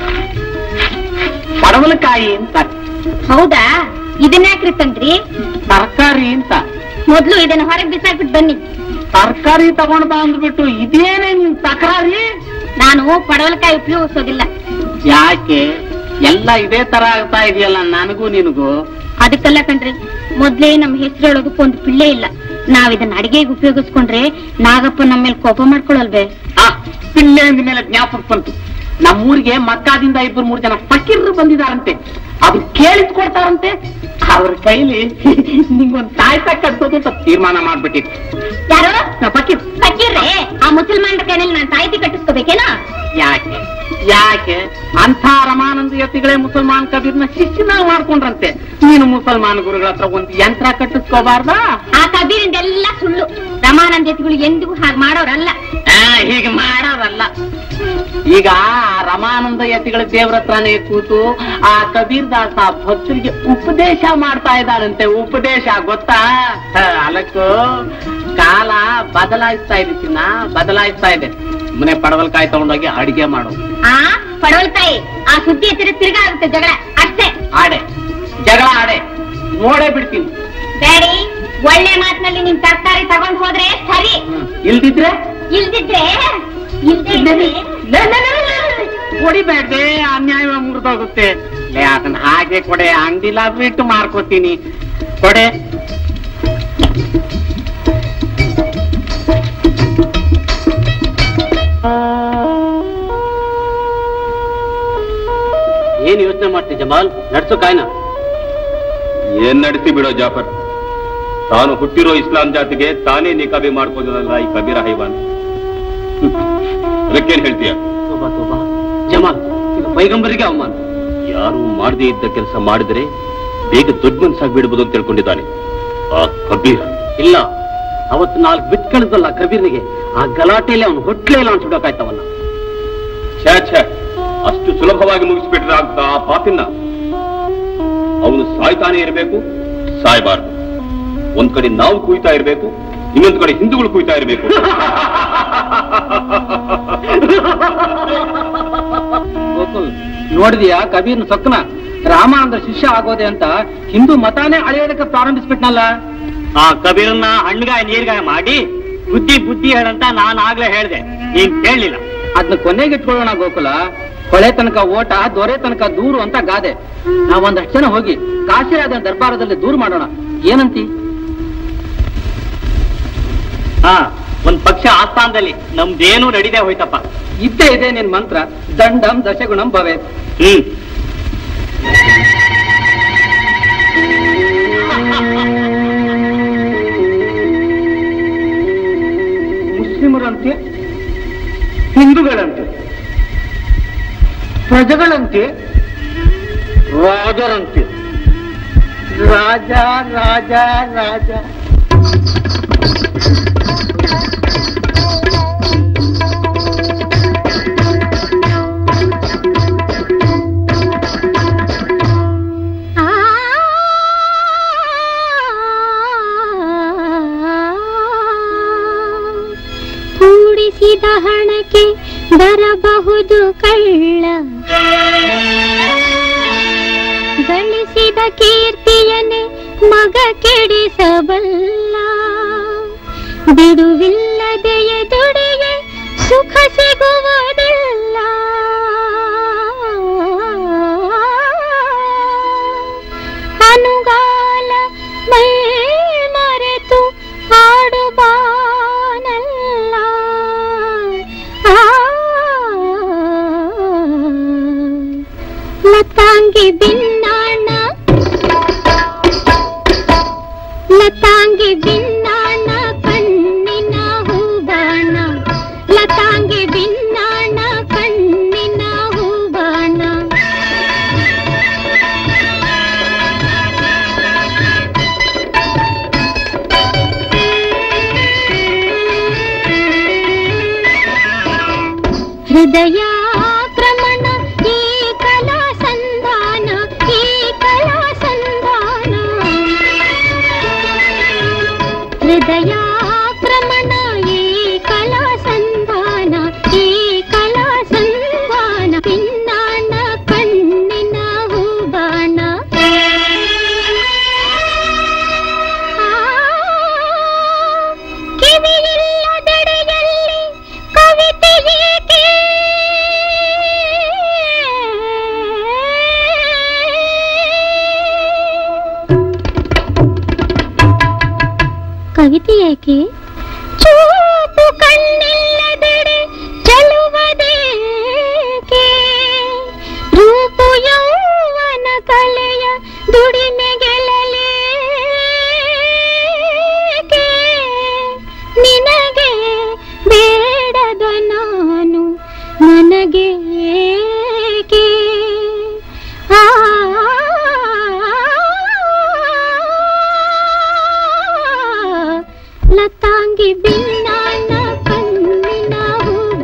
ಪಡವಲಕಾಯಿ ಅಂತ ಹೌದಾ ಇದನ್ಯಾಕ್ರಿ ತಂದ್ರಿ ತರಕಾರಿ ಅಂತ ಮೊದ್ಲು ಇದನ್ನ ಹೊರಗೆ ಬಿಸಾಕ್ಬಿಟ್ಟು ಬನ್ನಿ ತರಕಾರಿ ತಗೊಂಡ್ ಬಾ ಅಂದ್ಬಿಟ್ಟು ಇದೇನೇ ನಿನ್ ತಕರಾರಿ ನಾನು ಪಡವಲಕಾಯಿ ಉಪಯೋಗಿಸೋದಿಲ್ಲ ಯಾಕೆ ಎಲ್ಲ ಇದೇ ತರ ಆಗ್ತಾ ಇದೆಯಲ್ಲ ನನಗೂ ನಿನಗೂ ಅದಕ್ಕೆಲ್ಲ ಕಣ್ರಿ ಮೊದ್ಲೇ ನಮ್ ಹೆಸರೊಳಗಕ್ಕೆ ಒಂದು ಪಿಳ್ಳೆ ಇಲ್ಲ ನಾವ್ ಇದನ್ನ ಅಡಿಗೆಗೆ ಉಪಯೋಗಿಸ್ಕೊಂಡ್ರೆ ನಾಗಪ್ಪ ನಮ್ಮ ಮೇಲೆ ಕೋಪ ಮಾಡ್ಕೊಳಲ್ವೇ ಆ ಪಿಳ್ಳೆ ಅಂದ ಮೇಲೆ ಜ್ಞಾಪಕ ಬಂತು ನಮ್ಮೂರಿಗೆ ಮಕ್ಕಾದಿಂದ ಇಬ್ಬರು ಮೂರು ಜನ ಫಕೀರರು ಬಂದಿದಾರಂತೆ ಅದು ಕೇಳಿದ್ ಕೊಡ್ತಾರಂತೆ ಅವ್ರ ಕೈಲಿ ನಿಂಗೊಂದ್ ತಾಯ್ತ ಕಟ್ಸೋದು ಅಂತ ತೀರ್ಮಾನ ಮಾಡ್ಬಿಟ್ಟಿತ್ತು ಯಾರು ಫಕೀರ್ ಫಕೀರ್ರೆ ಆ ಮುಸಲ್ಮಾನರ ಕೈನಲ್ಲಿ ನಾನು ತಾಯ್ತಿ ಕಟ್ಟಿಸ್ಕೋಬೇಕೇನೋ ಯಾಕೆ ಯಾಕೆ ಅಂಥ ರಮಾನಂದ ಯತಿಗಳೇ ಮುಸಲ್ಮಾನ್ ಕಬೀರ್ನ ಶಿಷ್ಯನಾಗ್ ಮಾಡ್ಕೊಂಡ್ರಂತೆ ನೀನು ಮುಸಲ್ಮಾನ್ ಗುರುಗಳ ಹತ್ರ ಒಂದು ಯಂತ್ರ ಕಟ್ಟಿಸ್ಕೋಬಾರ್ದಾ ಆ ಕಬೀರಿಂದೆಲ್ಲ ಸುಳ್ಳು ರಮಾನಂದತಿಗಳು ಎಂದಿಗೂ ಹಾಗೆ ಮಾಡೋರಲ್ಲ ಆ, ಹೀಗೆ ಮಾಡೋರಲ್ಲ ಈಗ ಆ ರಮಾನಂದ ಯತಿಗಳ ದೇವ್ರ ಹತ್ರನೇ ಕೂತು ಆ ಕಬೀರ್ ದಾಸ ಭಕ್ತರಿಗೆ ಉಪದೇಶ ಮಾಡ್ತಾ ಇದ್ದಾರಂತೆ ಉಪದೇಶ ಗೊತ್ತಾ ಹ, ಅಲಕ್ಕು ಕಾಲ ಬದಲಾಯಿಸ್ತಾ ಇದೆ ಚಿನ್ನ ಬದಲಾಯಿಸ್ತಾ ಇದೆ ಮನೆ ಪಡವಲ್ಕಾಯಿ ತಗೊಂಡೋಗಿ ಅಡಿಗೆ ಮಾಡು ಆ ಪಡವಲ್ಕಾಯಿ ಆ ಸುದ್ದಿ ಎತ್ತಿರ ತಿರ್ಗಾ ಆಗುತ್ತೆ ಜಗಳ ಅಷ್ಟೇ ಆಡೆ ಜಗಳ ಆಡೆ ನೋಡೇ ಬಿಡ್ತೀನಿ ಬೇಡಿ ಒಳ್ಳೆ ಮಾತಿನಲ್ಲಿ ನಿಮ್ ತರಕಾರಿ ತಗೊಂಡ್ ಹೋದ್ರೆ ಸರಿ ಇಲ್ದಿದ್ರೆ ಇಲ್ದಿದ್ರೆ ಇಲ್ದೇ ಇದ್ರೆ ಕೊಡಿಬೇಡ್ದೆ ಅನ್ಯಾಯ ಮುರಿದೋಗುತ್ತೆ ಲೇ ಅದನ್ನ ಹಾಗೆ ಕೊಡೆ ಅಂಗಡಿಲ ಬಿಟ್ಟು ಮಾರ್ಕೋತೀನಿ ಕೊಡೆ ಏನ್ ಯೋಚನೆ ಮಾಡ್ತಿ ಜಮಾಲ್ ನಡ್ಸು ಕಾಯ್ನ ಏನ್ ನಡೆಸಿ ಬಿಡೋ ಜಾಫರ್ ತಾನು ಹುಟ್ಟಿರೋ ಇಸ್ಲಾಂ ಜಾತಿಗೆ ತಾನೇ ನಿಕಾಬಿ ಮಾಡ್ಕೋದಲ್ಲ ಈ ಕಬೀರ ಹೈವಾನ್ ಹ್ಮ್. ಅದಕ್ಕೇನ್ ಹೇಳ್ತೀಯ ತೋಬಾ ತೋಬಾ ಜಮಾಲ್ ಇದು ಪೈಗಂಬರಿಗೆ ಅವಮಾನ ಯಾರು ಮಾಡದೇ ಇದ್ದ ಕೆಲಸ ಮಾಡಿದರೆ ಬೇಗ ದೊಡ್ಡ ಮನ್ಸಾಗ್ಬಿಡ್ಬೋದು ಅಂತ ತಿಳ್ಕೊಂಡಿದ್ದಾನೆ ಆ ಕಬೀರ ಇಲ್ಲ ಅವತ್ತು ನಾಲ್ಕು ಬಿಟ್ ಕಳಿಸಲ್ಲ ಕಬೀರ್ನಿಗೆ ಆ ಗಲಾಟೆಯಲ್ಲಿ ಅವನು ಹೊಟ್ಲೇ ಇಲ್ಲ ಅನ್ಸ್ಬಿಡಕಾಯ್ತವನ್ನ ಛೇ ಛೇ ಅಷ್ಟು ಸುಲಭವಾಗಿ ಮುಗಿಸ್ಬಿಟ್ರೆ ಆಗ್ತಾ ಆ ಪಾಪಿನ ಅವನು ಸಾಯ್ತಾನೆ ಇರಬೇಕು ಸಾಯ್ಬಾರ್ದು ಒಂದ್ ಕಡೆ ನಾವು ಕುಯ್ತಾ ಇರಬೇಕು ಇನ್ನೊಂದ್ ಕಡೆ ಹಿಂದೂಗಳು ಕುಯ್ತಾ ಇರಬೇಕು ಗೋಕುಲ್ ನೋಡಿದ್ಯಾ ಕಬೀರ್ನ ಸೊಕ್ಕನ ರಾಮಾನಂದ ಶಿಷ್ಯ ಆಗೋದೆ ಅಂತ ಹಿಂದೂ ಮತಾನೇ ಅಳೆಯೋದಕ್ಕೆ ಪ್ರಾರಂಭಿಸ್ಬಿಟ್ನಲ್ಲ ಆ ಕಬೀರನ್ನ ಹಣ್ಣಗಾಯ ನೀರ್ಗಾಯ ಮಾಡಿ ಬುದ್ಧಿ ಬುದ್ಧಿ ಹೇಳಂತ ನಾನು ಆಗ್ಲೇ ಹೇಳ್ದೆ ನೀನ್ ಕೇಳಲಿಲ್ಲ ಅದನ್ನ ಕೊನೆಗೆ ಇಟ್ಕೊಳ್ಳೋಣ ಗೋಕುಲ ಕೊಳೆ ತನಕ ಓಟ ದೊರೆ ತನಕ ದೂರು ಅಂತ ಗಾದೆ ನಾವೊಂದಷ್ಟು ಜನ ಹೋಗಿ ಕಾಶಿರಾಜ ದರ್ಬಾರದಲ್ಲಿ ದೂರು ಮಾಡೋಣ ಏನಂತಿ ಹಾ ಒಂದ್ ಪಕ್ಷ ಆಸ್ಥಾನದಲ್ಲಿ ನಮ್ದೇನು ನಡೀದೇ ಹೋಯ್ತಪ್ಪ ಇದ್ದೇ ಇದೆ ನಿನ್ ಮಂತ್ರ ದಂಡಂ ದಶಗುಣಂ ಭವೆ ಹ್ಮ್ ಮುಸ್ಲಿಮರಂತೆ ಹಿಂದೂಗಳಂತೆ ಪ್ರಜೆಗಳಂತೆ ರಾಜರಂತೆ ರಾಜ ರಾಜ ರಾಜ ಕೂಡಿಸಿದ ಹಣಕ್ಕೆ ಬರಬಹುದು ಕಳ್ಳ ಗಳಿಸಿದ ಕೀರ್ತಿಯನ್ನೇ ಮಗ ಕೆಡಿಸಬಲ್ಲ ಬಿಡುವಿಲ್ಲದೆಯ ದುಡಿಗೆ ಸುಖ ಸಿಗುವುದಿಲ್ಲ ಅನುಗಾಲ ಮೈ ಮರೆತು ಆಡುಬಾನಲ್ಲ ಆ ಲತಾಂಗಿ ಬಿನ್ನಾಣ ಲತಾಂಗಿ ಬಿನ್ನಾಣ ಕಣ್ಣಿನ ಹೂಬಾಣ ಲತಾಂಗಿ ಬಿನ್ನಾಣ ಕಣ್ಣಿನ ಹೂಬಾಣ ಹೃದಯಾಕ್ರಮಣ ಈ ಕಲಾ ಸಂಧಾನ ಈ ಕಲಾ ಸಂಧಾನ ಹೃದಯಾಕ್ರಮಣ ಈ ಕಲಾ ಸಂಧಾನ ಈ ಕಲಾ ಸಂಧಾನ ಪಿನ್ನಾಣ ಕಣ್ಣಿನ ಹೂಬಾಣ ಕಿವಿಯಿಲ್ಲದೆಡೆಯಲ್ಲಿ ಕವಿತೆ ಏಕೆ ಕವಿತೆ ಏಕೆ ಚೂಪು ಕಣ್ಣಿಲ್ಲದೆಡೆ ಚೆಲುವದೇಕೆ ರೂಪು ಯೌವನ ಕಲೆಯ ದುಡಿಮೆ ಗೆಲ್ಲಲೇಕೆ ನಿನಗೆ ಬೇಡದ ನಾನು ನನಗೆ ಏಕೆ ಆ ಲತಾಂಗಿ ಬಿನ್ನಾಣ ಕಣ್ಣಿನ ಹೂವ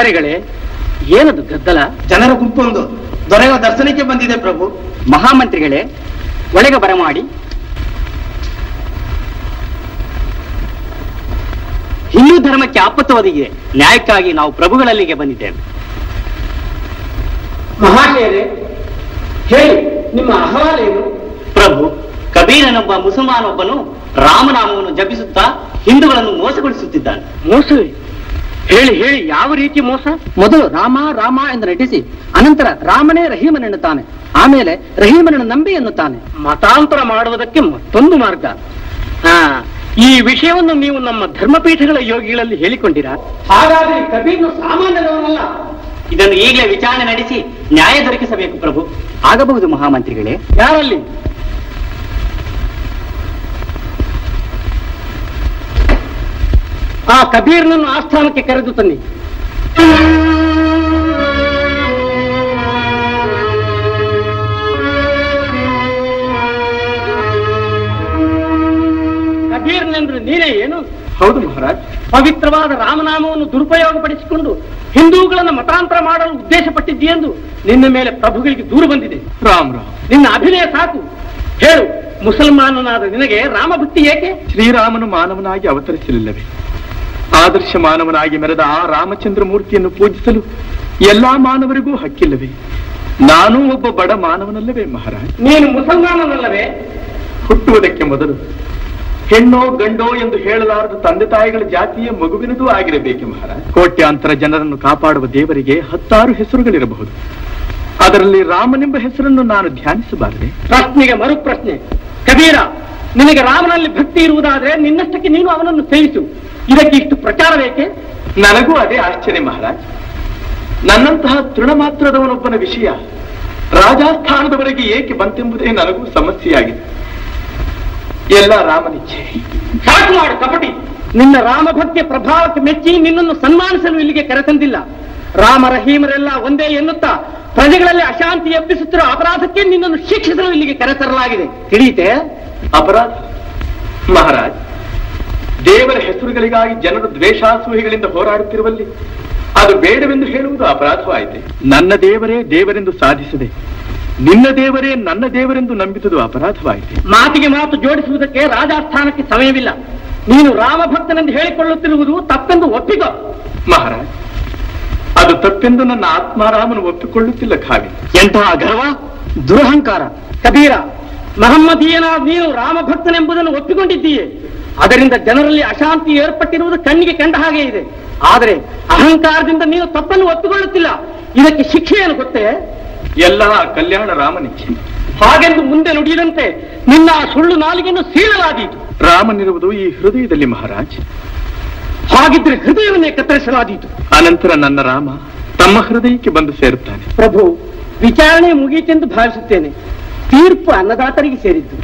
ದೊರೆಗಳೇ ಏನದು ಗದ್ದಲ ಜನರ ಗುಂಪೊಂದು ದೊರೆಯ ದರ್ಶನಕ್ಕೆ ಬಂದಿದೆ ಪ್ರಭು ಮಹಾಮಂತ್ರಿಗಳೇ ಒಳಗೆ ಬರಮಾಡಿ ಹಿಂದೂ ಧರ್ಮಕ್ಕೆ ಆಪತ್ತು ಒದಗಿದೆ ನ್ಯಾಯಕ್ಕಾಗಿ ನಾವು ಪ್ರಭುಗಳಲ್ಲಿಗೆ ಬಂದಿದ್ದೇವೆ ಮಹಾಶಯರೇ ಹೇಳಿ ನಿಮ್ಮ ಅಹವಾಲೇನು ಪ್ರಭು ಕಬೀರನೊಬ್ಬ ಮುಸಲ್ಮಾನೊಬ್ಬನು ರಾಮನಾಮವನ್ನು ಜಪಿಸುತ್ತಾ ಹಿಂದೂಗಳನ್ನು ಮೋಸಗೊಳಿಸುತ್ತಿದ್ದಾನೆ ಮೋಸವೇ ಹೇಳಿ ಹೇಳಿ ಯಾವ ರೀತಿ ಮೋಸ ಮೊದಲು ರಾಮ ರಾಮ ಎಂದು ನಟಿಸಿ ಅನಂತರ ರಾಮನೇ ರಹೀಮನೆನ್ನುತ್ತಾನೆ ಆಮೇಲೆ ರಹೀಮನನ್ನು ನಂಬಿ ಎನ್ನುತ್ತಾನೆ ಮತಾಂತರ ಮಾಡುವುದಕ್ಕೆ ಮತ್ತೊಂದು ಮಾರ್ಗ ಹಾ ಈ ವಿಷಯವನ್ನು ನೀವು ನಮ್ಮ ಧರ್ಮಪೀಠಗಳ ಯೋಗಿಗಳಲ್ಲಿ ಹೇಳಿಕೊಂಡಿರಾ ಹಾಗಾದ್ರೆ ಕಬೀರ್ನು ಸಾಮಾನ್ಯದವನಲ್ಲ ಇದನ್ನು ಈಗಲೇ ವಿಚಾರಣೆ ನಡೆಸಿ ನ್ಯಾಯ ದೊರಕಿಸಬೇಕು ಪ್ರಭು ಆಗಬಹುದು ಮಹಾಮಂತ್ರಿಗಳೇ ಯಾರಲ್ಲಿ ಆ ಕಬೀರ್ನನ್ನು ಆಸ್ಥಾನಕ್ಕೆ ಕರೆದು ತನ್ನಿ ಕಬೀರ್ನೆಂದ್ರೆ ನೀನೇ ಏನು ಹೌದು ಮಹಾರಾಜ್ ಪವಿತ್ರವಾದ ರಾಮನಾಮವನ್ನು ದುರುಪಯೋಗಪಡಿಸಿಕೊಂಡು ಹಿಂದೂಗಳನ್ನು ಮತಾಂತರ ಮಾಡಲು ಉದ್ದೇಶಪಟ್ಟಿದ್ದೀಯೆಂದು ನಿನ್ನ ಮೇಲೆ ಪ್ರಭುಗಳಿಗೆ ದೂರು ಬಂದಿದೆ ರಾಮ್ ರಾಮ್ ನಿನ್ನ ಅಭಿನಯ ಸಾಕು ಹೇಳು ಮುಸಲ್ಮಾನನಾದ ನಿನಗೆ ರಾಮಭಕ್ತಿ ಏಕೆ ಶ್ರೀರಾಮನು ಮಾನವನಾಗಿ ಅವತರಿಸಲಿಲ್ಲವೇ ಆದರ್ಶ ಮಾನವನಾಗಿ ಮೆರೆದ ಆ ರಾಮಚಂದ್ರ ಮೂರ್ತಿಯನ್ನು ಪೂಜಿಸಲು ಎಲ್ಲಾ ಮಾನವರಿಗೂ ಹಕ್ಕಿಲ್ಲವೇ ನಾನೂ ಒಬ್ಬ ಬಡ ಮಾನವನಲ್ಲವೇ ಮಹಾರಾಜ್ ನೀನು ಮುಸಲ್ಮಾನನಲ್ಲವೇ ಹುಟ್ಟುವುದಕ್ಕೆ ಮೊದಲು ಹೆಣ್ಣೋ ಗಂಡೋ ಎಂದು ಹೇಳಲಾರದ ತಂದೆ ತಾಯಿಗಳ ಜಾತಿಯ ಮಗುವಿನದೂ ಆಗಿರಬೇಕೆ ಮಹಾರಾಜ್ ಕೋಟ್ಯಾಂತರ ಜನರನ್ನು ಕಾಪಾಡುವ ದೇವರಿಗೆ ಹತ್ತಾರು ಹೆಸರುಗಳಿರಬಹುದು ಅದರಲ್ಲಿ ರಾಮನೆಂಬ ಹೆಸರನ್ನು ನಾನು ಧ್ಯಾನಿಸಬಾರದೆ ಪ್ರಶ್ನೆಗೆ ಮರು ಪ್ರಶ್ನೆ ಕಬೀರ ನಿನಗೆ ರಾಮನಲ್ಲಿ ಭಕ್ತಿ ಇರುವುದಾದ್ರೆ ನಿನ್ನಷ್ಟಕ್ಕೆ ನೀನು ಅವನನ್ನು ಸೇರಿಸು ಇದಕ್ಕೆ ಇಷ್ಟು ಪ್ರಚಾರ ಬೇಕೆ ನನಗೂ ಅದೇ ಆಶ್ಚರ್ಯ ಮಹಾರಾಜ್ ನನ್ನಂತಹ ತೃಣಮಾತ್ರದವನೊಬ್ಬನ ವಿಷಯ ರಾಜಸ್ಥಾನದವರೆಗೆ ಏಕೆ ಬಂತೆಂಬುದೇ ನನಗೂ ಸಮಸ್ಯೆಯಾಗಿದೆ ಎಲ್ಲ ರಾಮನಿಚ್ಛೆ ಸಾಕು ಮಾಡು ಕಪಟಿ ನಿನ್ನ ರಾಮಭಕ್ತಿಯ ಪ್ರಭಾವಕ್ಕೆ ಮೆಚ್ಚಿ ನಿನ್ನನ್ನು ಸನ್ಮಾನಿಸಲು ಇಲ್ಲಿಗೆ ಕರೆತಂದಿಲ್ಲ ರಾಮ ರಹೀಮರೆಲ್ಲ ಒಂದೇ ಎನ್ನುತ್ತಾ ಪ್ರಜೆಗಳಲ್ಲಿ ಅಶಾಂತಿ ಎಬ್ಬಿಸುತ್ತಿರುವ ಅಪರಾಧಕ್ಕೆ ನಿನ್ನನ್ನು ಶಿಕ್ಷಿಸಲು ಇಲ್ಲಿಗೆ ಕರೆತರಲಾಗಿದೆ ತಿಳಿಯಿತೆ ಅಪರಾಧ ಮಹಾರಾಜ್ ದೇವರ ಹೆಸರುಗಳಿಗಾಗಿ ಜನರು ದ್ವೇಷಾಸೂಹಿಗಳಿಂದ ಹೋರಾಡುತ್ತಿರುವಲ್ಲಿ ಅದು ಬೇಡವೆಂದು ಹೇಳುವುದು ಅಪರಾಧವಾಯಿತೆ ನನ್ನ ದೇವರೇ ದೇವರೆಂದು ಸಾಧಿಸದೆ ನಿನ್ನ ದೇವರೇ ನನ್ನ ದೇವರೆಂದು ನಂಬಿದುದು ಅಪರಾಧವಾಯಿತೆ ಮಾತಿಗೆ ಮಾತು ಜೋಡಿಸುವುದಕ್ಕೆ ರಾಜಸ್ಥಾನಕ್ಕೆ ಸಮಯವಿಲ್ಲ ನೀನು ರಾಮಭಕ್ತನೆಂದು ಹೇಳಿಕೊಳ್ಳುತ್ತಿರುವುದು ತಪ್ಪೆಂದು ಒಪ್ಪಿಕೋ ಮಹಾರಾಜ್ ಅದು ತಪ್ಪೆಂದು ನನ್ನ ಆತ್ಮಾರಾಮನು ಒಪ್ಪಿಕೊಳ್ಳುತ್ತಿಲ್ಲ ಖಾವಿ ಎಂತಹ ಗರ್ವ ದುರಹಂಕಾರ ಕಬೀರ ಮಹಮ್ಮದೀಯನಾದ ನೀನು ರಾಮಭಕ್ತನೆಂಬುದನ್ನು ಒಪ್ಪಿಕೊಂಡಿದ್ದೀಯೆ ಅದರಿಂದ ಜನರಲ್ಲಿ ಅಶಾಂತಿ ಏರ್ಪಟ್ಟಿರುವುದು ಕಣ್ಣಿಗೆ ಕಂಡ ಹಾಗೆ ಇದೆ ಆದರೆ ಅಹಂಕಾರದಿಂದ ನೀನು ತಪ್ಪನ್ನು ಒಪ್ಪಿಕೊಳ್ಳುತ್ತಿಲ್ಲ ಇದಕ್ಕೆ ಶಿಕ್ಷೆ ಏನು ಗೊತ್ತೇ ಎಲ್ಲ ಕಲ್ಯಾಣ ರಾಮನಿಚ್ಛೆ ಹಾಗೆಂದು ಮುಂದೆ ನುಡಿಯದಂತೆ ನಿನ್ನ ಆ ಸುಳ್ಳು ನಾಲಿಗೆಯನ್ನು ಸೀಳಲಾದೀತು ರಾಮನಿರುವುದು ಈ ಹೃದಯದಲ್ಲಿ ಮಹಾರಾಜ್ ಹಾಗಿದ್ರೆ ಹೃದಯವನ್ನೇ ಕತ್ತರಿಸಲಾದೀತು ಅನಂತರ ನನ್ನ ರಾಮ ತಮ್ಮ ಹೃದಯಕ್ಕೆ ಬಂದು ಸೇರುತ್ತಾನೆ ಪ್ರಭು ವಿಚಾರಣೆ ಮುಗೀತೆಂದು ಭಾವಿಸುತ್ತೇನೆ ತೀರ್ಪು ಅನ್ನದಾತರಿಗೆ ಸೇರಿದ್ದು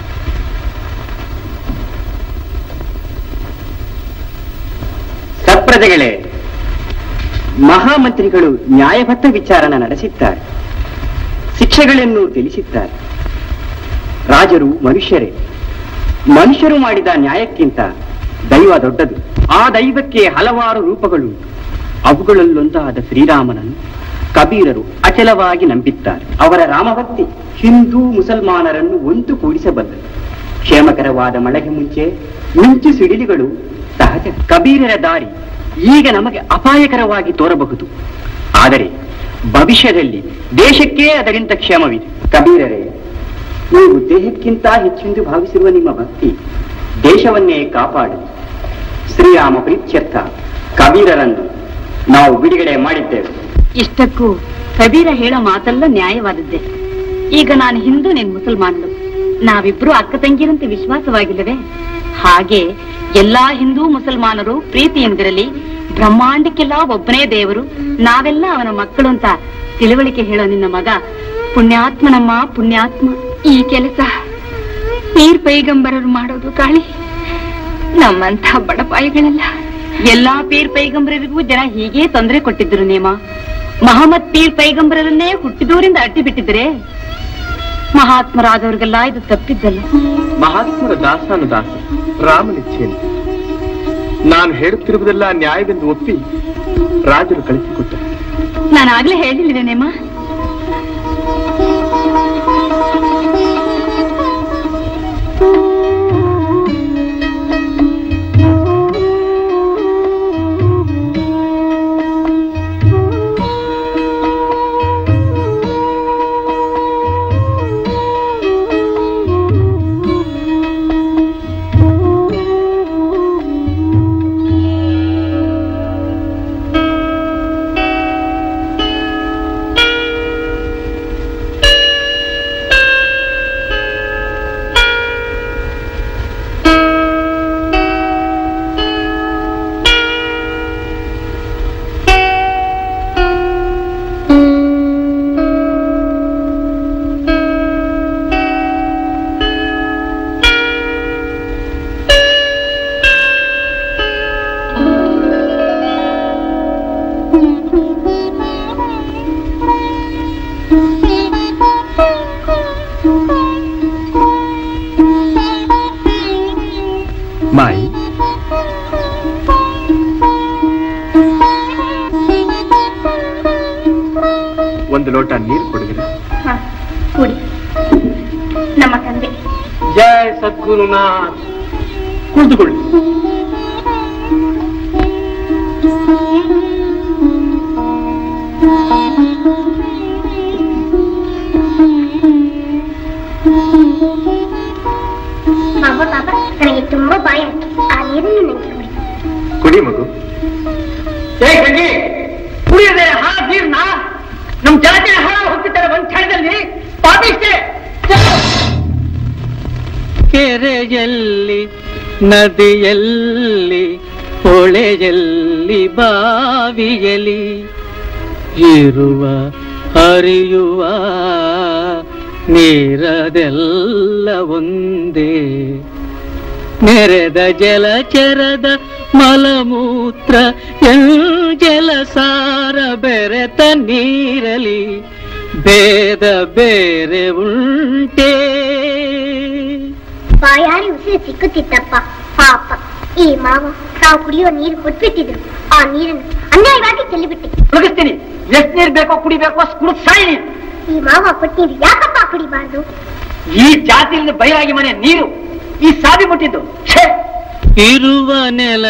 ಸಪ್ರಜೆಗಳೇ ಮಹಾಮಂತ್ರಿಗಳು ನ್ಯಾಯಬದ್ಧ ವಿಚಾರಣ ನಡೆಸಿದ್ದಾರೆ ಶಿಕ್ಷೆಗಳನ್ನು ತಿಳಿಸಿದ್ದಾರೆ ರಾಜರು ಮನುಷ್ಯರೇ ಮನುಷ್ಯರು ಮಾಡಿದ ನ್ಯಾಯಕ್ಕಿಂತ ದೈವ ದೊಡ್ಡದು ಆ ದೈವಕ್ಕೆ ಹಲವಾರು ರೂಪಗಳು ಅವುಗಳಲ್ಲೊಂದಾದ ಶ್ರೀರಾಮನನ್ನು ಕಬೀರರು ಅಚಲವಾಗಿ ನಂಬಿದ್ದಾರೆ ಅವರ ರಾಮಭಕ್ತಿ ಹಿಂದೂ ಮುಸಲ್ಮಾನರನ್ನು ಒಂದು ಕೂಡಿಸಬಲ್ಲದು ಕ್ಷೇಮಕರವಾದ ಮಳೆಗೆ ಮುಂಚೆ ಮಿಂಚು ಸಿಡಿಲಿಗಳು ಸಹಜ ಕಬೀರರ ದಾರಿ ಈಗ ನಮಗೆ ಅಪಾಯಕರವಾಗಿ ತೋರಬಹುದು ಆದರೆ ಭವಿಷ್ಯದಲ್ಲಿ ದೇಶಕ್ಕೇ ಅದರಿಂದ ಕ್ಷೇಮವಿದೆ ಕಬೀರರೇ ನೀವು ದೇಹಕ್ಕಿಂತ ಹೆಚ್ಚೆಂದು ಭಾವಿಸಿರುವ ನಿಮ್ಮ ಭಕ್ತಿ ದೇಶವನ್ನೇ ಕಾಪಾಡಲಿ ಶ್ರೀರಾಮ ಪ್ರೀತ್ಯರ್ಥ ಕಬೀರರನ್ನು ನಾವು ಬಿಡುಗಡೆ ಮಾಡಿದ್ದೇವೆ ಇಷ್ಟಕ್ಕೂ ಕಬೀರ ಹೇಳೋ ಮಾತೆಲ್ಲ ನ್ಯಾಯವಾದದ್ದೇ ಈಗ ನಾನು ಹಿಂದೂ ನೀನ್ ಮುಸಲ್ಮಾನರು ನಾವಿಬ್ರು ಅಕ್ಕ ತಂಗಿರಂತೆ ವಿಶ್ವಾಸವಾಗಿಲ್ಲವೇ ಹಾಗೆ ಎಲ್ಲಾ ಹಿಂದೂ ಮುಸಲ್ಮಾನರು ಪ್ರೀತಿಯಿಂದಿರಲಿ ಬ್ರಹ್ಮಾಂಡಕ್ಕೆಲ್ಲ ಒಬ್ಬನೇ ದೇವರು ನಾವೆಲ್ಲ ಅವನ ಮಕ್ಕಳು ಅಂತ ತಿಳುವಳಿಕೆ ಹೇಳೋ ನಿನ್ನ ಮಗ ಪುಣ್ಯಾತ್ಮನಮ್ಮ ಪುಣ್ಯಾತ್ಮ ಈ ಕೆಲಸ ಪೀರ್ ಪೈಗಂಬರರು ಮಾಡೋದು ಕಾಳಿ ನಮ್ಮಂಥ ಬಡಪಾಯಿಗಳೆಲ್ಲ ಎಲ್ಲಾ ಪೀರ್ ಪೈಗಂಬರರಿಗೂ ಜನ ಹೀಗೆ ತೊಂದರೆ ಕೊಟ್ಟಿದ್ರು ನೇಮ ಮಹಮ್ಮದ್ ಪೀರ್ ಪೈಗಂಬರರನ್ನೇ ಹುಟ್ಟಿದೂರಿಂದ ಅಡ್ಡಿ ಬಿಟ್ಟಿದ್ರೆ ಮಹಾತ್ಮರಾದವ್ರಿಗೆಲ್ಲ ಇದು ತಪ್ಪಿದ್ದಲ್ಲ ಮಹಾತ್ಮರ ದಾಸನು ದಾಸ ರಾಮನಿಚ್ಛೆಯನ್ನು ನಾನು ಹೇಳುತ್ತಿರುವುದೆಲ್ಲ ನ್ಯಾಯವೆಂದು ಒಪ್ಪಿ ರಾಜರು ಕಳಿಸಿಕೊಟ್ಟರು ನಾನು ಆಗ್ಲೇ ಹೇಳಿಲ್ವೇನೇಮ್ಮ ಮಾಯಿ ಒಂದು ಲೋಟ ನೀರು ಕೊಡಿದ್ರೆ ಹ, ಕುಡಿ ನಮ್ಮ ತಂದೆ ಜಯ ಸದ್ಗುರುನಾಥ್ ಕುಳಿತುಕೊಳ್ಳಿ ಬಾಬ ಬಾಬ ನನಗೆ ತುಂಬಾ ಬಾಯ ಆ ನೀರನ್ನು ನನಗೆ ಕೊಡಿ ಕುಡಿ ಮಗು ಏ ಗಂಗೆ ಕುಡಿಯದೆ ಹಾಳ ನೀರ್ನ ನಮ್ ಜನತೆ ಹಾಳ ಹೋಗ್ತಿದ್ದಾರೆ ಒಂದ್ ಕ್ಷಣದಲ್ಲಿ ಪಾಪಿಷ್ಟೇ ಕೆರೆಯಲ್ಲಿ ನದಿಯಲ್ಲಿ ಹೊಳೆಯಲ್ಲಿ ಬಾವಿಯಲ್ಲಿ ಇರುವ ಹರಿಯುವ ನೀರದೆಲ್ಲ ಒಂದೇ ನೆರೆದ ಜಲಚರದ ಮಲಮೂತ್ರ ಜಲಸಾರ ಬೆರೆತ ನೀರಲಿ ಭೇದ ಬೇರೆ ಉಂಟೇ ಬಾಯಾರಿ ಉಸಿರು ಸಿಕ್ಕುತ್ತಿತ್ತಪ್ಪ ಪಾಪ ಈ ಮಾವ ತಾವು ಕುಡಿಯೋ ನೀರು ಕೊಟ್ಬಿಟ್ಟಿದ್ರು ಆ ನೀರನ್ನು ಅನ್ಯಾಯವಾಗಿ ಚೆಲ್ಲಿಬಿಟ್ಟೆ ಮುಗಿಸ್ತೀನಿ ಎಷ್ಟ್ ನೀರ್ ಬೇಕೋ ಕುಡಿಬೇಕೋ ಅಷ್ಟ್ ಕುಡಿದ್ ಸಾಯಿ ನೀನು. ಈ ಮಾವ ಕೊಟ್ಟಿದ್ದು ಯಾಕಪ್ಪ ಕುಡಿಬಾರ್ದು ಈ ಜಾತಿಯಿಂದ ಬಯಲಾಗಿ ಮನೆ ನೀರು ಈ ಸಾದಿ ಮುಟ್ಟಿದ್ದು ಛೇ ಇರುವ ನೆಲ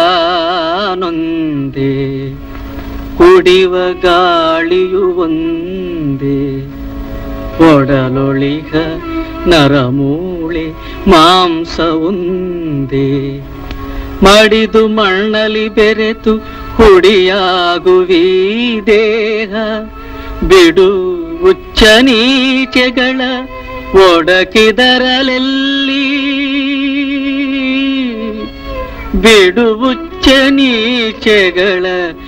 ತಾನೊಂದೇ ಕುಡಿವ ಗಾಳಿಯು ಒಂದೇ ಒಡಲೊಳಿಗ ನರಮೂಳೆ ಮಾಂಸ ಒಂದೇ ಮಡಿದು ಮಣ್ಣಲಿ ಬೆರೆತು ಹುಡಿಯಾಗುವೀ ದೇಹ ಬಿಡು ಉಚ್ಚ ನೀಚೆಗಳ ಒಡಕಿದರಲೆಲ್ಲಿ ಬಿಡು ಉಚ್ಚ ನೀಚೆಗಳ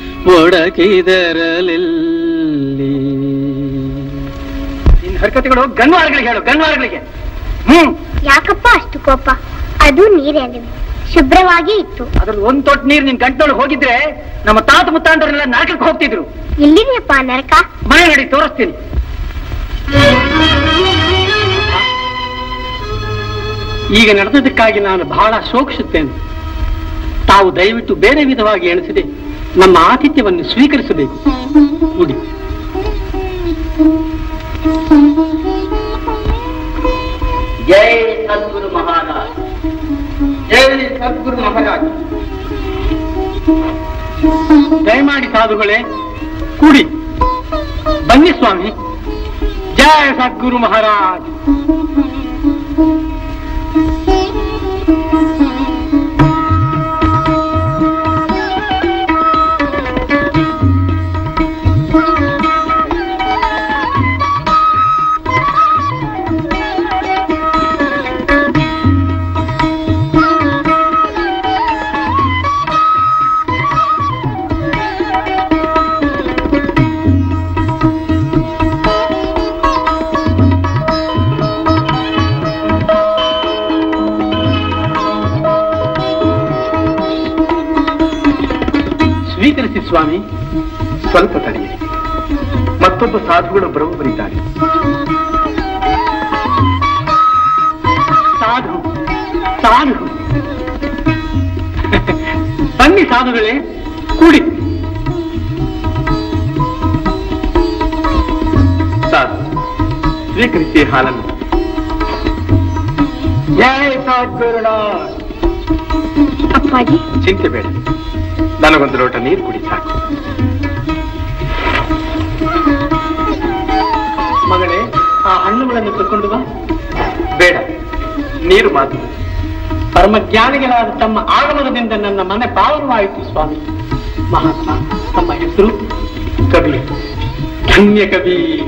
ಒಡಕಿದರಲೆಲ್ಲಿ ನಿನ್ ಹರಕತೆಗಳು ಗನ್ವಾರಗಳಿಗೆ ಹೇಳು ಗನ್ವಾರಗಳಿಗೆ ಹ್ಮ್ ಯಾಕಪ್ಪ ಅಷ್ಟು ಕೋಪ ಅದು ನೀರೇ ಅಲ್ಲವೇ ಶುಭ್ರವಾಗಿ ಇತ್ತು ಅದ್ರಲ್ಲಿ ಒಂದ್ ತೊಟ್ಟು ನೀರು ನಿನ್ ಗಂಟಲು ಹೋಗಿದ್ರೆ ನಮ್ಮ ತಾತ ಮುತ್ತಾಂಡವರೆಲ್ಲ ನರಕಕ್ಕೆ ಹೋಗ್ತಿದ್ರು ಎಲ್ಲಿದೆಯಪ್ಪ ನರಕ ಮನೆ ನಡಿ ತೋರಿಸ್ತೀನಿ ಈಗ ನಡೆದದಕ್ಕಾಗಿ ನಾನು ಬಹಳ ಶೋಕಿಸುತ್ತೇನೆ ತಾವು ದಯವಿಟ್ಟು ಬೇರೆ ವಿಧವಾಗಿ ಎಣಿಸದೆ ನಮ್ಮ ಆತಿಥ್ಯವನ್ನು ಸ್ವೀಕರಿಸಬೇಕು ನೋಡಿ ಜೈ ಸದ್ಗುರು ಮಹಾರಾಜ್ ಜೈ ಸದ್ಗುರು ಮಹಾರಾಜ್ ದಯಮಾಡಿ ಸಾಧುಗಳೇ ಕೂಡಿ ಬನ್ನಿ ಸ್ವಾಮಿ ಜಯ ಸದ್ಗುರು ಮಹಾರಾಜ್ ಸ್ವೀಕರಿಸಿ ಸ್ವಾಮಿ ಸ್ವಲ್ಪ ತಡೆಯಿರಿ ಮತ್ತೊಬ್ಬ ಸಾಧುಗಳು ಬರುವವರಿದ್ದಾರೆ ಸಾಧು ಸಾಧು ಬನ್ನಿ ಸಾಧುಗಳೇ ಕೂಡಿ ಸ್ವೀಕರಿಸಿ ಹಾಲನ್ನು ಜೈ ಸದ್ಗುರುನಾಥ್ ಅಪ್ಪಾಜಿ ಚಿಂತೆ ಬೇಡ ನನಗೊಂದು ಲೋಟ ನೀರು ಕುಡಿ ಸಾಕು ಮಗಳೇ ಆ ಹಣ್ಣುಗಳನ್ನು ತಕೊಂಡು ಬಾ ಬೇಡ ನೀರು ಮಾತು ಪರಮಜ್ಞಾನಿಗಳಾದ ತಮ್ಮ ಆಗಮನದಿಂದ ನನ್ನ ಮನೆ ಪಾವನವಾಯಿತು ಸ್ವಾಮಿ ಮಹಾತ್ಮ ತಮ್ಮ ಹೆಸರು ಕಬೀರ್ ಧನ್ಯ ಕಬೀರ್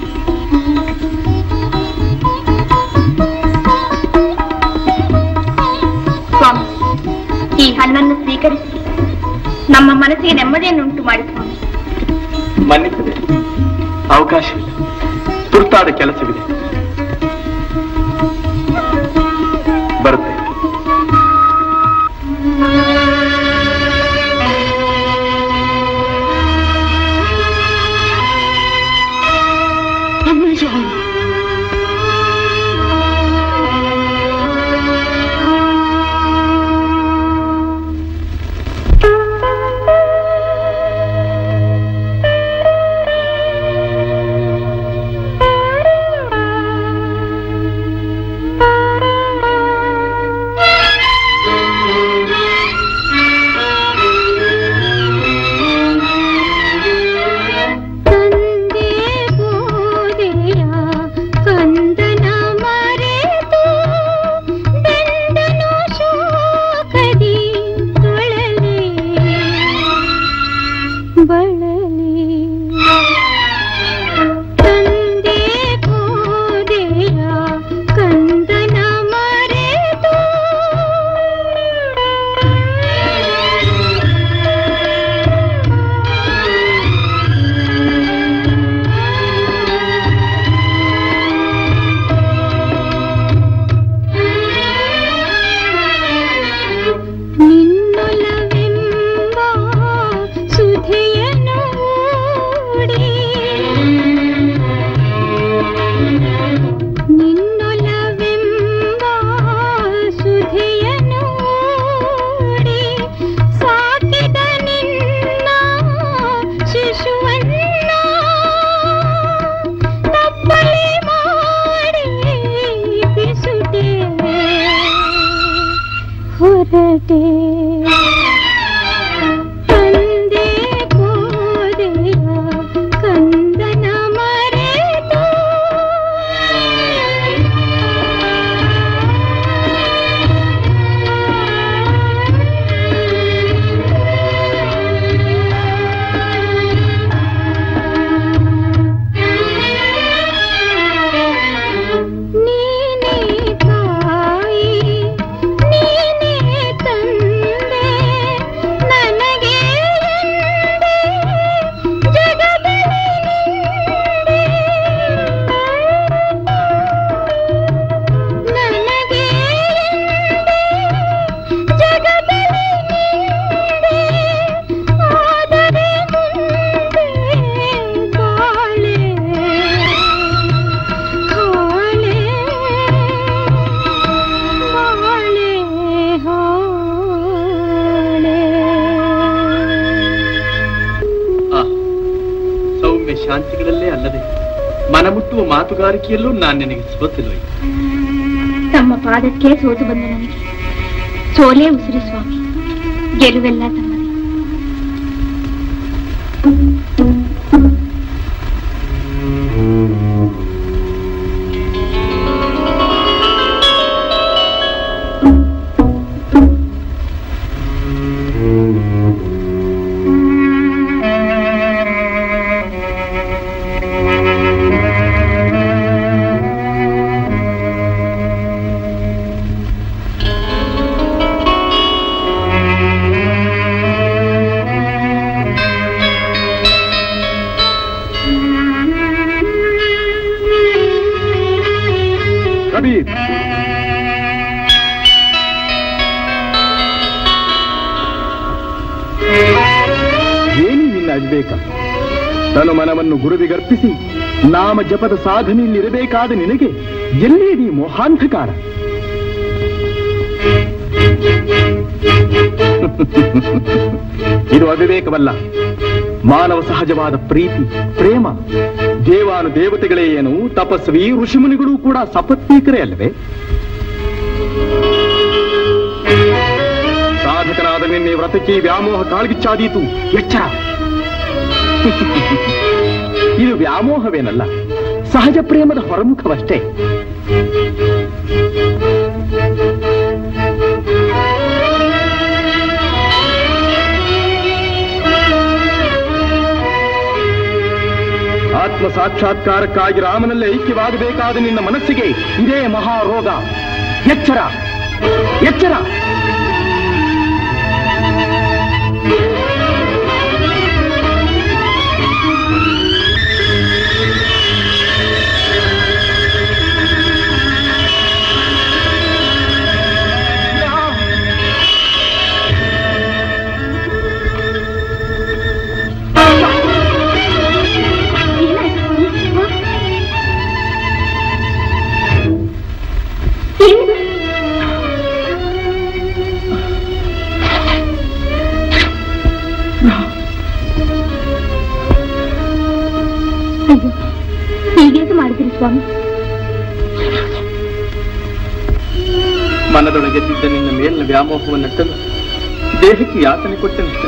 ಸ್ವಾಮಿ ಈ ಹಣ್ಣನ್ನು ಸ್ವೀಕರಿಸಿ ನಮ್ಮ ಮನಸ್ಸಿಗೆ ನೆಮ್ಮದಿಯನ್ನುಂಟು ಮಾಡಿ ಸ್ವಾಮಿ ಮನ್ನಿಸದೆ ಅವಕಾಶವಿಲ್ಲ ತುರ್ತಾದ ಕೆಲಸವಿದೆ ಬರುತ್ತೆ ತಂದೆ ಬೋಧೆಯ ಕಂದನ ಮರೆತು ಬೆಂದನು ಶೋಕದಿ ಬಳಲಿ ಬಳಲಿ ತಂದೆ ಬೋಧೆಯ ಕಂದನ ಮರೆತು ನಿನ್ನೊಲವೆಂಬ ಸುಧೆಯನ್ನು ಹೂಡಿ ನಿನ್ನೊಲವೆಂಬ ಸುಧೆಯನ್ನು ಹೂಡಿ ಸಾಕಿದ ನಿನ್ನ ಶಿಶುವನ್ನ ತಪ್ಪಲೆ ಮಾಡಿ ಬಿಸುಟೆ ಹೊರಟೆ ತಂದೆ ಬೋಧೆಯ ಕಂದನ ಮರೆತು ನೀನೇ ತಾಯಿ ನೀನೇ ತಂದೆ ನನಗೆ ಎಂದೇ ಜಗದಲ್ಲಿ ನಿಂದೆ. ನನಗೆ ಎಂದೇ ಜಗದಲ್ಲಿ ನಿಂದೆ. ಆದರೆ ಮುಂದೆ ಬಾಳೆ ಹಾಳೆ ಬಾಳೆ ಹಾಳೆ ಆ ಸೌಮ್ಯ ಶಾಂತಿಗಳಲ್ಲೇ ಅಲ್ಲದೆ ಮನಮುಟ್ಟುವ ಮಾತುಗಾರಿಕೆಯಲ್ಲೂ ನಾನು ನಿನಗೆ ಸೋತಿಲ್ವೇ ತಮ್ಮ ಪಾದಕ್ಕೆ ಸೋತು ಬಂದ ನನಗೆ ಸೋಲೇ ಉಸಿರಿ ಸ್ವಾಮಿ ಗೆಲುವೆಲ್ಲ ತಮ್ಮದೇ ಕಬೀರ್ ಏನು ನಿನ್ನ ಅವಿವೇಕ ತನು ಮನವನ್ನು ಗುರುವಿಗರ್ಪಿಸಿ ನಾಮ ಜಪದ ಸಾಧನೆಯಲ್ಲಿರಬೇಕಾದ ನಿನಗೆ ಎಲ್ಲಿಯದಿ ಮೋಹಾಂಧಕಾರ ಇದು ಅವಿವೇಕವಲ್ಲ ಮಾನವ ಸಹಜವಾದ ಪ್ರೀತಿ ಪ್ರೇಮ ದೇವಾನು ದೇವತೆಗಳೇ ಏನು ತಪಸ್ವಿ ಋಷಿಮುನಿಗಳು ಕೂಡ ಸಪತ್ನೀಕರೇ ಅಲ್ಲವೇ ಸಾಧಕನಾದ ನಿನ್ನೆ ವ್ರತಕ್ಕೆ ವ್ಯಾಮೋಹ ಕಾಳ್ಗಿಚ್ಚಾದೀತು ಎಚ್ಚರ ಇದು ವ್ಯಾಮೋಹವೇನಲ್ಲ ಸಹಜ ಪ್ರೇಮದ ಹೊರಮುಖವಷ್ಟೇ ಆತ್ಮ ಸಾಕ್ಷಾತ್ಕಾರಕ್ಕಾಗಿ ರಾಮನಲ್ಲೇ ಐಕ್ಯವಾಗಬೇಕಾದ ನಿನ್ನ ಮನಸ್ಸಿಗೆ ಇದೇ ಮಹಾರೋಗ ಎಚ್ಚರ ಎಚ್ಚರ ಅಯ್ಯೋ ಹೀಗೇದು ಮಾಡಿದ್ರಿ ಸ್ವಾಮಿ ಮನದೊಳಗೆದ್ದಿದ್ದ ನಿನ್ನ ಮೇಲಿನ ವ್ಯಾಮೋಹವನ್ನಟ್ಟಲು ದೇಹಕ್ಕೆ ಯಾತನೆ ಕೊಟ್ಟನಷ್ಟೇ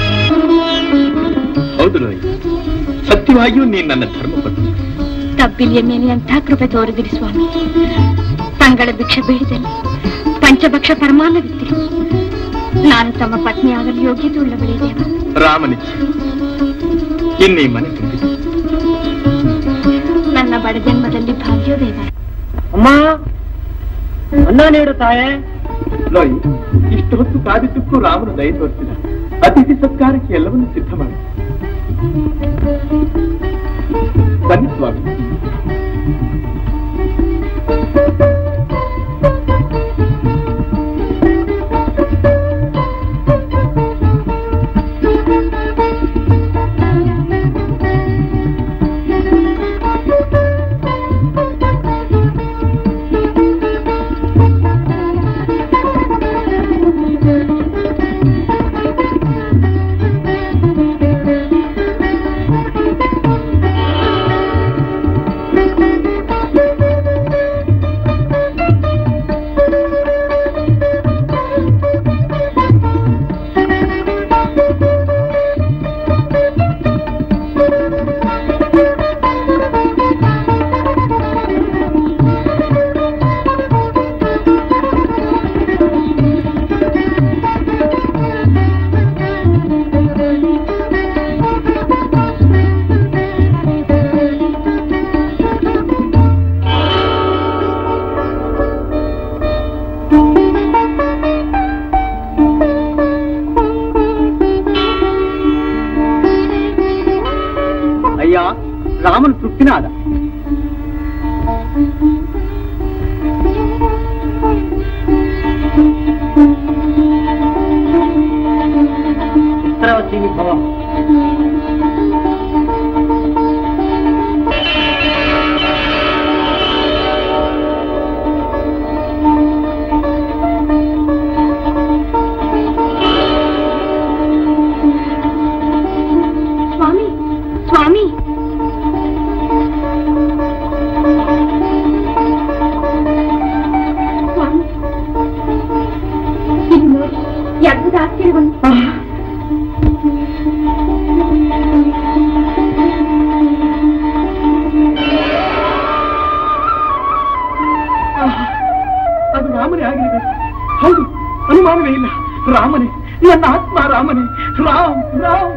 ಹೌದು ರೋಹಿ ಸತ್ಯವಾಗಿಯೂ ನೀನು ನನ್ನ ಧರ್ಮಪತ್ನಿ ತಬ್ಬಿಲಿಯ ಮೇಲೆ ಅಂತ ಕೃಪೆ ತೋರಿದಿರಿ ಸ್ವಾಮಿ ತಂಗಳ ಭಿಕ್ಷೆ ಬೇಡಿದಲ್ಲಿ ಪಂಚಭಕ್ಷ ಪರಮಾನವಿದ್ದೆ ನಾನು ತಮ್ಮ ಪತ್ನಿ ಆಗಲು ಯೋಗ್ಯತೆ ಉಳ್ಳವಳೇ ದೇವ ರಾಮನಿಚ್ಛೆ ಇನ್ನೀ ಮನೆ ತುಂಬಿದೆ ನನ್ನ ಬಡ ಜನ್ಮದಲ್ಲಿ ಭಾಗ್ಯೋದಯ ಅಮ್ಮ ಅನ್ನ ನೀಡು ತಾಯೇ ಲೋಯಿ ಇಷ್ಟು ಹೊತ್ತು ಕಾದಿದ್ದಕ್ಕೂ ರಾಮನು ದಯ ತೋರಿಸಿದ ಅತಿಥಿ ಸತ್ಕಾರಕ್ಕೆ ಎಲ್ಲವನ್ನೂ ಸಿದ್ಧ ಮಾಡಿ ಬನ್ನಿ ಸ್ವಾಮಿ ಅಯ್ಯ ರಾಮನ ತೃಪ್ತಿನಾದ ಚಿತ್ರವತೀನಿ ಭವ ಸ್ವಾಮಿ ಸ್ವಾಮಿ ಸ್ವಾಮಿ ಇಲ್ಲಿ ನೋಡಿ ಯಜ್ಞದ ಆಶ್ಚರ್ಯವನ್ನು ಅದು ರಾಮನೇ ಆಗಿರಬೇಕು ಹೌದು ಅನುಮಾನವೇ ಇಲ್ಲ ರಾಮನೇ ನನ್ನ ಆತ್ಮ ರಾಮನೇ ರಾಮ್ ರಾಮ್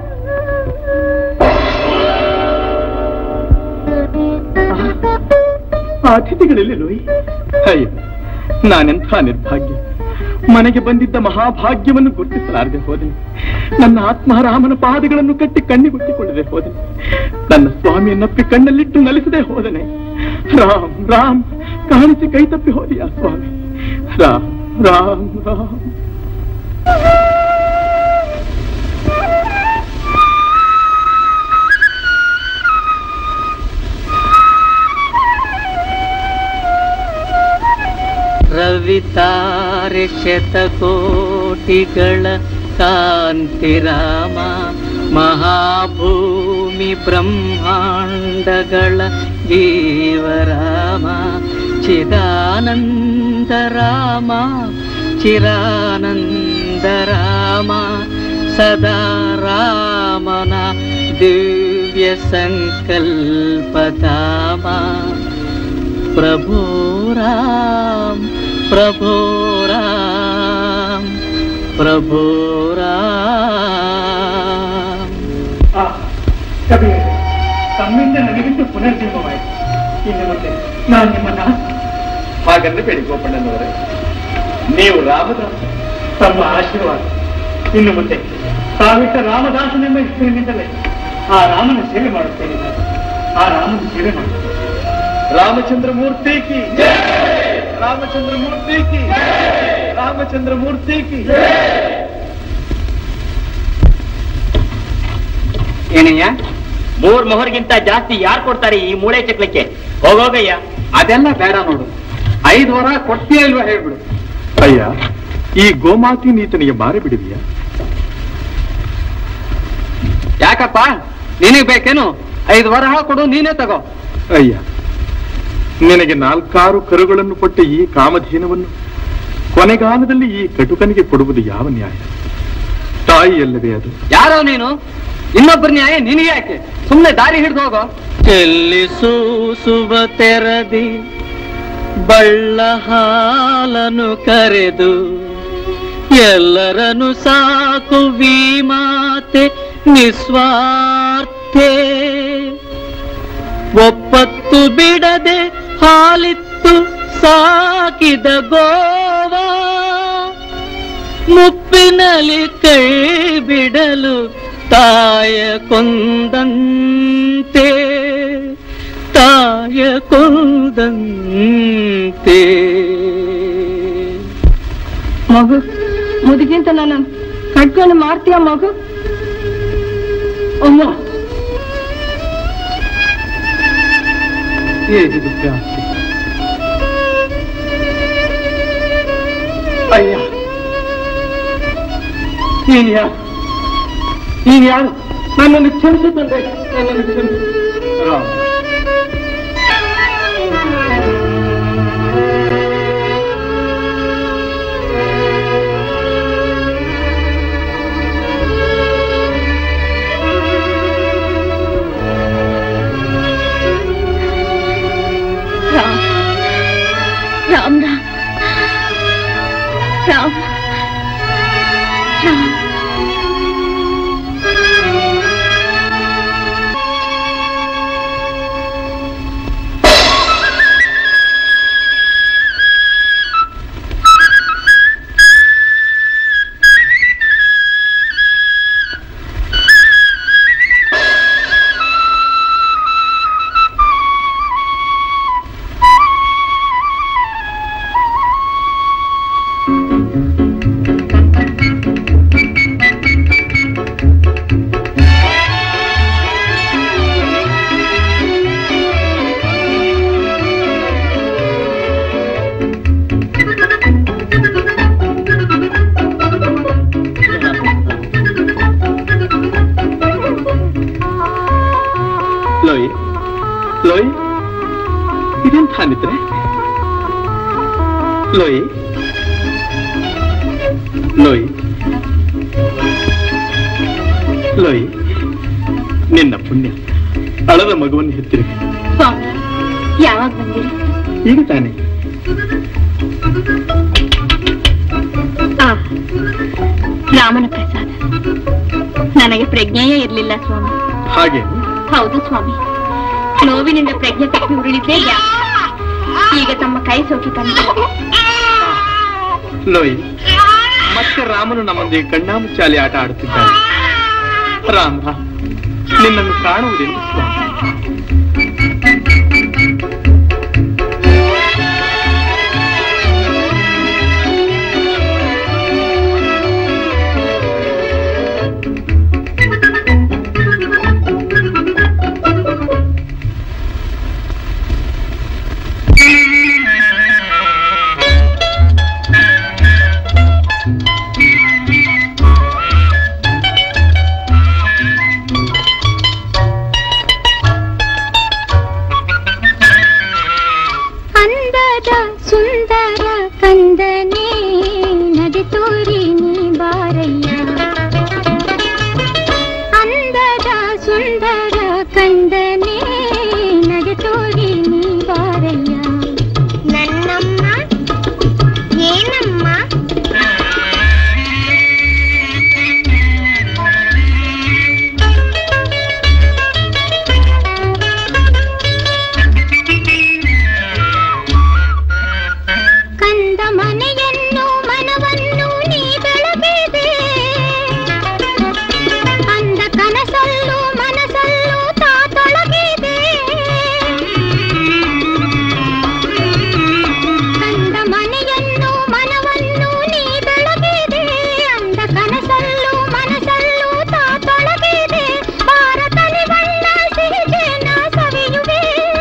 ಆ ಅತಿಥಿಗಳಲ್ಲಿ ಲೋಯಿ ಅಯ್ಯೋ ನಾನೆಂಥ ನಿರ್ಭಾಗ್ಯ ಮನೆಗೆ ಬಂದಿದ್ದ ಮಹಾಭಾಗ್ಯವನ್ನು ಗುರುತಿಸಲಾರದೆ ಹೋದನೆ ನನ್ನ ಆತ್ಮ ರಾಮನ ಪಾದಗಳನ್ನು ಕಟ್ಟಿ ಕಣ್ಣಿಗುಟ್ಟಿಕೊಳ್ಳದೆ ಹೋದನೆ ನನ್ನ ಸ್ವಾಮಿಯನ್ನಪ್ಪಿ ಕಣ್ಣಲ್ಲಿಟ್ಟು ನಲಿಸದೆ ಹೋದನೆ ರಾಮ್ ರಾಮ್ ಕಾಣಿಸಿ ಕೈ ತಪ್ಪಿ ಹೋದಿಯಾ ಸ್ವಾಮಿ ರಾಮ್ ರಾಮ್ ರಾಮ್ ರವಿತಾರೆ ಶತಕೋಟಿಗಳ ಕಾಂತಿ ರಾಮ ಮಹಾಭೂತ ಭೂಮಿ ಬ್ರಹ್ಮಾಂಡಗಳ ಜೀವರಾಮ ಚಿದಾನಂದ ರಾಮ ಚಿರಾನಂದ ರಾಮ ಸದಾ ರಾಮನ ದಿವ್ಯ ಸಂಕಲ್ಪಧಾಮ ಪ್ರಭೋ ರಾಮ್ ಪ್ರಭೋ ರಾಮ್ ಪ್ರಭೋ ರಾಮ್ ಕಬೀರ್ ತಮ್ಮಿಂದ ನನಗಿಂತ ಪುನರ್ಜನ್ಮವಾಯಿತು ಇನ್ನು ಮುಂದೆ ನಾನು ನಿಮ್ಮನ್ನ ಹಾಗಂದ್ರೆ ಬೇಡಿ ಗೋಪಣ್ಣನವರೇ ನೀವು ರಾಮದಾಸ ತಮ್ಮ ಆಶೀರ್ವಾದ ಇನ್ನು ಮುಂದೆ ತಾವಿಟ್ಟ ರಾಮದಾಸನೆಂಬ ಹೆಸರಿನಿಂದಲೇ ಆ ರಾಮನ ಸೇವೆ ಮಾಡುತ್ತೇನೆ ನಾನು. ಆ ರಾಮನ ಸೇವೆ ಮಾಡುತ್ತೇನೆ ರಾಮಚಂದ್ರ ಮೂರ್ತಿ ಕಿ ರಾಮಚಂದ್ರ ಮೂರ್ತಿ ಕಿ ರಾಮಚಂದ್ರ ಮೂರ್ತಿ ಕಿ ಏನಯ್ಯ ಮೂರ್ ಮೊಹರ್ಗಿಂತ ಜಾಸ್ತಿ ಯಾರು ಕೊಡ್ತಾರೆ ಈ ಮೂಳೆ ಚಕ್ಲಕ್ಕೆ ಹೋಗೋಗಯ್ಯ ಅದೆಲ್ಲ ಬೇಡ ನೋಡು ಐದು ವರ ಕೊಡ್ತೀಯ ಇಲ್ವಾ ಹೇಳ್ಬಿಡು ಅಯ್ಯ ಈ ಗೋಮಾತಿ ನೀತನಿಗೆ ಮಾರಿ ಬಿಡಿದೆಯಾ ಯಾಕಪ್ಪ ನಿನಗ್ ಬೇಕೇನು ಐದು ವರಹ ಕೊಡು ನೀನೇ ತಗೋ ಅಯ್ಯ ನಿನಗೆ ನಾಲ್ಕಾರು ಕರುಗಳನ್ನು ಕೊಟ್ಟ ಈ ಕಾಮಧೇನವನ್ನು ಕೊನೆಗಾಲದಲ್ಲಿ ಈ ಕಟುಕನಿಗೆ ಕೊಡುವುದು ಯಾವ ನ್ಯಾಯ ತಾಯಿಯಲ್ಲವೇ ಅದು ಯಾರೋ ನೀನು ಇನ್ನೊಬ್ಬರ ನ್ಯಾಯ ನಿನಗೆ ಯಾಕೆ ಸುಮ್ನೆ ದಾರಿ ಹಿಡಿದು ಹೋಗೋ ಎಲ್ಲಿ ಸೂಸುವ ತೆರದಿ ಬಳ್ಳ ಹಾಲನು ಕರೆದು ಎಲ್ಲರನ್ನು ಸಾಕು ಮಾತೆ ನಿಸ್ವಾರ್ಥೆ ಒಪ್ಪತ್ತು ಬಿಡದೆ ಹಾಲಿತ್ತು ಸಾಕಿದ ಗೋವಾ ಮುಪ್ಪಿನಲ್ಲಿ ಕೈ ಬಿಡಲು ತಾಯ ಕೊಂದಂತೆ ತಾಯ ಕೊಂದಂತೆ ಮಗು ಮುದುಗಿಂತ ನಾನು ಕಟ್ಕೊಂಡು ಮಾಡ್ತೀಯ ಮಗು ಅಮ್ಮ ಹೇಗಿದು ಪ್ರಾಪ್ತಿ ಅಯ್ಯ ನೀನ್ ಯಾರು ನೀನ್ ಯಾರು ನನ್ನನ್ನು ಕ್ಷಮಿಸು ತಂದೆ ನನ್ನನ್ನು ಕ್ಷಮಿಸು ರಾಮ ರಾಮ್ ರಾಮ್ ರಾಮ್ ರಾಮ್ ರಾಮ್ ಲೋಯ್ ಲೋಯ್ ಇದೆಂಥ ನಿದ್ರೆ ಲೋಯ್ ಲೋಯ್ ಲೋಯ್ ನಿನ್ನ ಪುಣ್ಯ ಅಳದ ಮಗುವನ್ನು ಹೆತ್ತಿರುವೆ ಸ್ವಾಮಿ ಯಾವಾಗ ಬಂದಿರಿ ಈಗ ತಾನೆ ಆ ರಾಮನ ಪ್ರಸಾದ ನನಗೆ ಪ್ರಜ್ಞೆಯೇ ಇರಲಿಲ್ಲ ಸ್ವಾಮಿ ಹಾಗೆ ಹೌದು ಸ್ವಾಮಿ ನೋವಿನಿಂದ ಪ್ರಜ್ಞೆ ತಪ್ಪಿ ಉರುಳಿದ್ದೇ ಯಾಕೆ? ಈಗ ತಮ್ಮ ಕೈ ಸೋಕಿ ತಂದೆ ಲೋಯ್ ಮತ್ತೆ ರಾಮನು ನಮ್ಮೊಂದಿಗೆ ಕಣ್ಣಾಮುಚ್ಚಾಲಿ ಆಟ ಆಡುತ್ತಿದ್ದಾನೆ ರಾಮ ನಿನ್ನನ್ನು ಕಾಣುವುದೆಂದು ಸ್ವಾಮಿ ತೋರಿ ನೀ ಬಾರಯ್ಯ ಅಂದದ ಸುಂದರ ಕಂದನೆ ನಗೆ ತೋರಿ ನೀ ಬಾರಯ್ಯ ನನ್ನಮ್ಮ ಏನಮ್ಮ ಕಂದ ಮನೆಯನ್ನು ಮನವನ್ನು ನೀ ಬೆಳಗಿದೆ ಅಂದ ಕನಸಲ್ಲೂ ಮನಸ್ಸಲ್ಲೂ ತಾ ತೊಳಗಿದೆ ಕಂದ ಮನೆಯನ್ನು ಮನವನ್ನು ನೀ ಬೆಳಗಿದೆ ಅಂದ ಕನಸಲ್ಲೂ ಮನಸ್ಸಲ್ಲೂ ತಾ ತೊಳಗಿದೆ ಭಾರತಲಿ ಬಣ್ಣ ಸಿಹಿಜೇನ ಸವಿಯುವೆ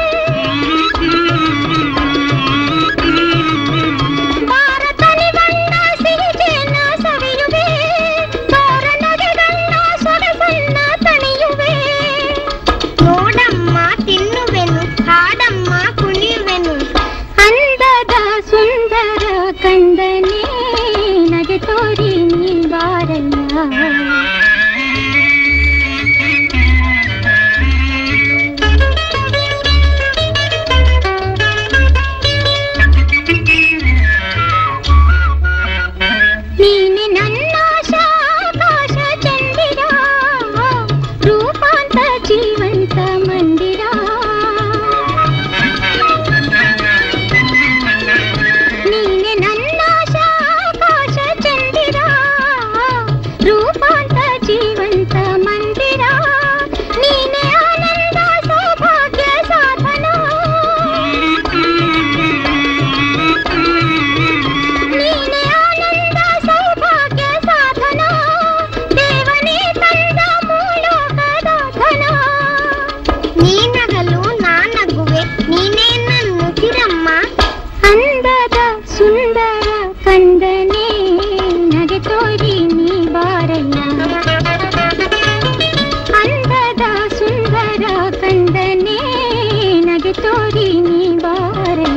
ಭಾರತಲಿ ಬಣ್ಣ ಸಿಹಿಜೇನ ಸವಿಯುವೆ ತೋರಣಗೆ ಗಣ್ಣ ಸೊಗಸನ್ನ ತಣಿಯುವೆ ನೋಡಮ್ಮ ತಿನ್ನುವೆನು ಹಾಡಮ್ಮ ಕುಣಿಯುವೆನು ಅಂದದ ಸುಂದರ ಕಂದನೆ ನಗೆ ತೋರಿ ನೀ ಬಾರಯ್ಯ ನೀನೆ ನನ್ನ ಆಕಾಶ ಚಂದಿರ ರೂಪಾಂತ ಜೀವಂತ ಮಂದಿರ ನೀನೆ ನನ್ನ ಆಕಾಶ ಚಂದಿರ ರೂಪಾಂತ ಜೀವಂತ ಮಂದಿರ ನೀನೆ ಆನಂದ ಸೌಭಾಗ್ಯ ಸಾಧನ ನೀನೆ ಆನಂದ ಸೌಭಾಗ್ಯ ಸಾಧನ ದೇವನೇ ತಂದ ಮೂಲೋಕದ ಧನ ನೀನಗಲು ನಾನಗುವೆ ನೀನೇ ನನ್ನ ಚಿರಮ್ಮ ಅಂದದ ಸುಂದರ ಕಂದನೆ ನಗೆ ತೋರಿ ನೀ ಬಾರಯ್ಯ ಅಂದದ ಸುಂದರ ಕಂದನೆ ನಗೆ ತೋರಿ ನೀ ಬಾರಯ್ಯ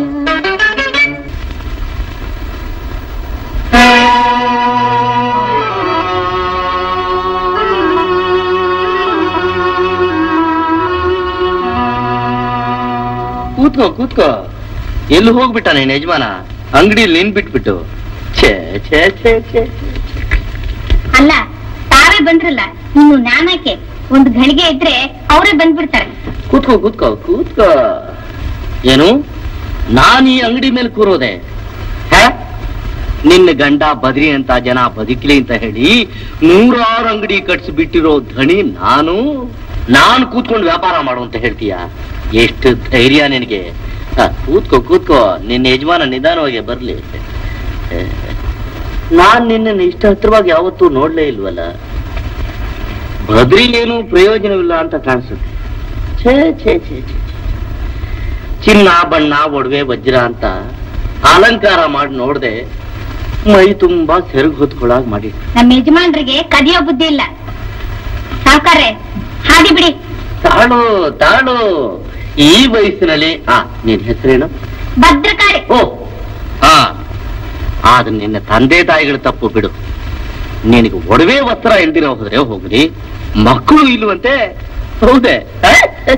ಕೂತ್ಕೋ ಕೂತ್ಕೋ ಎಲ್ಲಿ ಹೋಗ್ಬಿಟ್ಟ ನೀನ್ ಯಜಮಾನ ಅಂಗಡಿಯಲ್ಲಿ ನಿನ್ ಬಿಟ್ಬಿಟ್ಟು ಛೇ ಛೇ ಛೇ ಛೇ ಅಲ್ಲ ತಾವೇ ಬಂದ್ರಲ್ಲ ಇನ್ನು ನಾನಕ್ಕೆ ಒಂದು ಘಳಿಗೆ ಇದ್ರೆ ಅವರೇ ಬಂದ್ಬಿಡ್ತಾರೆ ಕೂತ್ಕೋ ಕೂತ್ಕೋ ಕೂತ್ಕೋ ಏನು ನಾನ್ ಈ ಅಂಗಡಿ ಮೇಲೆ ಕೂರೋದೆ ಹೇ? ನಿನ್ನ ಗಂಡ ಬದ್ರಿ ಅಂತ ಜನ ಬದುಕಲಿ ಅಂತ ಹೇಳಿ ನೂರಾರು ಅಂಗಡಿ ಕಟ್ಸಿ ಬಿಟ್ಟಿರೋ ಧಣಿ ನಾನು ನಾನು ಕೂತ್ಕೊಂಡು ವ್ಯಾಪಾರ ಮಾಡು ಅಂತ ಹೇಳ್ತೀಯ ಎಷ್ಟು ಧೈರ್ಯ ನಿನಗೆ ಹ, ಕೂತ್ಕೋ ಕೂತ್ಕೋ ನಿನ್ನ ಯಜಮಾನ ನಿಧಾನವಾಗಿ ಬರ್ಲಿ ಹೇ. ನಾನ್ ನಿನ್ನನ್ನು ಇಷ್ಟ ಹತ್ರವಾಗಿ ಯಾವತ್ತೂ ನೋಡ್ಲೇ ಇಲ್ವಲ್ಲ ಬದ್ರಿ ಏನು ಪ್ರಯೋಜನವಿಲ್ಲ ಅಂತ ಕಾಣಿಸುತ್ತೆ ಛೇ ಛೇ ಛೇ ಛೇ ಛೇ. ಚಿನ್ನ ಬಣ್ಣ ಒಡವೆ ವಜ್ರ ಅಂತ ಅಲಂಕಾರ ಮಾಡಿ ನೋಡ್ದೆ ಮೈ ತುಂಬಾ ಸೆರಗು ಹೊತ್ಕೊಳಾಗ್ ಮಾಡಿ ನಮ್ಮ ಯಜಮಾನ್ರಿಗೆ ಕದಿಯೋ ಬುದ್ಧಿ ಇಲ್ಲ ಸಾವ್ಕಾರ್ರೆ ಹಾಗೆ ಬಿಡಿ ತಾಳು ತಾಳು ಈ ವಯಸ್ಸಿನಲ್ಲಿ ಆ ನಿನ್ ಹೆಸರೇನು ಭದ್ರಕಾಳಿ ಓ ಹಾ ಆದ್ರೆ ನಿನ್ನ ತಂದೆ ತಾಯಿಗಳ ತಪ್ಪು ಬಿಡು ನಿನಗೆ ಒಡವೆ ವಸ್ತ್ರ ಇಲ್ದಿರೋ ಹೋದ್ರೆ ಹೋಗ್ಲಿ ಮಕ್ಕಳು ಇಲ್ವಂತೆ ಹೌದೇ ಆ?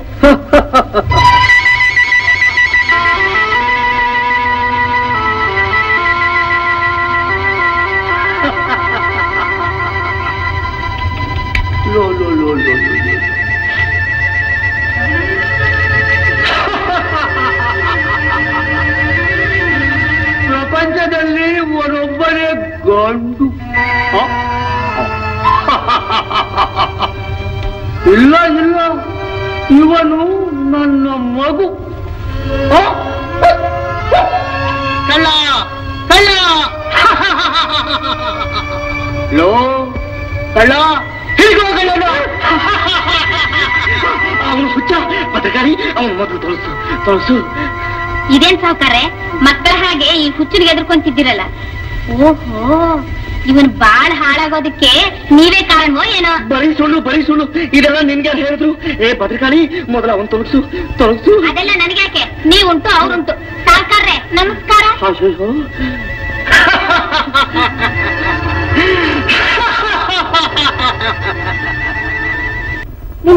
ಲೋ, ಲೋ, ಲೋ, ಲೋ, ಲೋ, ಲೋ. ಪ್ರಪಂಚದಲ್ಲಿ ಒಬ್ಬರೇ ಗಂಡು ಆ? ಇಲ್ಲ ಇಲ್ಲ ಇವನು ನನ್ನ ಮಗು ಆ? ಕಳ್ಳ ಕಳ್ಳ ಲೋ ಕಳ್ಳ ಹಿಡಿಗೋ ಕಳ್ಳನ ಅವನು ಹುಚ್ಚ ಪತ್ರಕಾರಿ ಅವನು ಮೊದಲು ತೊಳಸು ತೊಳಸು ಇದೇನ್ ಸಾವ್ಕಾರ್ರೆ ಮಕ್ಕಳ ಹಾಗೆ ಈ ಹುಚ್ಚನಿಗೆ ಎದುರ್ಕೊಂತಿದ್ದೀರಲ್ಲ ಓಹೋ ಇವನ್ ಬಾಳ್ ಹಾಳಾಗೋದಕ್ಕೆ ನೀವೇ ಕಾರಣವೋ ಏನೋ ಬರೀ ಸುಳ್ಳು ಬರೀ ಸುಳ್ಳು ಇದೆಲ್ಲ ನಿನ್ಗೆ ಯಾರು ಹೇಳಿದ್ರು ಏ ಭದ್ರಕಾಳಿ ಮೊದಲ ಅವನ್ ತೊಲಗಿಸು ತೊಲಗಿಸು ಅದೆಲ್ಲ ನನಗ್ಯಾಕೆ ನೀವುಂಟು ಅವ್ರುಂಟು ಸಾವ್ಕಾರ್ರೆ ನಮಸ್ಕಾರ ಅಯ್ಯೋ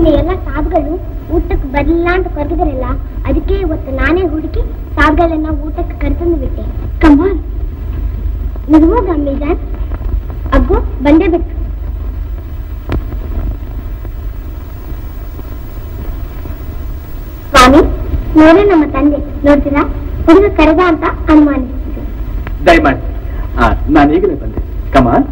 ನಿನ್ನೆ ಎಲ್ಲ ಸಾಬ್ಗಳು ಊಟಕ್ಕೆ ಬರ್ಲಿಲ್ಲ ಅಂತ ಕರೆದಿದ್ರಲ್ಲ ಅದಕ್ಕೆ ಇವತ್ತು ನಾನೇ ಹುಡುಕಿ ಸಾಬ್ಗಳನ್ನ ಊಟಕ್ಕೆ ಕರೆತಂದು ಬಿಟ್ಟೆ ಕಮಾಲ್ ನಿಜವೂ ಗಂಭೀಜಾನ್ ಅಗ್ಗು ಬಂದೇ ಬಿಟ್ಟು ಸ್ವಾಮಿ ನೋಡೇ ನಮ್ಮ ತಂದೆ ನೋಡ್ತೀರಾ ಹುಡುಗ ಕರೆದ ಅಂತ ಅನುಮಾನಿಸಿದ್ರು ದಯಮಾಡಿ ಆ, ನಾನು ಈಗಲೇ ಬಂದೆ ಕಮಾನ್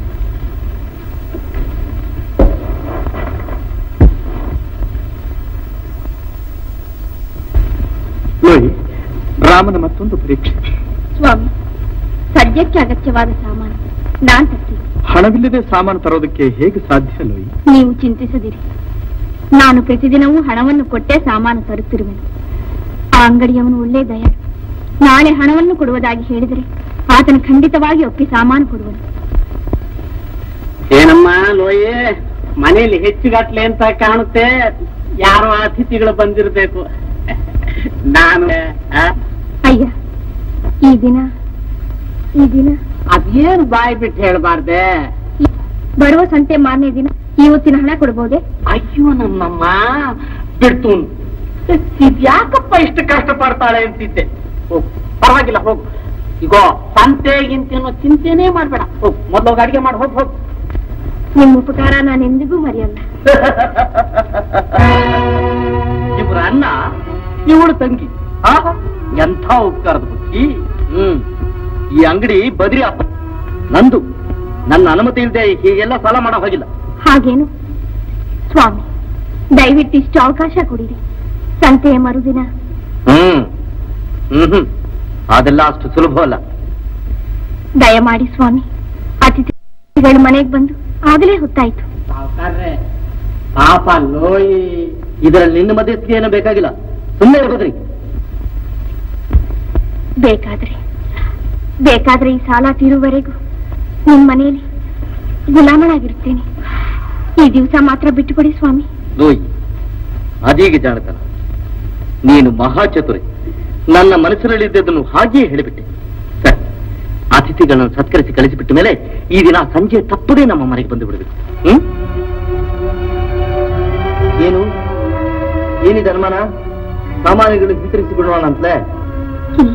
ನೋಡಿ ರಾಮನ ಮತ್ತೊಂದು ಪರೀಕ್ಷೆ ಸ್ವಾಮಿ ಸದ್ಯಕ್ಕೆ ಅಗತ್ಯವಾದ ಸಾಮಾನು ನಾನ್ ತರ್ತೀನಿ ಹಣವಿಲ್ಲದೆ ಸಾಮಾನು ತರೋದಕ್ಕೆ ಹೇಗೆ ಸಾಧ್ಯ ಲೋಯಿ ನೀವು ಚಿಂತಿಸದಿರಿ ನಾನು ಪ್ರತಿದಿನವೂ ಹಣವನ್ನು ಕೊಟ್ಟೇ ಸಾಮಾನು ತರುತ್ತಿರುವೆನು ಆ ಅಂಗಡಿಯವನು ಒಳ್ಳೆ ದಯಾಳು ನಾಳೆ ಹಣವನ್ನು ಕೊಡುವುದಾಗಿ ಹೇಳಿದರೆ ಆತನು ಖಂಡಿತವಾಗಿ ಒಪ್ಪಿ ಸಾಮಾನು ಕೊಡುವನು ಏನಮ್ಮ ಲೋಯೆ ಮನೇಲಿ ಹೆಚ್ಚುಗಟ್ಲೆ ಅಂತ ಕಾಣುತ್ತೆ ಯಾರೋ ಅತಿಥಿಗಳು ಬಂದಿರ್ಬೇಕು ನಾನು ಆ, ಅಯ್ಯ ಈ ದಿನ ಈ ದಿನ ಅದೇನು ಬಾಯಿ ಬಿಟ್ಟು ಹೇಳ್ಬಾರ್ದೆ ಬರುವ ಸಂತೆ ಮಾರನೇ ದಿನ ಇವತ್ತಿನ ಹಣ ಕೊಡಬಹುದೇ ಅಯ್ಯೋ ನಮ್ಮಮ್ಮ ಬಿಡ್ತು ಇದ್ಯಾಕಪ್ಪ ಇಷ್ಟು ಕಷ್ಟ ಪಡ್ತಾಳೆ ಅಂತಿದ್ದೆ ಹೋಗು ಪರವಾಗಿಲ್ಲ ಹೋಗು ಈಗೋ ಸಂತೆಗಿಂತೇನೋ ಚಿಂತೆನೇ ಮಾಡ್ಬೇಡ ಹೋಗು ಮೊದ್ಲು ಹೋಗಿ ಅಡಿಗೆ ಮಾಡಿ ಹೋಗ್ ಹೋಗು ನಿಮ್ಮ ಉಪಕಾರ ನಾನು ಎಂದಿಗೂ ಮರೆಯಲ್ಲ ಇವರ ಅಣ್ಣ ಇವಳು ತಂಗಿ ಆಹಾ ಎಂಥ ಉಪಕಾರದ ಬುದ್ಧಿ ಹ್ಮ್ ಈ ಅಂಗಡಿ ಬದ್ರಿ ಅಪ್ಪ ನಂದು ನನ್ನ ಅನುಮತಿ ಇಲ್ಲದೆ ಹೀಗೆಲ್ಲ ಸಾಲ ಮಾಡೋ ಹೋಗಿಲ್ಲ ಹಾಗೇನು ಸ್ವಾಮಿ ದಯವಿಟ್ಟು ಇಷ್ಟು ಅವಕಾಶ ಕೊಡಿರಿ ಸಂತೆಯ ಮರುದಿನ ಹ್ಮ್ ಹ್ಮ್ ಹ್ಮ್ ಅದೆಲ್ಲ ಅಷ್ಟು ಸುಲಭವಲ್ಲ ದಯಮಾಡಿ ಸ್ವಾಮಿ ಅತಿಥಿಗಳು ಮನೆಗೆ ಬಂದು ಆಗಲೇ ಹೊತ್ತಾಯ್ತು ಸಾವ್ಕಾರ್ರೆ, ಪಾಪ ಲೋಯಿ ಇದರಲ್ಲಿ ನಿನ್ನ ಮಧ್ಯಸ್ಥಿಕೆ ಏನೂ ಬೇಕಾಗಿಲ್ಲ ಸುಮ್ಮನೆ ಇರ್ಬೋದ್ರಿ ಬೇಕಾದ್ರೆ ಬೇಕಾದ್ರೆ ಈ ಸಾಲ ತೀರುವವರೆಗೂ ನಿಮ್ ಮನೆಯಲ್ಲಿ ಗುಲಾಮನಾಗಿರುತ್ತೇನೆ ಈ ದಿವಸ ಮಾತ್ರ ಬಿಟ್ಟುಕೊಡಿ ಸ್ವಾಮಿ ಲೋಯ್ ಅದೀಗ ಜಾಣತನ ನೀನು ಮಹಾಚತುರೆ ನನ್ನ ಮನಸ್ಸಿನಲ್ಲಿದ್ದದನ್ನು ಹಾಗೆಯೇ ಹೇಳಿಬಿಟ್ಟೆ ಸರಿ ಅತಿಥಿಗಳನ್ನು ಸತ್ಕರಿಸಿ ಕಳಿಸಿಬಿಟ್ಟ ಮೇಲೆ ಈ ದಿನ ಸಂಜೆ ತಪ್ಪದೇ ನಮ್ಮ ಮನೆಗೆ ಬಂದು ಬಿಡಬೇಕು ಹ್ಮ್ ಏನು ಏನಿದೆ ಅನುಮಾನ ಸಾಮಾನುಗಳು ವಿತರಿಸಿ ಬಿಡೋಣ ಅಂತಲೇ ಇಲ್ಲ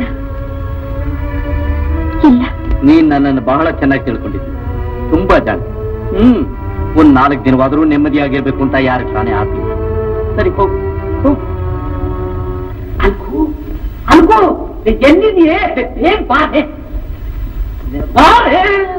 ಇಲ್ಲ ನೀನ್ ನನ್ನನ್ನು ಬಹಳ ಚೆನ್ನಾಗಿ ತಿಳ್ಕೊಂಡಿದ್ದೆ ತುಂಬಾ ಜಾಣ ಹ್ಮ್ ಒಂದ್ ನಾಲ್ಕು ದಿನವಾದರೂ ನೆಮ್ಮದಿಯಾಗಿರ್ಬೇಕು ಅಂತ ಯಾರು ತಾನೇ ಆಸೆ ಇಲ್ಲ. ಸರಿ ಹೋಗು ಹೋಗು ಅನ್ಕು ಅನ್ಕು ಎಲ್ಲಿದೆಯೇ ಬೇಗ ಬಾರೆ ಬಾರೆ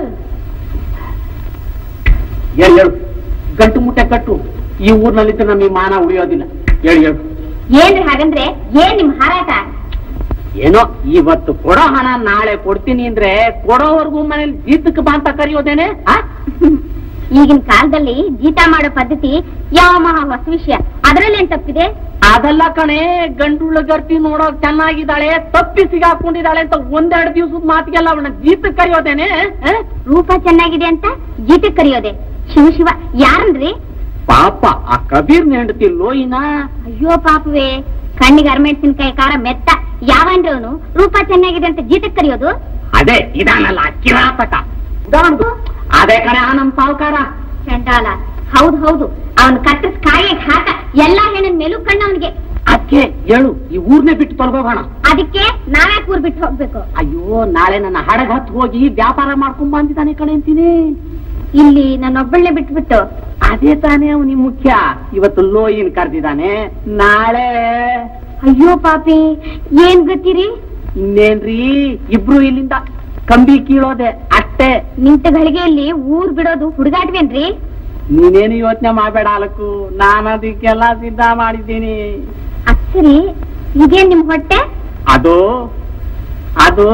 ಹೇಳು ಹೇಳು ಗಂಟು ಮುಟ್ಟೆ ಕಟ್ಟು ಈ ಊರ್ನಲ್ಲಿದ್ದ ನಮಗೆ ಮಾನ ಉಳಿಯೋದಿಲ್ಲ ಹೇಳು ಹೇಳು ಏನ್ರಿ ಹಾಗಂದ್ರೆ ಏನ್ ನಿಮ್ ಹಾರಾಟ ಏನೋ ಇವತ್ತು ಕೊಡೋ ಹಣ ನಾಳೆ ಕೊಡ್ತೀನಿ ಅಂದ್ರೆ ಕೊಡೋವರೆಗೂ ಮನೇಲಿ ಜೀತಕ್ಕೆ ಬಾ ಅಂತ ಕರೆಯೋದೇನೆ ಆ? ಈಗಿನ ಕಾಲದಲ್ಲಿ ಜೀತ ಮಾಡೋ ಪದ್ಧತಿ ಯಾವ ಮಹಾ ಹೊಸ ವಿಷಯ ಅದ್ರಲ್ಲಿ ಏನ್ ತಪ್ಪಿದೆ ಅದೆಲ್ಲ ಕಣೆ ಗಂಡುಳ್ಳ ಗರ್ತಿ ನೋಡೋಕ್ ಚೆನ್ನಾಗಿದ್ದಾಳೆ ತಪ್ಪಿ ಸಿಗಾಕೊಂಡಿದ್ದಾಳೆ ಅಂತ ಒಂದೆರಡು ದಿವಸದ ಮಾತಿಗೆಲ್ಲ ಅವನ ಜೀತಕ್ಕೆ ಕರೆಯೋದೇನೆ ಆ? ರೂಪ ಚೆನ್ನಾಗಿದೆ ಅಂತ ಜೀತಕ್ ಕರೆಯೋದೆ ಶಿವ ಶಿವ ಯಾರನ್ರಿ ಪಾಪ ಆ ಕಬೀರ್ನ ಹೆಂಡತಿ ಲೋಯಿನ ಅಯ್ಯೋ ಪಾಪವೇ ಕಣ್ಣಿಗೆ ಅರಮೆಣಸಿನಕಾಯಿ ಖಾರ ಮೆತ್ತ ಯಾವನ್ರಿ ಅವನು ರೂಪ ಚೆನ್ನಾಗಿದೆ ಅಂತ ಜೀತಕ್ ಕರೆಯೋದು ಅದೇ ಇದಾನಲ್ಲ ಕಿರಾತಕ ಇದಾನ್ದು. ಅದೇ ಕಣೆ ಆ ನಮ್ ಸಾವುಕಾರ ಚಂಡಾಲ ಹೌದು ಹೌದು ಅವನ್ ಕತ್ತರಿಸ್ ಕಾಯಿಗೆ ಹಾಕ ಎಲ್ಲಾ ಹೆಣ್ಣಿನ ಮೇಲೂ ಕಣ್ಣು ಅವನಿಗೆ ಅದಕ್ಕೆ ಹೇಳು ಈ ಊರ್ನೇ ಬಿಟ್ಟು ತೊಲಗೋಗೋಣ ಅದಕ್ಕೆ ನಾವೇ ಕೂರ್ ಬಿಟ್ಟು ಹೋಗ್ಬೇಕು ಅಯ್ಯೋ ನಾಳೆ ನನ್ನ ಹಡಗ ಹತ್ತು ಹೋಗಿ ವ್ಯಾಪಾರ ಮಾಡ್ಕೊಂಡ್ ಬಂದಿದ್ದಾನೆ ಕಣೆ ಅಂತೀನಿ ಇಲ್ಲಿ ನನ್ನೊಬ್ಬಳನ್ನೇ ಬಿಟ್ಬಿಟ್ಟು ಅದೇ ತಾನೇ ಅವನಿ ಮುಖ್ಯ ಇವತ್ತು ಲೋಯಿನ್ ಕರೆದಿದ್ದಾನೆ ನಾಳೆ ಅಯ್ಯೋ ಪಾಪಿ ಏನ್ ಗೊತ್ತೀರಿ ಇನ್ನೇನ್ರಿ ಇಬ್ರು ಇಲ್ಲಿಂದ ಕಂಬಿ ಕೀಳೋದೆ ಅಷ್ಟೇ ನಿಂತ ಗಳಿಗೆಯಲ್ಲಿ ಊರ್ ಬಿಡೋದು ಹುಡುಗಾಟ್ವೇನ್ರಿ ನೀನೇನು ಯೋಚನೆ ಮಾಡಬೇಡ ಅಲಕು ನಾನು ಅದಕ್ಕೆಲ್ಲ ಸಿದ್ಧ ಮಾಡಿದ್ದೀನಿ ಅಚ್ಚರಿ ಇದೇನ್ ನಿಮ್ ಹೊಟ್ಟೆ ಅದು ಅದು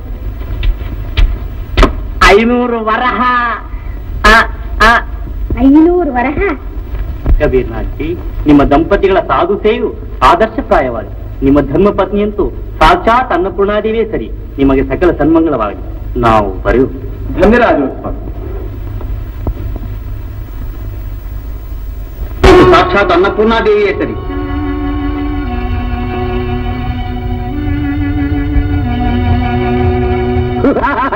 ಐನೂರು ವರಹ ಆ, ಆ, ಐನೂರು ವರಹ ಕಬೀರ್ನಾಥಿ ನಿಮ್ಮ ದಂಪತಿಗಳ ಸಾಧುತೆಯು ಆದರ್ಶಪ್ರಾಯವಾಗಿದೆ ನಿಮ್ಮ ಧರ್ಮ ಪತ್ನಿಯಂತೂ ಸಾಕ್ಷಾತ್ ಅನ್ನಪೂರ್ಣಾದೇವಿಯೇ ಸರಿ ನಿಮಗೆ ಸಕಲ ಸನ್ಮಂಗಳವಾಗಲಿ ನಾವು ಬರೆಯು ಧನ್ಯರಾಜರು ಸ್ವಾಮಿ ಸಾಕ್ಷಾತ್ ಅನ್ನಪೂರ್ಣಾದೇವಿಯೇ ಸರಿ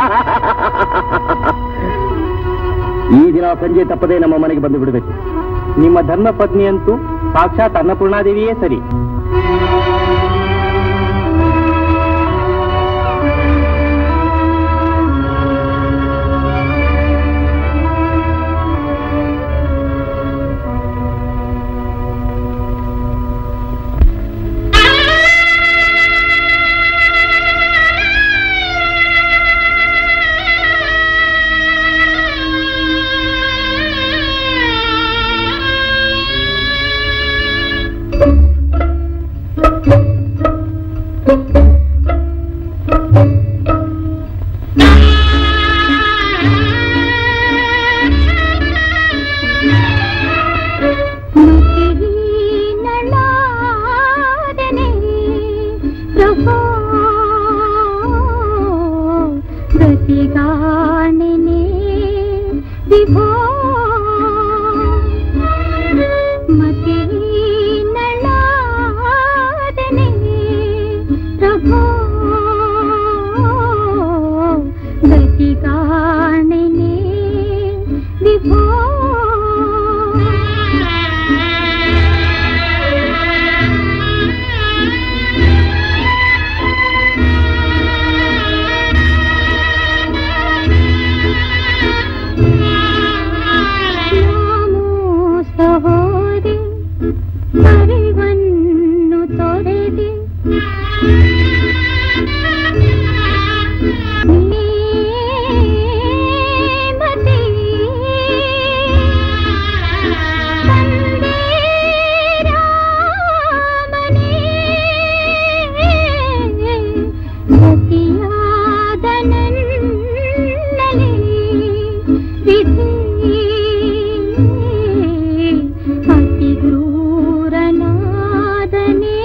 ಈ ದಿನ ಸಂಜೆ ತಪ್ಪದೆ ನಮ್ಮ ಮನೆಗೆ ಬಂದು ಬಿಡಬೇಕು ನಿಮ್ಮ ಧರ್ಮ ಪತ್ನಿಯಂತೂ ಸಾಕ್ಷಾತ್ ಅನ್ನಪೂರ್ಣಾದೇವಿಯೇ ಸರಿ ನಳಾದನೆ ಪ್ರಭೋ ಗತಿಗಾಣನೆ ವಿಭೋ ಮತಿ ನಳಾದನೆ ಪ್ರಭೋ ಗತಿಗಾಣನೆ ವಿಭೋ ನಾಮೋ ಸಹೋದೆ ಮರಿವನ್ನು ತೊರೆದೆ ನೇಮದಿ ತಂದೆ ರಾಮನೇ ಗತಿಯಾದ ನನ್ನಲಿ ವಿಧಿ ಅತಿ ಕ್ರೂರನಾದನೇ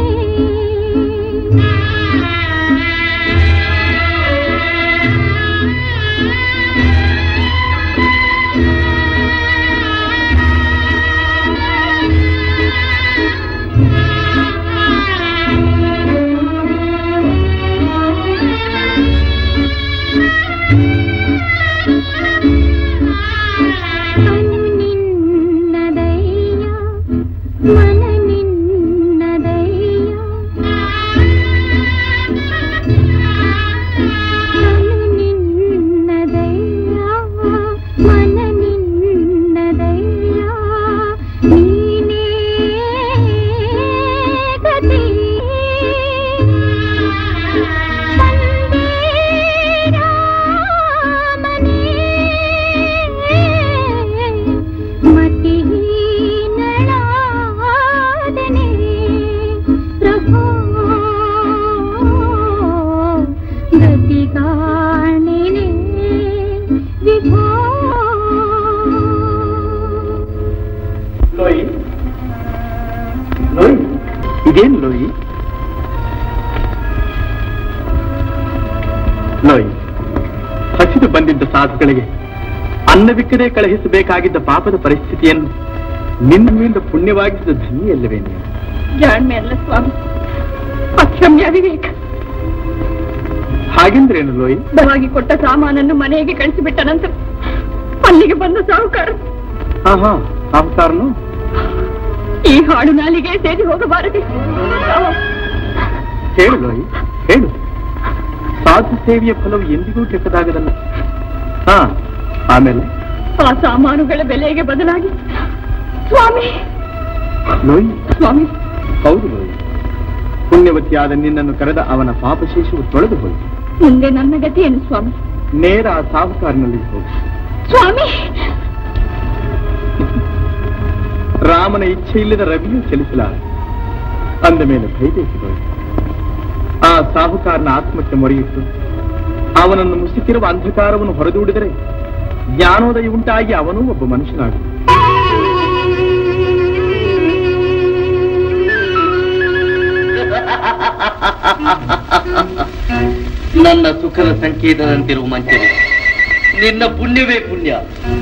ಕಣ್ಣು ನಿನ್ನದಯ್ಯ ಮನ ನಿನ್ನದಯ್ಯ ಕಣ್ಣು ನಿನ್ನದಯ್ಯ ಮನ ನಿನ್ನದಯ್ಯ ನೀನೇ ಗತಿ ತಂದೆ ರಾಮನೇ ಮತಿಹೀನಳಾದನೆ ಪ್ರಭೋ ಗತಿಗಾಣಿನೆ ವಿಭೋ ಲೋಯಿ ಲೋಯಿ ಇದೇನು ಲೋಯಿ ಲೋಯಿ ಹಸಿದು ಬಂದಿದ್ದ ಸಾಧುಗಳಿಗೆ ಅನ್ನವಿಕ್ಕದೆ ಕಳುಹಿಸಬೇಕಾಗಿದ್ದ ಪಾಪದ ಪರಿಸ್ಥಿತಿಯನ್ನು ನಿನ್ನಿಂದ ಪುಣ್ಯವಾಗಿದ್ದ ಧನ್ಯಲ್ಲವೇ ನೀವು ಜಾಣ್ಮೆ ಅಲ್ಲ ಸ್ವಾಮಿ ಅಕ್ಷಮ್ಯ ವಿವೇಕ ಹಾಗೆಂದ್ರೇನು ಲೋಯಿ ಬಲವಾಗಿ ಕೊಟ್ಟ ಸಾಮಾನನ್ನು ಮನೆಗೆ ಕಳಿಸಿಬಿಟ್ಟ ನಂತರ ಅಲ್ಲಿಗೆ ಬಂದ ಸಾಹುಕಾರ ಹಾ ಹಾ ಸಾಹುಕಾರನು ಈ ಹಾಡು ನಾಲಿಗೆ ಸೇರಿ ಹೋಗಬಾರದೆ ಹೇಳು ಲೋಯಿ ಹೇಳು ಸಾಧು ಸೇವೆಯ ಫಲವು ಎಂದಿಗೂ ಕೆಟ್ಟದಾಗದಲ್ಲ ಹಾ ಆಮೇಲೆ ಆ ಸಾಮಾನುಗಳ ಬೆಲೆಗೆ ಬದಲಾಗಿ ಸ್ವಾಮಿ ಲೋಯಿ ಸ್ವಾಮಿ ಹೌದು ಲೋಯಿ ಪುಣ್ಯವತಿಯಾದ ನಿನ್ನನ್ನು ಕರೆದ ಅವನ ಪಾಪಶೇಷವು ತೊಳೆದು ಹೋಯಿತು ಮುಂದೆ ನನ್ನ ಗತಿ ಏನು ಸ್ವಾಮಿ ನೇರ ಆ ಸಾಹುಕಾರನಲ್ಲಿ ಹೋಗು ಸ್ವಾಮಿ ರಾಮನ ಇಚ್ಛೆ ಇಲ್ಲದ ರವಿಯೂ ಚಲಿಸಲಾರ ಅಂದ ಮೇಲೆ ಭಯಬೇಕಿದಳು ಆ ಸಾಹುಕಾರನ ಆತ್ಮಕ್ಕೆ ಮೊರೆಯಿಟ್ಟು ಅವನನ್ನು ಮುಸುಕಿರುವ ಅಂಧಕಾರವನ್ನು ಹೊರದೂಡಿದರೆ ಜ್ಞಾನೋದಯ ಉಂಟಾಗಿ ಅವನೂ ಒಬ್ಬ ಮನುಷ್ಯನಾಗ ನನ್ನ ಸುಖದ ಸಂಕೇತದಂತಿರುವ ಮಂಚನೆ ನಿನ್ನ ಪುಣ್ಯವೇ ಪುಣ್ಯ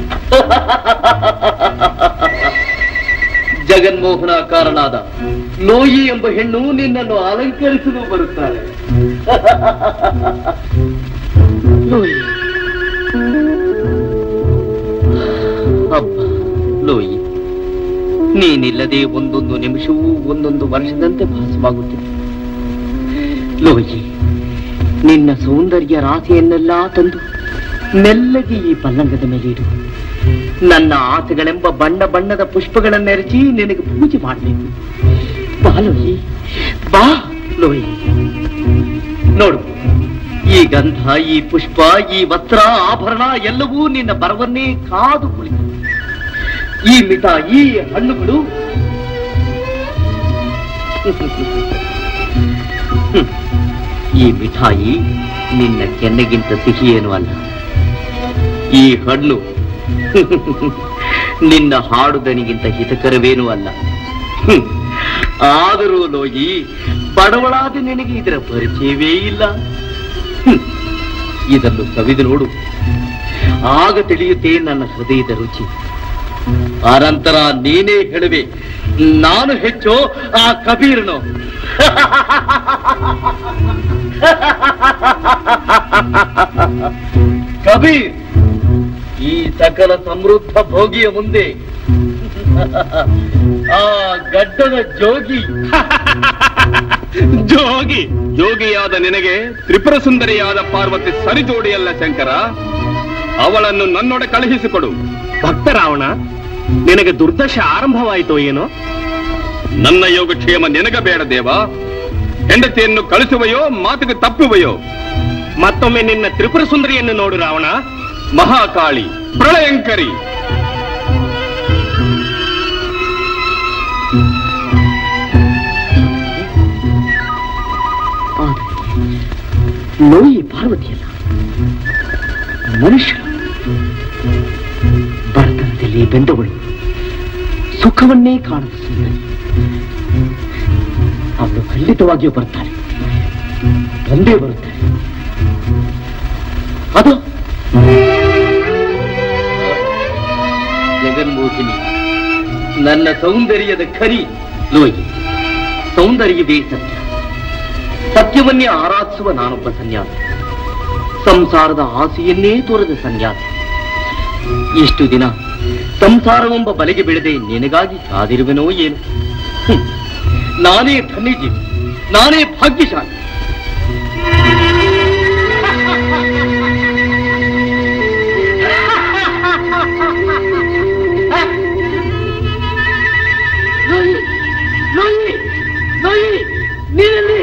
ಜಗನ್ಮೋಹನಾಕಾರನಾದ ಲೋಯಿ ಎಂಬ ಹೆಣ್ಣು ನಿನ್ನನ್ನು ಅಲಂಕರಿಸಲು ಬರುತ್ತಾಳೆ ಲೋಯಿ ಅಬ್ಬ ಲೋಯಿ ನೀನಿಲ್ಲದೆ ಒಂದೊಂದು ನಿಮಿಷವೂ ಒಂದೊಂದು ವರ್ಷದಂತೆ ಭಾಸವಾಗುತ್ತಿದೆ ಲೋಹಿ ನಿನ್ನ ಸೌಂದರ್ಯ ರಾಶಿಯನ್ನೆಲ್ಲ ತಂದು ಮೆಲ್ಲಗೆ ಈ ಪಲ್ಲಂಗದ ಮೇಲೆ ಇಡು ನನ್ನ ಆಸೆಗಳೆಂಬ ಬಣ್ಣ ಬಣ್ಣದ ಪುಷ್ಪಗಳನ್ನೆರಚಿ ನಿನಗೆ ಪೂಜೆ ಮಾಡಬೇಕು ಬಾ ಲೋಹಿ ಬಾ ಲೋಹಿ ನೋಡು ಈ ಗಂಧ ಈ ಪುಷ್ಪ ಈ ವಸ್ತ್ರ ಆಭರಣ ಎಲ್ಲವೂ ನಿನ್ನ ಬರವನ್ನೇ ಕಾದು ಕುಳಿತು ಈ ಮಿತ ಈ ಹಣ್ಣುಗಳು ಹ್ಮ್. ಈ ಮಿಠಾಯಿ ನಿನ್ನ ಕೆನ್ನೆಗಿಂತ ಸಿಹಿಯೇನು ಅಲ್ಲ ಈ ಹಣ್ಣು ನಿನ್ನ ಹಾಡುದನಿಗಿಂತ ಹಿತಕರವೇನೂ ಅಲ್ಲ ಹ್ಮ್. ಆದರೂ ಲೋಯಿ ಬಡವಳಾದ ನಿನಗೆ ಇದರ ಪರಿಚಯವೇ ಇಲ್ಲ ಹ್ಮ್. ಇದನ್ನು ಸವಿದು ನೋಡು ಆಗ ತಿಳಿಯುತ್ತೆ ನನ್ನ ಹೃದಯದ ರುಚಿ ಆನಂತರ ನೀನೇ ಹೇಳುವೆ ನಾನು ಹೆಚ್ಚು ಆ ಕಬೀರನು ಕಬೀರ್ ಈ ಸಕಲ ಸಮೃದ್ಧ ಭೋಗಿಯ ಮುಂದೆ ಆ ಗಡ್ಡದ ಜೋಗಿ ಜೋಗಿ ಜೋಗಿಯಾದ ನಿನಗೆ ತ್ರಿಪುರ ಸುಂದರಿಯಾದ ಪಾರ್ವತಿ ಸರಿಜೋಡಿಯಲ್ಲ ಶಂಕರ ಅವಳನ್ನು ನನ್ನೊಡೆ ಕಳುಹಿಸಿಕೊಡು ಭಕ್ತ ರಾವಣ ನಿನಗೆ ದುರ್ದಶ ಆರಂಭವಾಯಿತೋ ಏನೋ ನನ್ನ ಯೋಗಕ್ಷೇಮ ನಿನಗ ಬೇಡ ದೇವ ಹೆಂಡತಿಯನ್ನು ಕಳಿಸುವೆಯೋ ಮಾತಿಗೆ ತಪ್ಪುವೆಯೋ ಮತ್ತೊಮ್ಮೆ ನಿನ್ನ ತ್ರಿಪುರ ಸುಂದರಿಯನ್ನು ನೋಡು ರಾವಣ ಮಹಾಕಾಳಿ ಪ್ರಳಯಂಕರಿ ಲೋಯಿ ಪಾರ್ವತಿಯಲ್ಲ ಮನುಷ್ಯ ಬಡತನದಲ್ಲಿ ಬೆಂದವಳು ಸುಖವನ್ನೇ ಕಾಣದ ಸುಂದರಿ ಅವಳು ಖಂಡಿತವಾಗಿಯೂ ಬರ್ತಾರೆ ಬಂದೇ ಬರುತ್ತಾರೆ ಅದು ಜಗನ್ಮೋಹಿನಿ ನನ್ನ ಸೌಂದರ್ಯದ ಖರಿ ಲೋಯಿ ಸೌಂದರ್ಯವೇ ಸತ್ಯ ಸತ್ಯವನ್ನೇ ಆರಾಧಿಸುವ ನಾನೊಬ್ಬ ಸನ್ಯಾಸಿ ಸಂಸಾರದ ಆಸೆಯನ್ನೇ ತೋರದ ಸನ್ಯಾಸಿ ಇಷ್ಟು ದಿನ ಸಂಸಾರವೆಂಬ ಬಲೆಗೆ ಬೀಳದೆ ನಿನಗಾಗಿ ಕಾದಿರುವೆನೋ ಏನು ಹ್ಮ್. ನಾನೇ ಧನ್ಯಜೀವಿ ನಾನೇ ಭಾಗ್ಯಶಾಲಿ ಲೋಯಿ, ಲೋಯಿ, ಲೋಯಿ, ನೀನೆಲ್ಲಿ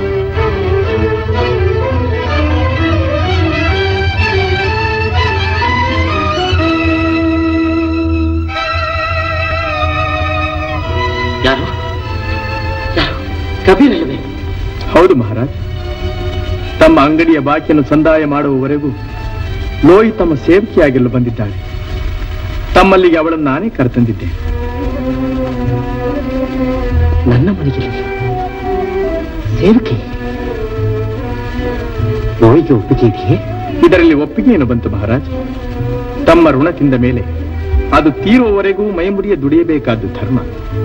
ಯಾರು ಯಾರು ಕಬೀರ್ ಅಲ್ಲವೇ ಹೌದು ಮಹಾರಾಜ್ ತಮ್ಮ ಅಂಗಡಿಯ ಬಾಕಿಯನ್ನು ಸಂದಾಯ ಮಾಡುವವರೆಗೂ ಲೋಯಿ ತಮ್ಮ ಸೇವಕಿಯಾಗಲು ಬಂದಿದ್ದಾಳೆ ತಮ್ಮಲ್ಲಿಗೆ ಅವಳನ್ನು ನಾನೇ ಕರೆತಂದಿದ್ದೆ ನನ್ನ ಮನೆಗೆ ಸೇವಕಿ ಲೋಯಿಗೆ ಒಪ್ಪಿಗೆ ಇದೆಯೇ ಇದರಲ್ಲಿ ಒಪ್ಪಿಗೆ ಏನು ಬಂತು ಮಹಾರಾಜ್ ತಮ್ಮ ಋಣ ತಿಂದ ಮೇಲೆ ಅದು ತೀರುವವರೆಗೂ ಮೈಮುರಿಯ ದುಡಿಯಬೇಕಾದ್ದು ಧರ್ಮ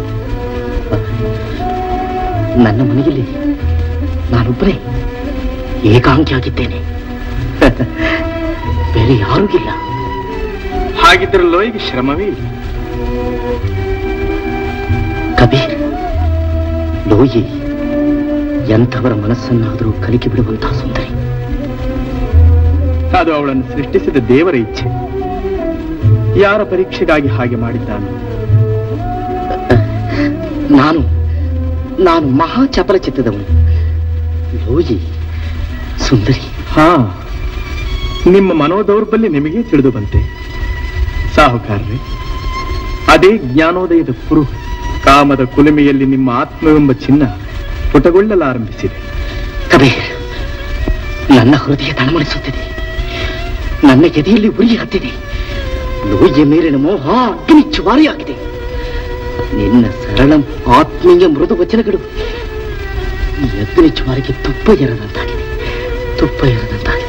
ನನ್ನ ಮನೆಯಲ್ಲಿ ನಾನೊಬ್ಬನೇ ಏಕಾಂಗಿಯಾಗಿದ್ದೇನೆ ಬೇರೆ ಯಾರೂ ಇಲ್ಲ ಹಾಗಿದ್ದರೆ ಲೋಯಿಗೆ ಶ್ರಮವೇ ಇಲ್ಲ ಕಬೀರ್ ಲೋಯಿ ಎಂಥವರ ಮನಸ್ಸನ್ನಾದರೂ ಕಲಿಕೆ ಬಿಡುವಂತಹ ಸುಂದರಿ ಅದು ಅವಳನ್ನು ಸೃಷ್ಟಿಸಿದ ದೇವರ ಇಚ್ಛೆ ಯಾರ ಪರೀಕ್ಷೆಗಾಗಿ ಹಾಗೆ ಮಾಡಿದ್ದಾನೆ ನಾನು ನಾನು ಮಹಾ ಚಪಲ ಚಿತ್ತದವನು ಲೋಯಿ ಸುಂದರಿ ಹಾ ನಿಮ್ಮ ಮನೋದೌರ್ಬಲ್ಯ ನಿಮಗೆ ತಿಳಿದು ಬಂತೆ ಸಾಹುಕಾರ್ರೆ ಅದೇ ಜ್ಞಾನೋದಯದ ಕುರು ಕಾಮದ ಕುಲುಮೆಯಲ್ಲಿ ನಿಮ್ಮ ಆತ್ಮವೆಂಬ ಚಿನ್ನ ಪುಟಗೊಳ್ಳಲಾರಂಭಿಸಿದೆ ಕಬೀರ್ ನನ್ನ ಹೃದಯ ತಳಮಳಿಸುತ್ತಿದೆ ನನ್ನ ಎದೆಯಲ್ಲಿ ಉರಿ ಹತ್ತಿದೆ ಲೋಯಿಯ ಮೇಲಿನ ಮೋಹ ಅಗ್ನಿ ಜ್ವಾರಿಯಾಗಿದೆ ನಿನ್ನ ಸರಳ ಆತ್ಮೀಯ ಮೃದು ವಚನಗಳು ಈ ಅಗ್ನಿ ಜ್ವಾರಿಗೆ ತುಪ್ಪ ಎರದಂತಾಗಿದೆ ತುಪ್ಪ ಎರದಂತಾಗಿದೆ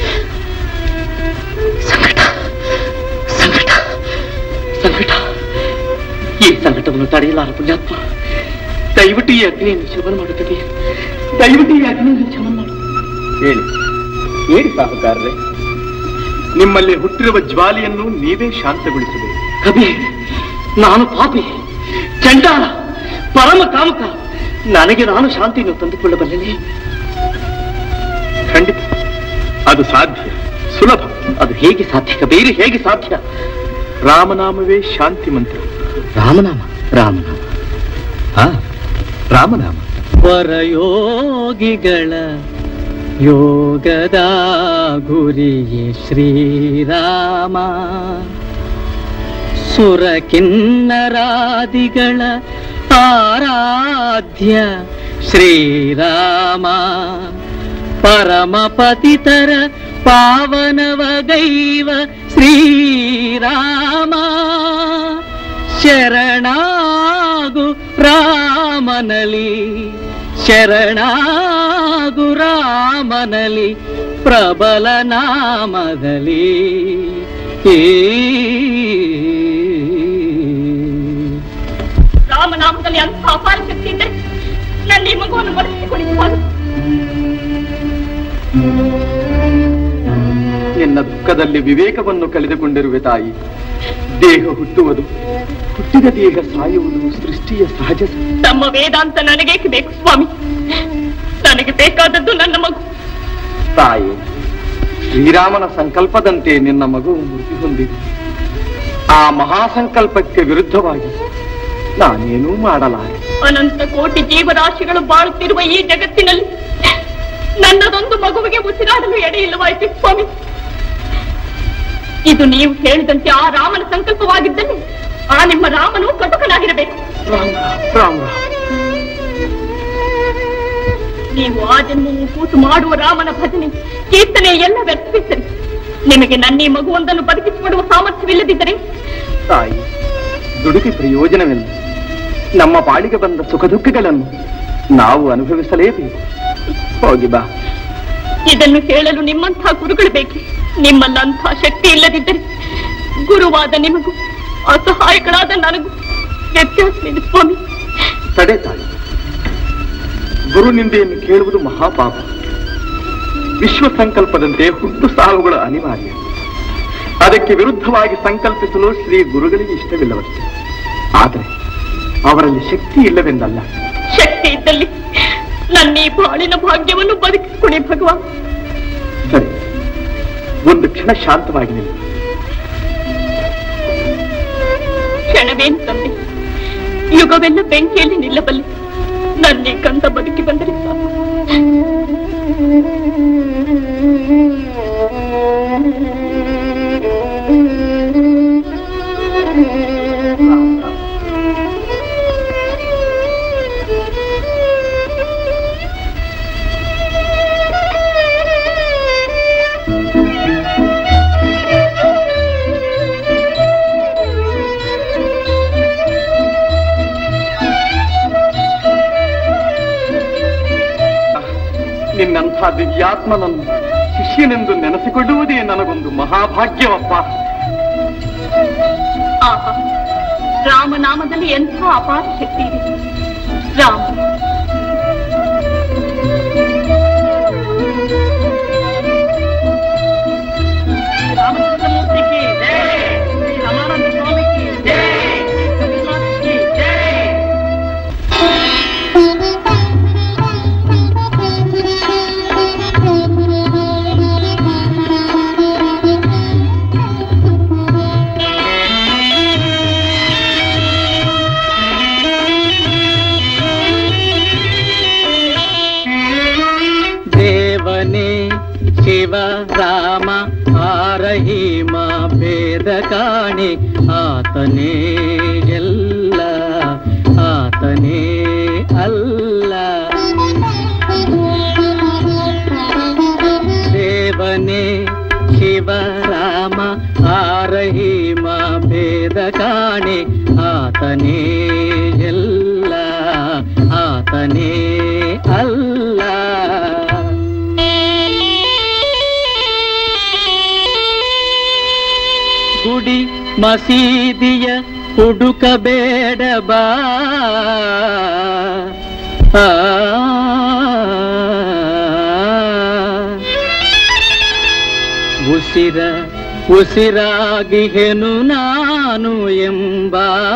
ಸಂಕಟ ಸಂಕಟ ಸಂಕಟ ಈ ಸಂಕಟವನ್ನು ತಡೆಯಲಾರ ಪುಣ್ಯಾತ್ಮ ದಯವಿಟ್ಟು ಈ ಅಗ್ನಿಯನ್ನು ಶಮನ ಮಾಡುತ್ತದೆ ದಯವಿಟ್ಟು ಈ ಅಗ್ನಿಯನ್ನು ಶಮನ ಮಾಡು ಹೇಳಿ ಹೇಳಿ ಸಾಹುಕಾರ್ರೆ ನಿಮ್ಮಲ್ಲಿ ಹುಟ್ಟಿರುವ ಜ್ವಾಲೆಯನ್ನು ನೀವೇ ಶಾಂತಗೊಳಿಸಬೇಕು ಕಬೀರ್ ನಾನು ಪಾಪಿ ಚಂಡಾಲ ಪರಮ ಕಾಮಕ ನನಗೆ ನಾನು ಶಾಂತಿಯನ್ನು ತಂದುಕೊಳ್ಳಬಲ್ಲೆನೆ ಖಂಡಿತ ಅದು ಸಾಧ್ಯ ಸುಲಭ ಅದು ಹೇಗೆ ಸಾಧ್ಯ ಕಬೀರ್ ಹೇಗೆ ಸಾಧ್ಯ ರಾಮನಾಮವೇ ಶಾಂತಿ ಮಂತ್ರ ರಾಮನಾಮ ರಾಮನಾಮ ಹಾ ರಾಮನಾಮ ವರಯೋಗಿಗಳ ಯೋಗದ ಗುರಿಯೇ ಶ್ರೀರಾಮ ಸುರಕಿನ್ನರಾದಿಗಳ ಆರಾಧ್ಯ ಶ್ರೀರಾಮ ಪರಮ ಪತಿತರ ಪಾವನವಗೈವ ಶ್ರೀರಾಮ ಶರಣಾಗು ರಾಮನಲಿ ಶರಣಾಗು ರಾಮನಲಿ ಪ್ರಬಲ ನಾಮದಲ್ಲಿ ಈ ರಾಮನಾಮದಲ್ಲಿ ಅಂತ ಅಪಾರ ಶಕ್ತಿ ಇದ್ದರೆ ನನ್ನ ಈ ಮಗುವನ್ನು ಬರೆಸಿಕೊಡಿ ಸ್ವಾಮಿ ನಿನ್ನ ದುಃಖದಲ್ಲಿ ವಿವೇಕವನ್ನು ಕಳೆದುಕೊಂಡಿರುವೆ ತಾಯಿ ದೇಹ ಹುಟ್ಟುವುದು ಹುಟ್ಟಿದ ದೇಹ ಸಾಯುವುದು ಸೃಷ್ಟಿಯ ಸಹಜ ನಮ್ಮ ವೇದಾಂತ ನನಗೇಕೆ ಬೇಕು ಸ್ವಾಮಿ ನನಗೆ ಬೇಕಾದದ್ದು ನನ್ನ ಮಗು ತಾಯಿ ಶ್ರೀರಾಮನ ಸಂಕಲ್ಪದಂತೆ ನಿನ್ನ ಮಗು ಮೃತಿ ಹೊಂದಿದೆ ಆ ಮಹಾಸಂಕಲ್ಪಕ್ಕೆ ವಿರುದ್ಧವಾಗಿ ನಾನೇನೂ ಮಾಡಲಾರೆ ಅನಂತ ಕೋಟಿ ಜೀವರಾಶಿಗಳು ಬಾಳುತ್ತಿರುವ ಈ ಜಗತ್ತಿನಲ್ಲಿ ನನ್ನದೊಂದು ಮಗುವಿಗೆ ಉಸಿರಾಡಲು ಎಡೆಯಿಲ್ಲವಾಯಿತು ಸ್ವಾಮಿ ಇದು ನೀವು ಹೇಳಿದಂತೆ ಆ ರಾಮನ ಸಂಕಲ್ಪವಾಗಿದ್ದಲ್ಲಿ ಆ ನಿಮ್ಮ ರಾಮನು ಕಟುಕನಾಗಿರಬೇಕು ರಾಮ್ ರಾಮ್ ರಾಮ್ ನೀವು ಆ ಜನ್ಮವು ಕೂತು ಮಾಡುವ ರಾಮನ ಭಜನೆ ಕೀರ್ತನೆ ಎಲ್ಲ ವ್ಯರ್ಥಿಸರಿ ನಿಮಗೆ ನನ್ನ ಈ ಮಗುವೊಂದನ್ನು ಬದುಕಿಸಿಕೊಡುವ ಸಾಮರ್ಥ್ಯವಿಲ್ಲದಿದ್ದರೆ ತಾಯಿ ದುಡುಕಿ ಪ್ರಯೋಜನವಿಲ್ಲ ನಮ್ಮ ಪಾಳಿಗೆ ಬಂದ ಸುಖ ದುಃಖಗಳನ್ನು ನಾವು ಅನುಭವಿಸಲೇಬೇಕು ಹೋಗಿ ಬಾ ಇದನ್ನು ಹೇಳಲು ನಿಮ್ಮಂಥ ಗುರುಗಳು ಬೇಕು ನಿಮ್ಮಲ್ಲಂಥ ಶಕ್ತಿ ಇಲ್ಲದಿದ್ದರೆ ಗುರುವಾದ ನಿಮಗೂ ಅಸಹಾಯಕಳಾದ ನನಗೂ ವ್ಯತ್ಯಾಸವಿದೆ ಸ್ವಾಮಿ ತಡೆ ತಾಯಿ ಗುರು ನಿಂದೆಯನ್ನು ಕೇಳುವುದು ಮಹಾಪಾಪ ವಿಶ್ವ ಸಂಕಲ್ಪದಂತೆ ಹುಟ್ಟು ಸಾವುಗಳು ಅನಿವಾರ್ಯ ಅದಕ್ಕೆ ವಿರುದ್ಧವಾಗಿ ಸಂಕಲ್ಪಿಸಲು ಶ್ರೀ ಗುರುಗಳಿಗೆ ಇಷ್ಟವಿಲ್ಲವಷ್ಟೇ ಆದರೆ ಅವರಲ್ಲಿ ಶಕ್ತಿ ಇಲ್ಲವೆಂದಲ್ಲ ಶಕ್ತಿ ಇದ್ದಲ್ಲಿ ನನ್ನ ಈ ಬಾಳಿನ ಭಾಗ್ಯವನ್ನು ಬದುಕಿಸಿಕೊಡಿ ಭಗವಾನ್ ಸರಿ ಒಂದು ಕ್ಷಣ ಶಾಂತವಾಗಿ ನಿಲ್ಲಿ ಕ್ಷಣವೇನು ತಂದೆ ಯುಗವೆಲ್ಲ ಬೆಂಕಿಯಲ್ಲಿ ನಿಲ್ಲಬಲ್ಲೆ ನನ್ನೇ ಕಂದ ಬದುಕಿ ಬಂದರೆ ಸಾಕು ನಿನ್ನಂಥ ದಿವ್ಯಾತ್ಮನನ್ನು ಶಿಷ್ಯನೆಂದು ನೆನೆಸಿಕೊಳ್ಳುವುದೇ ನನಗೊಂದು ಮಹಾಭಾಗ್ಯವಪ್ಪ ಆಹಾ ರಾಮನಾಮದಲ್ಲಿ ಎಂಥ ಅಪಾರ ಶಕ್ತಿ ಇದೆ ರಾಮ ರಾಮಚಂದ್ರಮೂರ್ತಿಗೆ ಜೈ ಶ್ರೀ ರಮಾನಂದ ಸ್ವಾಮಿಗೆ ಜೈ ಶ್ರೀ ಕಪಿಲಾಸ್ಗೆ ಜೈ ದೇವನೇ ಶಿವ ರಾಮ ಆರಹಿಮ ಭೇದ ಕಾಣಿ ಆತನೇ ಎಲ್ಲ ಆತನೇ ಅಲ್ಲ ದೇವನೇ ಶಿವ ರಾಮ ಆರಹಿಮ ಭೇದ ಕಾಣಿ ಆತನೇ ಎಲ್ಲ ಆತನೇ ಅಲ್ಲ ಗುಡಿ ಮಸೀದಿಯ ಹುಡುಕಬೇಡ ಬಾ ಆ. ಉಸಿರ ಉಸಿರಾಗಿಹೆನು ನಾನು ಎಂಬ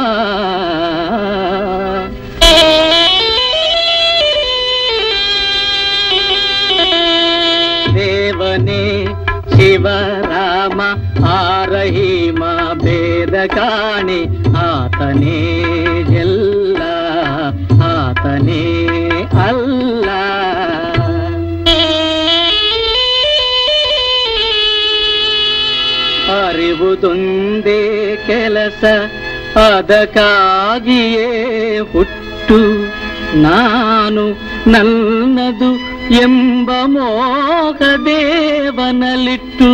ದೇವನೇ ಶಿವರಾಮ ಆರಹಿಮ ಭೇದ ಕಾಣೆ ಆತನೇ ಎಲ್ಲ ಆತನೇ ಅಲ್ಲ ಅರಿವುದೊಂದೇ ಕೆಲಸ ಅದಕ್ಕಾಗಿಯೇ ಹುಟ್ಟು ನಾನು ನನ್ನದು ಎಂಬ ಮೋಹ ದೇವನಲಿಟ್ಟು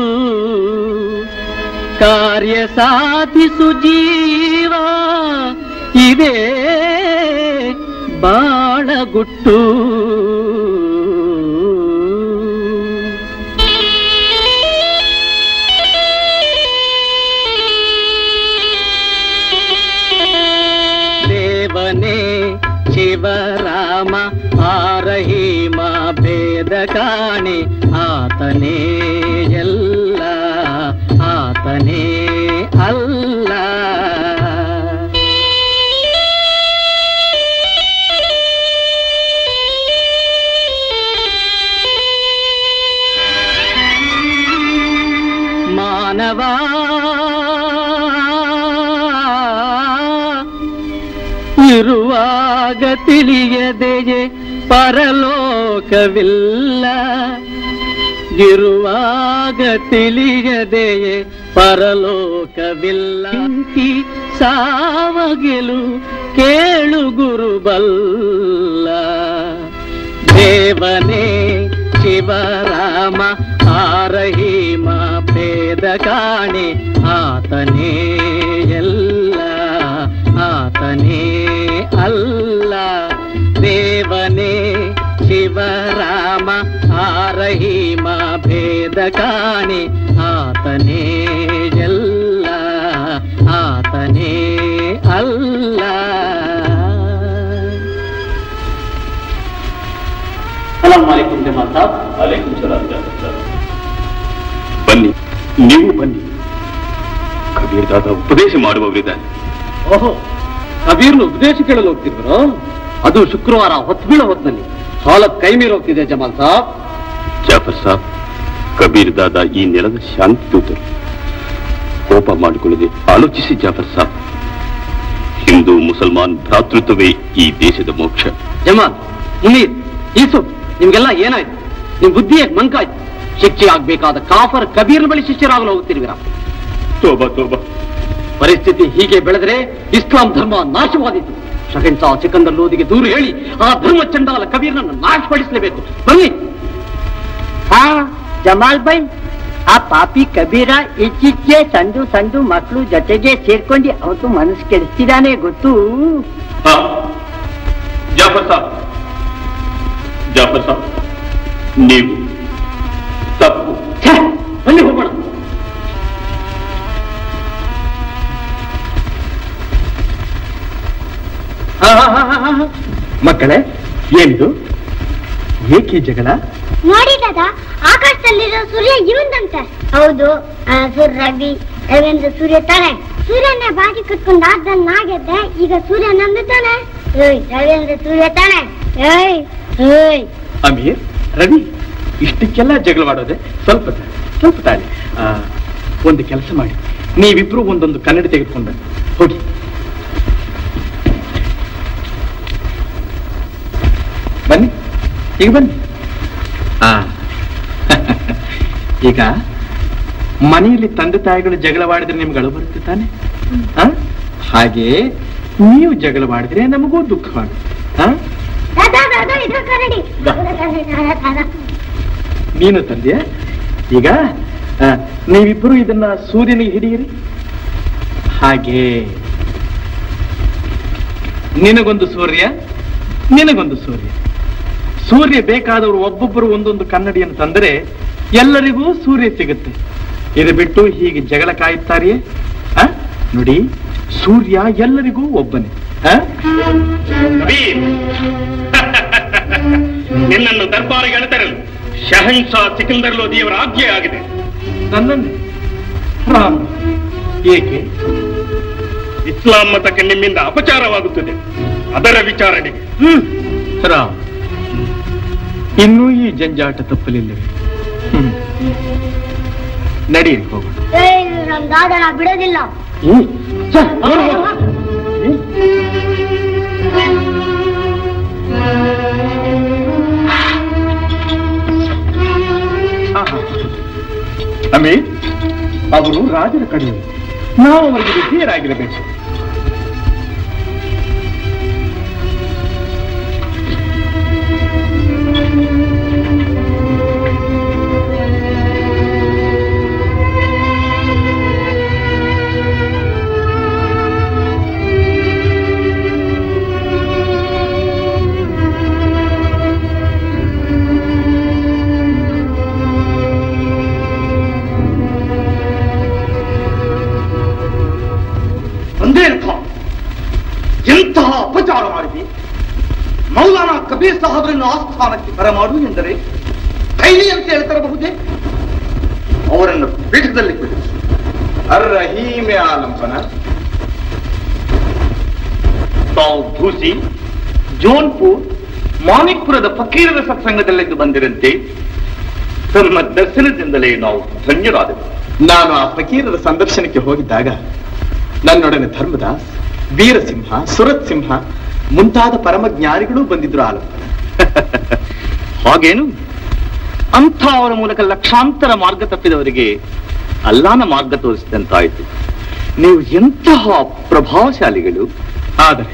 ಕಾರ್ಯ ಸಾಧಿಸು ಜೀವ ಇದೇ ಬಾಳಗುಟ್ಟು ದೇವನೇ ಶಿವರಾಮ ಆರಹಿಮ ಭೇದ ಕಾಣೆ ಆತನೇ ಎಲ್ಲ ಆತನೇ ಅಲ್ಲ ಮಾನವ ಇರುವಾಗ ತಿಳಿಯದೆಯೇ ಪರಲೋಕವಿಲ್ಲ ಇರುವಾಗ ತಿಳಿಯದೆಯೇ ಪರಲೋಕವಿಲ್ಲ ಇಂತಿ ಸಾವಗಿಲು ಕೇಳು ಗುರುಬಲ್ಲ ದೇವನೇ ಶಿವರಾಮ ಆರಹಿಮ ಭೇದ ಕಾಣೆ ಆತನೇ ಎಲ್ಲ ಆತನೇ ಅಲ್ಲ ದೇವನೇ ಶಿವರಾಮ ಆರಹಿಮ ಭೇದ ಕಾಣೆ ಆತನೇ ಎಲ್ಲ ಆತನೇ ಅಲ್ಲ ಸಲಾಮ್ ವಾಲೇಕುಂ ಜಮಾಲ್ ಸಾಬ್ ಅಲೈಕುಂ ಸಲಾಂ ಜಾಫರ್ ಸಾಬ್. ಬನ್ನಿ ನೀವು ಬನ್ನಿ ಕಬೀರ್ ದಾದ ಉಪದೇಶ ಮಾಡುವವರಿದ್ದಾರೆ ಓಹೋ ಕಬೀರ್ನು ಉಪದೇಶ ಕೇಳಲು ಹೋಗ್ತಿದ್ರು ಅದು ಶುಕ್ರವಾರ ಹೊತ್ತು ಬೀಳೋ ಹೊತ್ತಿನಲ್ಲಿ ಸಾಲ ಕೈ ಮೀರಿ ಹೋಗ್ತಿದೆ ಜಮಾಲ್ ಸಾಬ್ ಜಾಫರ್ ಸಾಬ್ ಕಬೀರ್ ದಾದ ಈ ನೆಲದ ಶಾಂತಿ ದೂತರು ಕೋಪ ಮಾಡಿಕೊಳ್ಳದೆ ಆಲೋಚಿಸಿ ಜಾಫರ್ ಸಾಬ್ ಹಿಂದೂ ಮುಸಲ್ಮಾನ್ ಭ್ರಾತೃತ್ವವೇ ಈ ದೇಶದ ಮೋಕ್ಷ ಜಮಾಲ್ ಮುನೀರ್ ಈಸುಫ್ ನಿಮ್ಗೆಲ್ಲ ಏನಾಯ್ತು ನಿಮ್ ಬುದ್ಧಿ ಯಾಕೆ ಮಂಕಾಯ್ತು ಶಿಕ್ಷೆ ಆಗ್ಬೇಕಾದ ಕಾಫರ್ ಕಬೀರ್ ಬಳಿ ಶಿಷ್ಯರಾಗಲು ಹೋಗ್ತಿರ್ತೀರಾ ತೋಬಾ ತೋಬಾ ಪರಿಸ್ಥಿತಿ ಹೀಗೆ ಬೆಳೆದರೆ ಇಸ್ಲಾಂ ಧರ್ಮ ನಾಶವಾದೀತು ಶಹನ್ಸಾ ಸಿಕಂದರ್ ಲೋದಿಗೆ ದೂರು ಹೇಳಿ ಆ ಧರ್ಮ ಚಂಡಾಲ ಕಬೀರ್ನನ್ನು ನಾಶಪಡಿಸಲೇಬೇಕು ಬನ್ನಿ ಹಾ ಜಮಾಲ್ ಬೈ ಆ ಪಾಪಿ ಕಬೀರ ಇತ್ತೀಚೆಗೆ ಸಂಡು ಸಂಡು ಮಕ್ಕಳು ಜೊತೆಗೆ ಸೇರ್ಕೊಂಡು ಅವತ್ತು ಮನಸ್ಸು ಕೆಡಿಸ್ತಿದ್ದಾನೆ ಗೊತ್ತು ಹಾ ಜಾಫರ್ ಸಾಬ್ ಜಾಫರ್ ಸಾಬ್ ನೀವು ತಪ್ಪು ಛೆ, ಬನ್ನಿ ಹೋಗೋಣ ಹಾ, ಹಾ, ಹಾ, ಹಾ, ಹಾ. ಮಕ್ಕಳೇ ಏನಿದು ಏಕೆ ಜಗಳ ನೋಡಿ ದಾದಾ ಆಕಾಶದಲ್ಲಿರೋ ಸೂರ್ಯ ಇವಂದಂತೆ ಹೌದು ಸೂರ್ಯ ರವಿ ರವೀಂದ್ರ ಸೂರ್ಯ ತಾನೆ ಸೂರ್ಯನ ಬಾಗಿ ಕಟ್ಕೊಂಡು ಆದ್ದಲ್ಲಿ ನಾಗೆದ್ದೆ ಈಗ ಸೂರ್ಯ ನಮ್ದು ತಾನೆ ಏಯ್ ರವೀಂದ್ರ ಸೂರ್ಯ ತಾನೆ ಏಯ್ ಏಯ್ ಅಮೀರ್ ರವಿ ಇಷ್ಟಕ್ಕೆಲ್ಲ ಜಗಳವಾಡೋದೆ ಸ್ವಲ್ಪ ತಾಳಿ, ಸ್ವಲ್ಪ ತಾಳಿ ಆ, ಒಂದು ಕೆಲಸ ಮಾಡಿ ನೀವಿಬ್ರು ಒಂದೊಂದು ಕನ್ನಡಿ ತೆಗೆದುಕೊಂಡು ಬನ್ನಿ. ಹೋಗಿ ಬನ್ನಿ ಈಗ ಬನ್ನಿ ಆ. ಈಗ ಮನೆಯಲ್ಲಿ ತಂದೆ ತಾಯಿಗಳು ಜಗಳವಾಡಿದ್ರೆ ನಿಮ್ಗೆ ಅಳು ಬರುತ್ತೆ ತಾನೆ ಆ? ಹಾಗೆ ನೀವು ಜಗಳವಾಡಿದ್ರೆ ನಮಗೂ ದುಃಖವಾಗುತ್ತೆ ಆ? ದಾದಾ ದಾದಾ ಇದು ಕನ್ನಡಿ ದಾದಾ ನೀನು ತಂದೆಯ ಈಗ ಆ, ನೀವಿಬ್ಬರು ಇದನ್ನ ಸೂರ್ಯನಿಗೆ ಹಿಡಿಯಿರಿ ಹಾಗೆ ನಿನಗೊಂದು ಸೂರ್ಯ ನಿನಗೊಂದು ಸೂರ್ಯ ಸೂರ್ಯ ಬೇಕಾದವರು ಒಬ್ಬೊಬ್ಬರು ಒಂದೊಂದು ಕನ್ನಡಿಯನ್ನು ತಂದರೆ ಎಲ್ಲರಿಗೂ ಸೂರ್ಯ ಸಿಗುತ್ತೆ ಇದು ಬಿಟ್ಟು ಹೀಗೆ ಜಗಳ ಕಾಯುತ್ತಾರೆಯೇ ಆ? ನೋಡಿ ಸೂರ್ಯ ಎಲ್ಲರಿಗೂ ಒಬ್ಬನೇ ಆ? ಕಬೀರ್ ನಿನ್ನನ್ನು ದರ್ಬಾರಿಗೆ ಎಳೆತರಲು ಶಹನ್ಶಾ ಸಿಕಂದರ್ ಲೋದಿಯವರ ಆಜ್ಞೆ ಆಗಿದೆ ನನ್ನನ್ನೇ ರಾಮ ಏಕೆ ಇಸ್ಲಾಂ ಮತಕ್ಕೆ ನಿಮ್ಮಿಂದ ಅಪಚಾರವಾಗುತ್ತದೆ ಅದರ ವಿಚಾರಣೆಗೆ ರಾಮ್ ಇನ್ನೂ ಈ ಜಂಜಾಟ ತಪ್ಪಲಿಲ್ಲವೇ ಹ್ಮ್. ನಡೀರಿ ಹೋಗೋಣ ನಮ್ ದಾದನ ಬಿಡೋದಿಲ್ಲ ಅಮೀರ್ ಅವರು ರಾಜರ ಕಡೆಯವರು ನಾವು ಅವರಿಗೆ ವಿಧೇಯರಾಗಿರಬೇಕು ಬಂದೇರ್ ಖಾನ್ ಎಂತಹ ಅಪಚಾರ ಮಾಡಿದೆ ಮೌಲಾನಾ ಕಬೀರ್ ಸಾಹಬರನ್ನು ಆಸ್ಥಾನಕ್ಕೆ ಬರಮಾಡು ಎಂದರೆ ಕೈಲಿ ಅಂತ ಹೇಳ್ತಿರಬಹುದೇ ಅವರನ್ನು ಪೀಠದಲ್ಲಿ ಕುಳಿತು ಅರ್ರಹೀಮೆ ಆಲಂಬನ ತಾವು ಭೂಸಿ ಜೋನ್ಪುರ್ ಮಾಣಿಕ್ಪುರದ ಫಕೀರರ ಸತ್ಸಂಗದಲ್ಲಿದ್ದು ಬಂದಿರಂತೆ ತಮ್ಮ ದರ್ಶನದಿಂದಲೇ ನಾವು ಧನ್ಯರಾದೆವು ನಾನು ಆ ಫಕೀರರ ಸಂದರ್ಶನಕ್ಕೆ ಹೋಗಿದ್ದಾಗ ನನ್ನೊಡನೆ ಧರ್ಮದಾಸ್ ವೀರಸಿಂಹ ಸುರತ್ ಸಿಂಹ ಮುಂತಾದ ಪರಮಜ್ಞಾನಿಗಳೂ ಬಂದಿದ್ರು ಆಲಂಬನ ಹಾಗೇನು ಅಂಥ ಅವರ ಮೂಲಕ ಲಕ್ಷಾಂತರ ಮಾರ್ಗ ತಪ್ಪಿದವರಿಗೆ ಅಲ್ಲಾನ ಮಾರ್ಗ ತೋರಿಸಿದಂತಾಯಿತು ನೀವು ಎಂತಹ ಪ್ರಭಾವಶಾಲಿಗಳು ಆದರೆ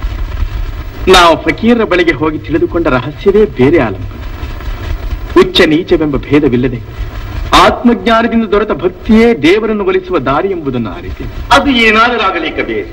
ನಾವು ಫಕೀರರ ಬಳಿಗೆ ಹೋಗಿ ತಿಳಿದುಕೊಂಡ ರಹಸ್ಯವೇ ಬೇರೆ ಆಲಂಬನ ಉಚ್ಚ ನೀಚವೆಂಬ ಭೇದವಿಲ್ಲದೆ ಆತ್ಮಜ್ಞಾನದಿಂದ ದೊರೆತ ಭಕ್ತಿಯೇ ದೇವರನ್ನು ಒಲಿಸುವ ದಾರಿ ಎಂಬುದನ್ನು ಅರಿತೆ ಅದು ಏನಾದರಾಗಲಿ ಕಬೀರ್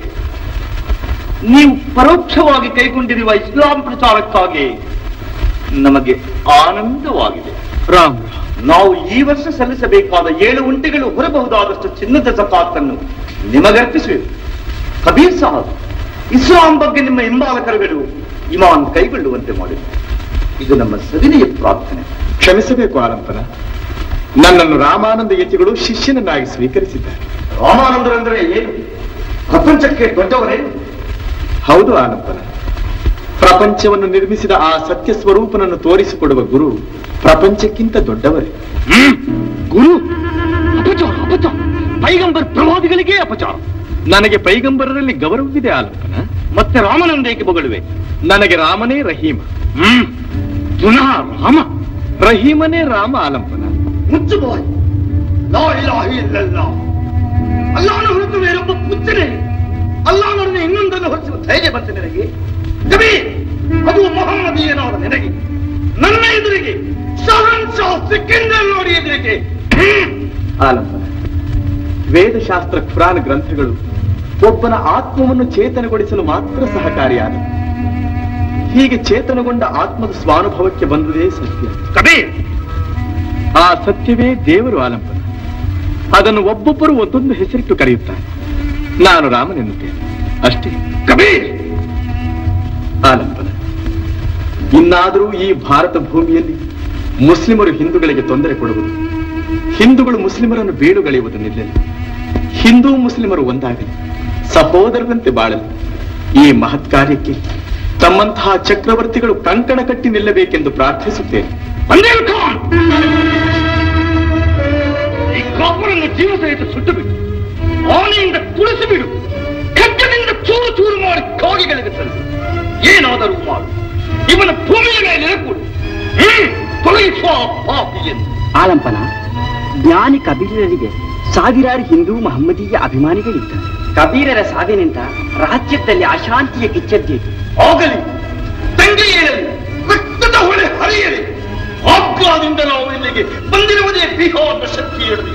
ನೀವು ಪರೋಕ್ಷವಾಗಿ ಕೈಗೊಂಡಿರುವ ಇಸ್ಲಾಂ ಪ್ರಚಾರಕ್ಕಾಗಿ ನಮಗೆ ಆನಂದವಾಗಿದೆ ರಾಮ್ ನಾವು ಈ ವರ್ಷ ಸಲ್ಲಿಸಬೇಕಾದ ಏಳು ಉಂಟೆಗಳು ಹೊರಬಹುದಾದಷ್ಟು ಚಿನ್ನದ ಜಕಾತನ್ನು ನಿಮಗರ್ಪಿಸುವೆವು ಕಬೀರ್ ಸಾಹಬ್ ಇಸ್ಲಾಂ ಬಗ್ಗೆ ನಿಮ್ಮ ಹಿಂಬಾಲಕರುಗಳು ಇಮಾನ್ ಕೈಗೊಳ್ಳುವಂತೆ ಮಾಡಿದರು ಇದು ನಮ್ಮ ಸವಿನಯ ಪ್ರಾರ್ಥನೆ ಕ್ಷಮಿಸಬೇಕು ಆಲಂಬನ ನನ್ನನ್ನು ರಾಮಾನಂದ ಯತಿಗಳು ಶಿಷ್ಯನನ್ನಾಗಿ ಸ್ವೀಕರಿಸಿದ್ದಾರೆ ರಾಮಾನಂದರಂದ್ರೆ ಏನು ಪ್ರಪಂಚಕ್ಕೆ ದೊಡ್ಡವರೇನು ಹೌದು ಆನಂದನ ಪ್ರಪಂಚವನ್ನು ನಿರ್ಮಿಸಿದ ಆ ಸತ್ಯ ಸ್ವರೂಪನನ್ನು ತೋರಿಸಿಕೊಡುವ ಗುರು ಪ್ರಪಂಚಕ್ಕಿಂತ ದೊಡ್ಡವರೇ ಗುರು ಅಪಚಾರ ಅಪಚಾರ ಪೈಗಂಬರ್ ಪ್ರವಾದಿಗಳಿಗೆ ಅಪಚಾರ ನನಗೆ ಪೈಗಂಬರರಲ್ಲಿ ಗೌರವವಿದೆ ಆಲಂಬನ ಮತ್ತೆ ರಾಮನಂದೇಕೆ ಬೊಗಳುವೆ ನನಗೆ ರಾಮನೇ ರಹೀಮ ಹ್ಮ್ ಪುನಃ ರಾಮ ರಹೀಮನೇ ರಾಮ ಆಲಂಬನ ಮುಚ್ಚು ಬಾಯ್ ಲಾ ಇಲಾಹ ಇಲ್ಲಲ್ಲಾಹ್. ಅಲ್ಲಾಹನ ಹೊರತು ಬೇರೊಬ್ಬ ಪುತ್ರನೇ ಅಲ್ಲಾಹನೊಡನೆ ಇನ್ನೊಂದನ್ನು ಹೊರಿಸುವ ಧೈರ್ಯ ಬಂತು ನಿನಗೆ ಕಬೀರ್ ಅದು ಮಹಮ್ಮದೀಯನಾದ ನಿನಗೆ ನನ್ನ ಎದುರಿಗೆ ಶಹನ್ ಶಾ ಸಿಕ್ಕಿಂದಲ್ ನೋಡಿ ಎದುರಿಗೆ ಹ್ಮ್. ಆಲಂಬನ ವೇದಶಾಸ್ತ್ರ ಖುರಾನ್ ಗ್ರಂಥಗಳು ಒಬ್ಬನ ಆತ್ಮವನ್ನು ಚೇತನಗೊಳಿಸಲು ಮಾತ್ರ ಸಹಕಾರಿಯಾದ ಹೀಗೆ ಚೇತನಗೊಂಡ ಆತ್ಮದ ಸ್ವಾನುಭವಕ್ಕೆ ಬಂದುದೇ ಸತ್ಯ ಕಬೀರ್ ಆ ಸತ್ಯವೇ ದೇವರು ಆಲಂಬನ ಅದನ್ನು ಒಬ್ಬೊಬ್ಬರು ಒಂದೊಂದು ಹೆಸರಿಟ್ಟು ಕರೆಯುತ್ತಾರೆ ನಾನು ರಾಮನೆನ್ನುತ್ತೇನೆ ಅಷ್ಟೇ ಕಬೀರ್ ಆಲಂಬನ ಇನ್ನಾದರೂ ಈ ಭಾರತ ಭೂಮಿಯಲ್ಲಿ ಮುಸ್ಲಿಮರು ಹಿಂದೂಗಳಿಗೆ ತೊಂದರೆ ಕೊಡುವುದು ಹಿಂದೂಗಳು ಮುಸ್ಲಿಮರನ್ನು ಬೀಳುಗಳೆಯುವುದು ನಿಲ್ಲಲಿ ಹಿಂದೂ ಮುಸ್ಲಿಮರು ಒಂದಾಗಲಿ ಸಹೋದರರಂತೆ ಬಾಳಲಿ ಈ ಮಹತ್ ಕಾರ್ಯಕ್ಕೆ ತಮ್ಮಂತಹ ಚಕ್ರವರ್ತಿಗಳು ಕಂಕಣ ಕಟ್ಟಿ ನಿಲ್ಲಬೇಕೆಂದು ಪ್ರಾರ್ಥಿಸುತ್ತೇನೆ ಬಂದೇಲ್ ಖಾನ್ ಈ ಕಾಪರನ್ನು ಜೀವ ಸಹಿತ ಸುಟ್ಟು ಬಿಡು ಆನೆಯಿಂದ ತುಳಿಸಿ ಬಿಡು ಖಡ್ಗದಿಂದ ಚೂರು ಚೂರು ಮಾಡಿ ಕಾಗಿಗಳಿಗೆ ಸಲ್ಲಿಸು ಏನಾದರೂ ಮಾಡು ಇವನ ಭೂಮಿಯ ಮೇಲೆ ಕೊಡು ಹ್ಮ್ ತೊಲಗಿಸುವ ಆ ಪಾಪಿಯನ್ನು ಆಲಂಪನ ಜ್ಞಾನಿ ಕಬೀರರಿಗೆ ಸಾವಿರಾರು ಹಿಂದೂ ಮಹಮ್ಮದೀಯ ಅಭಿಮಾನಿಗಳಿದ್ದಾರೆ ಕಬೀರರ ಸಾವಿನಿಂದ ರಾಜ್ಯದಲ್ಲಿ ಅಶಾಂತಿಯ ಕಿಚ್ಚದ್ದಿದೆ ಆಗಲಿ ತಂಗಿ ಏಳಲಿ ರಕ್ತದ ಹೊಳೆ ಹರಿಯಲಿ ಆಗ್ಲಾದಿಂದ ನಾವು ಇಲ್ಲಿಗೆ ಬಂದಿರುವುದೇ ಬಿಹಾರದ ಶಕ್ತಿ ಹಿಡಿದು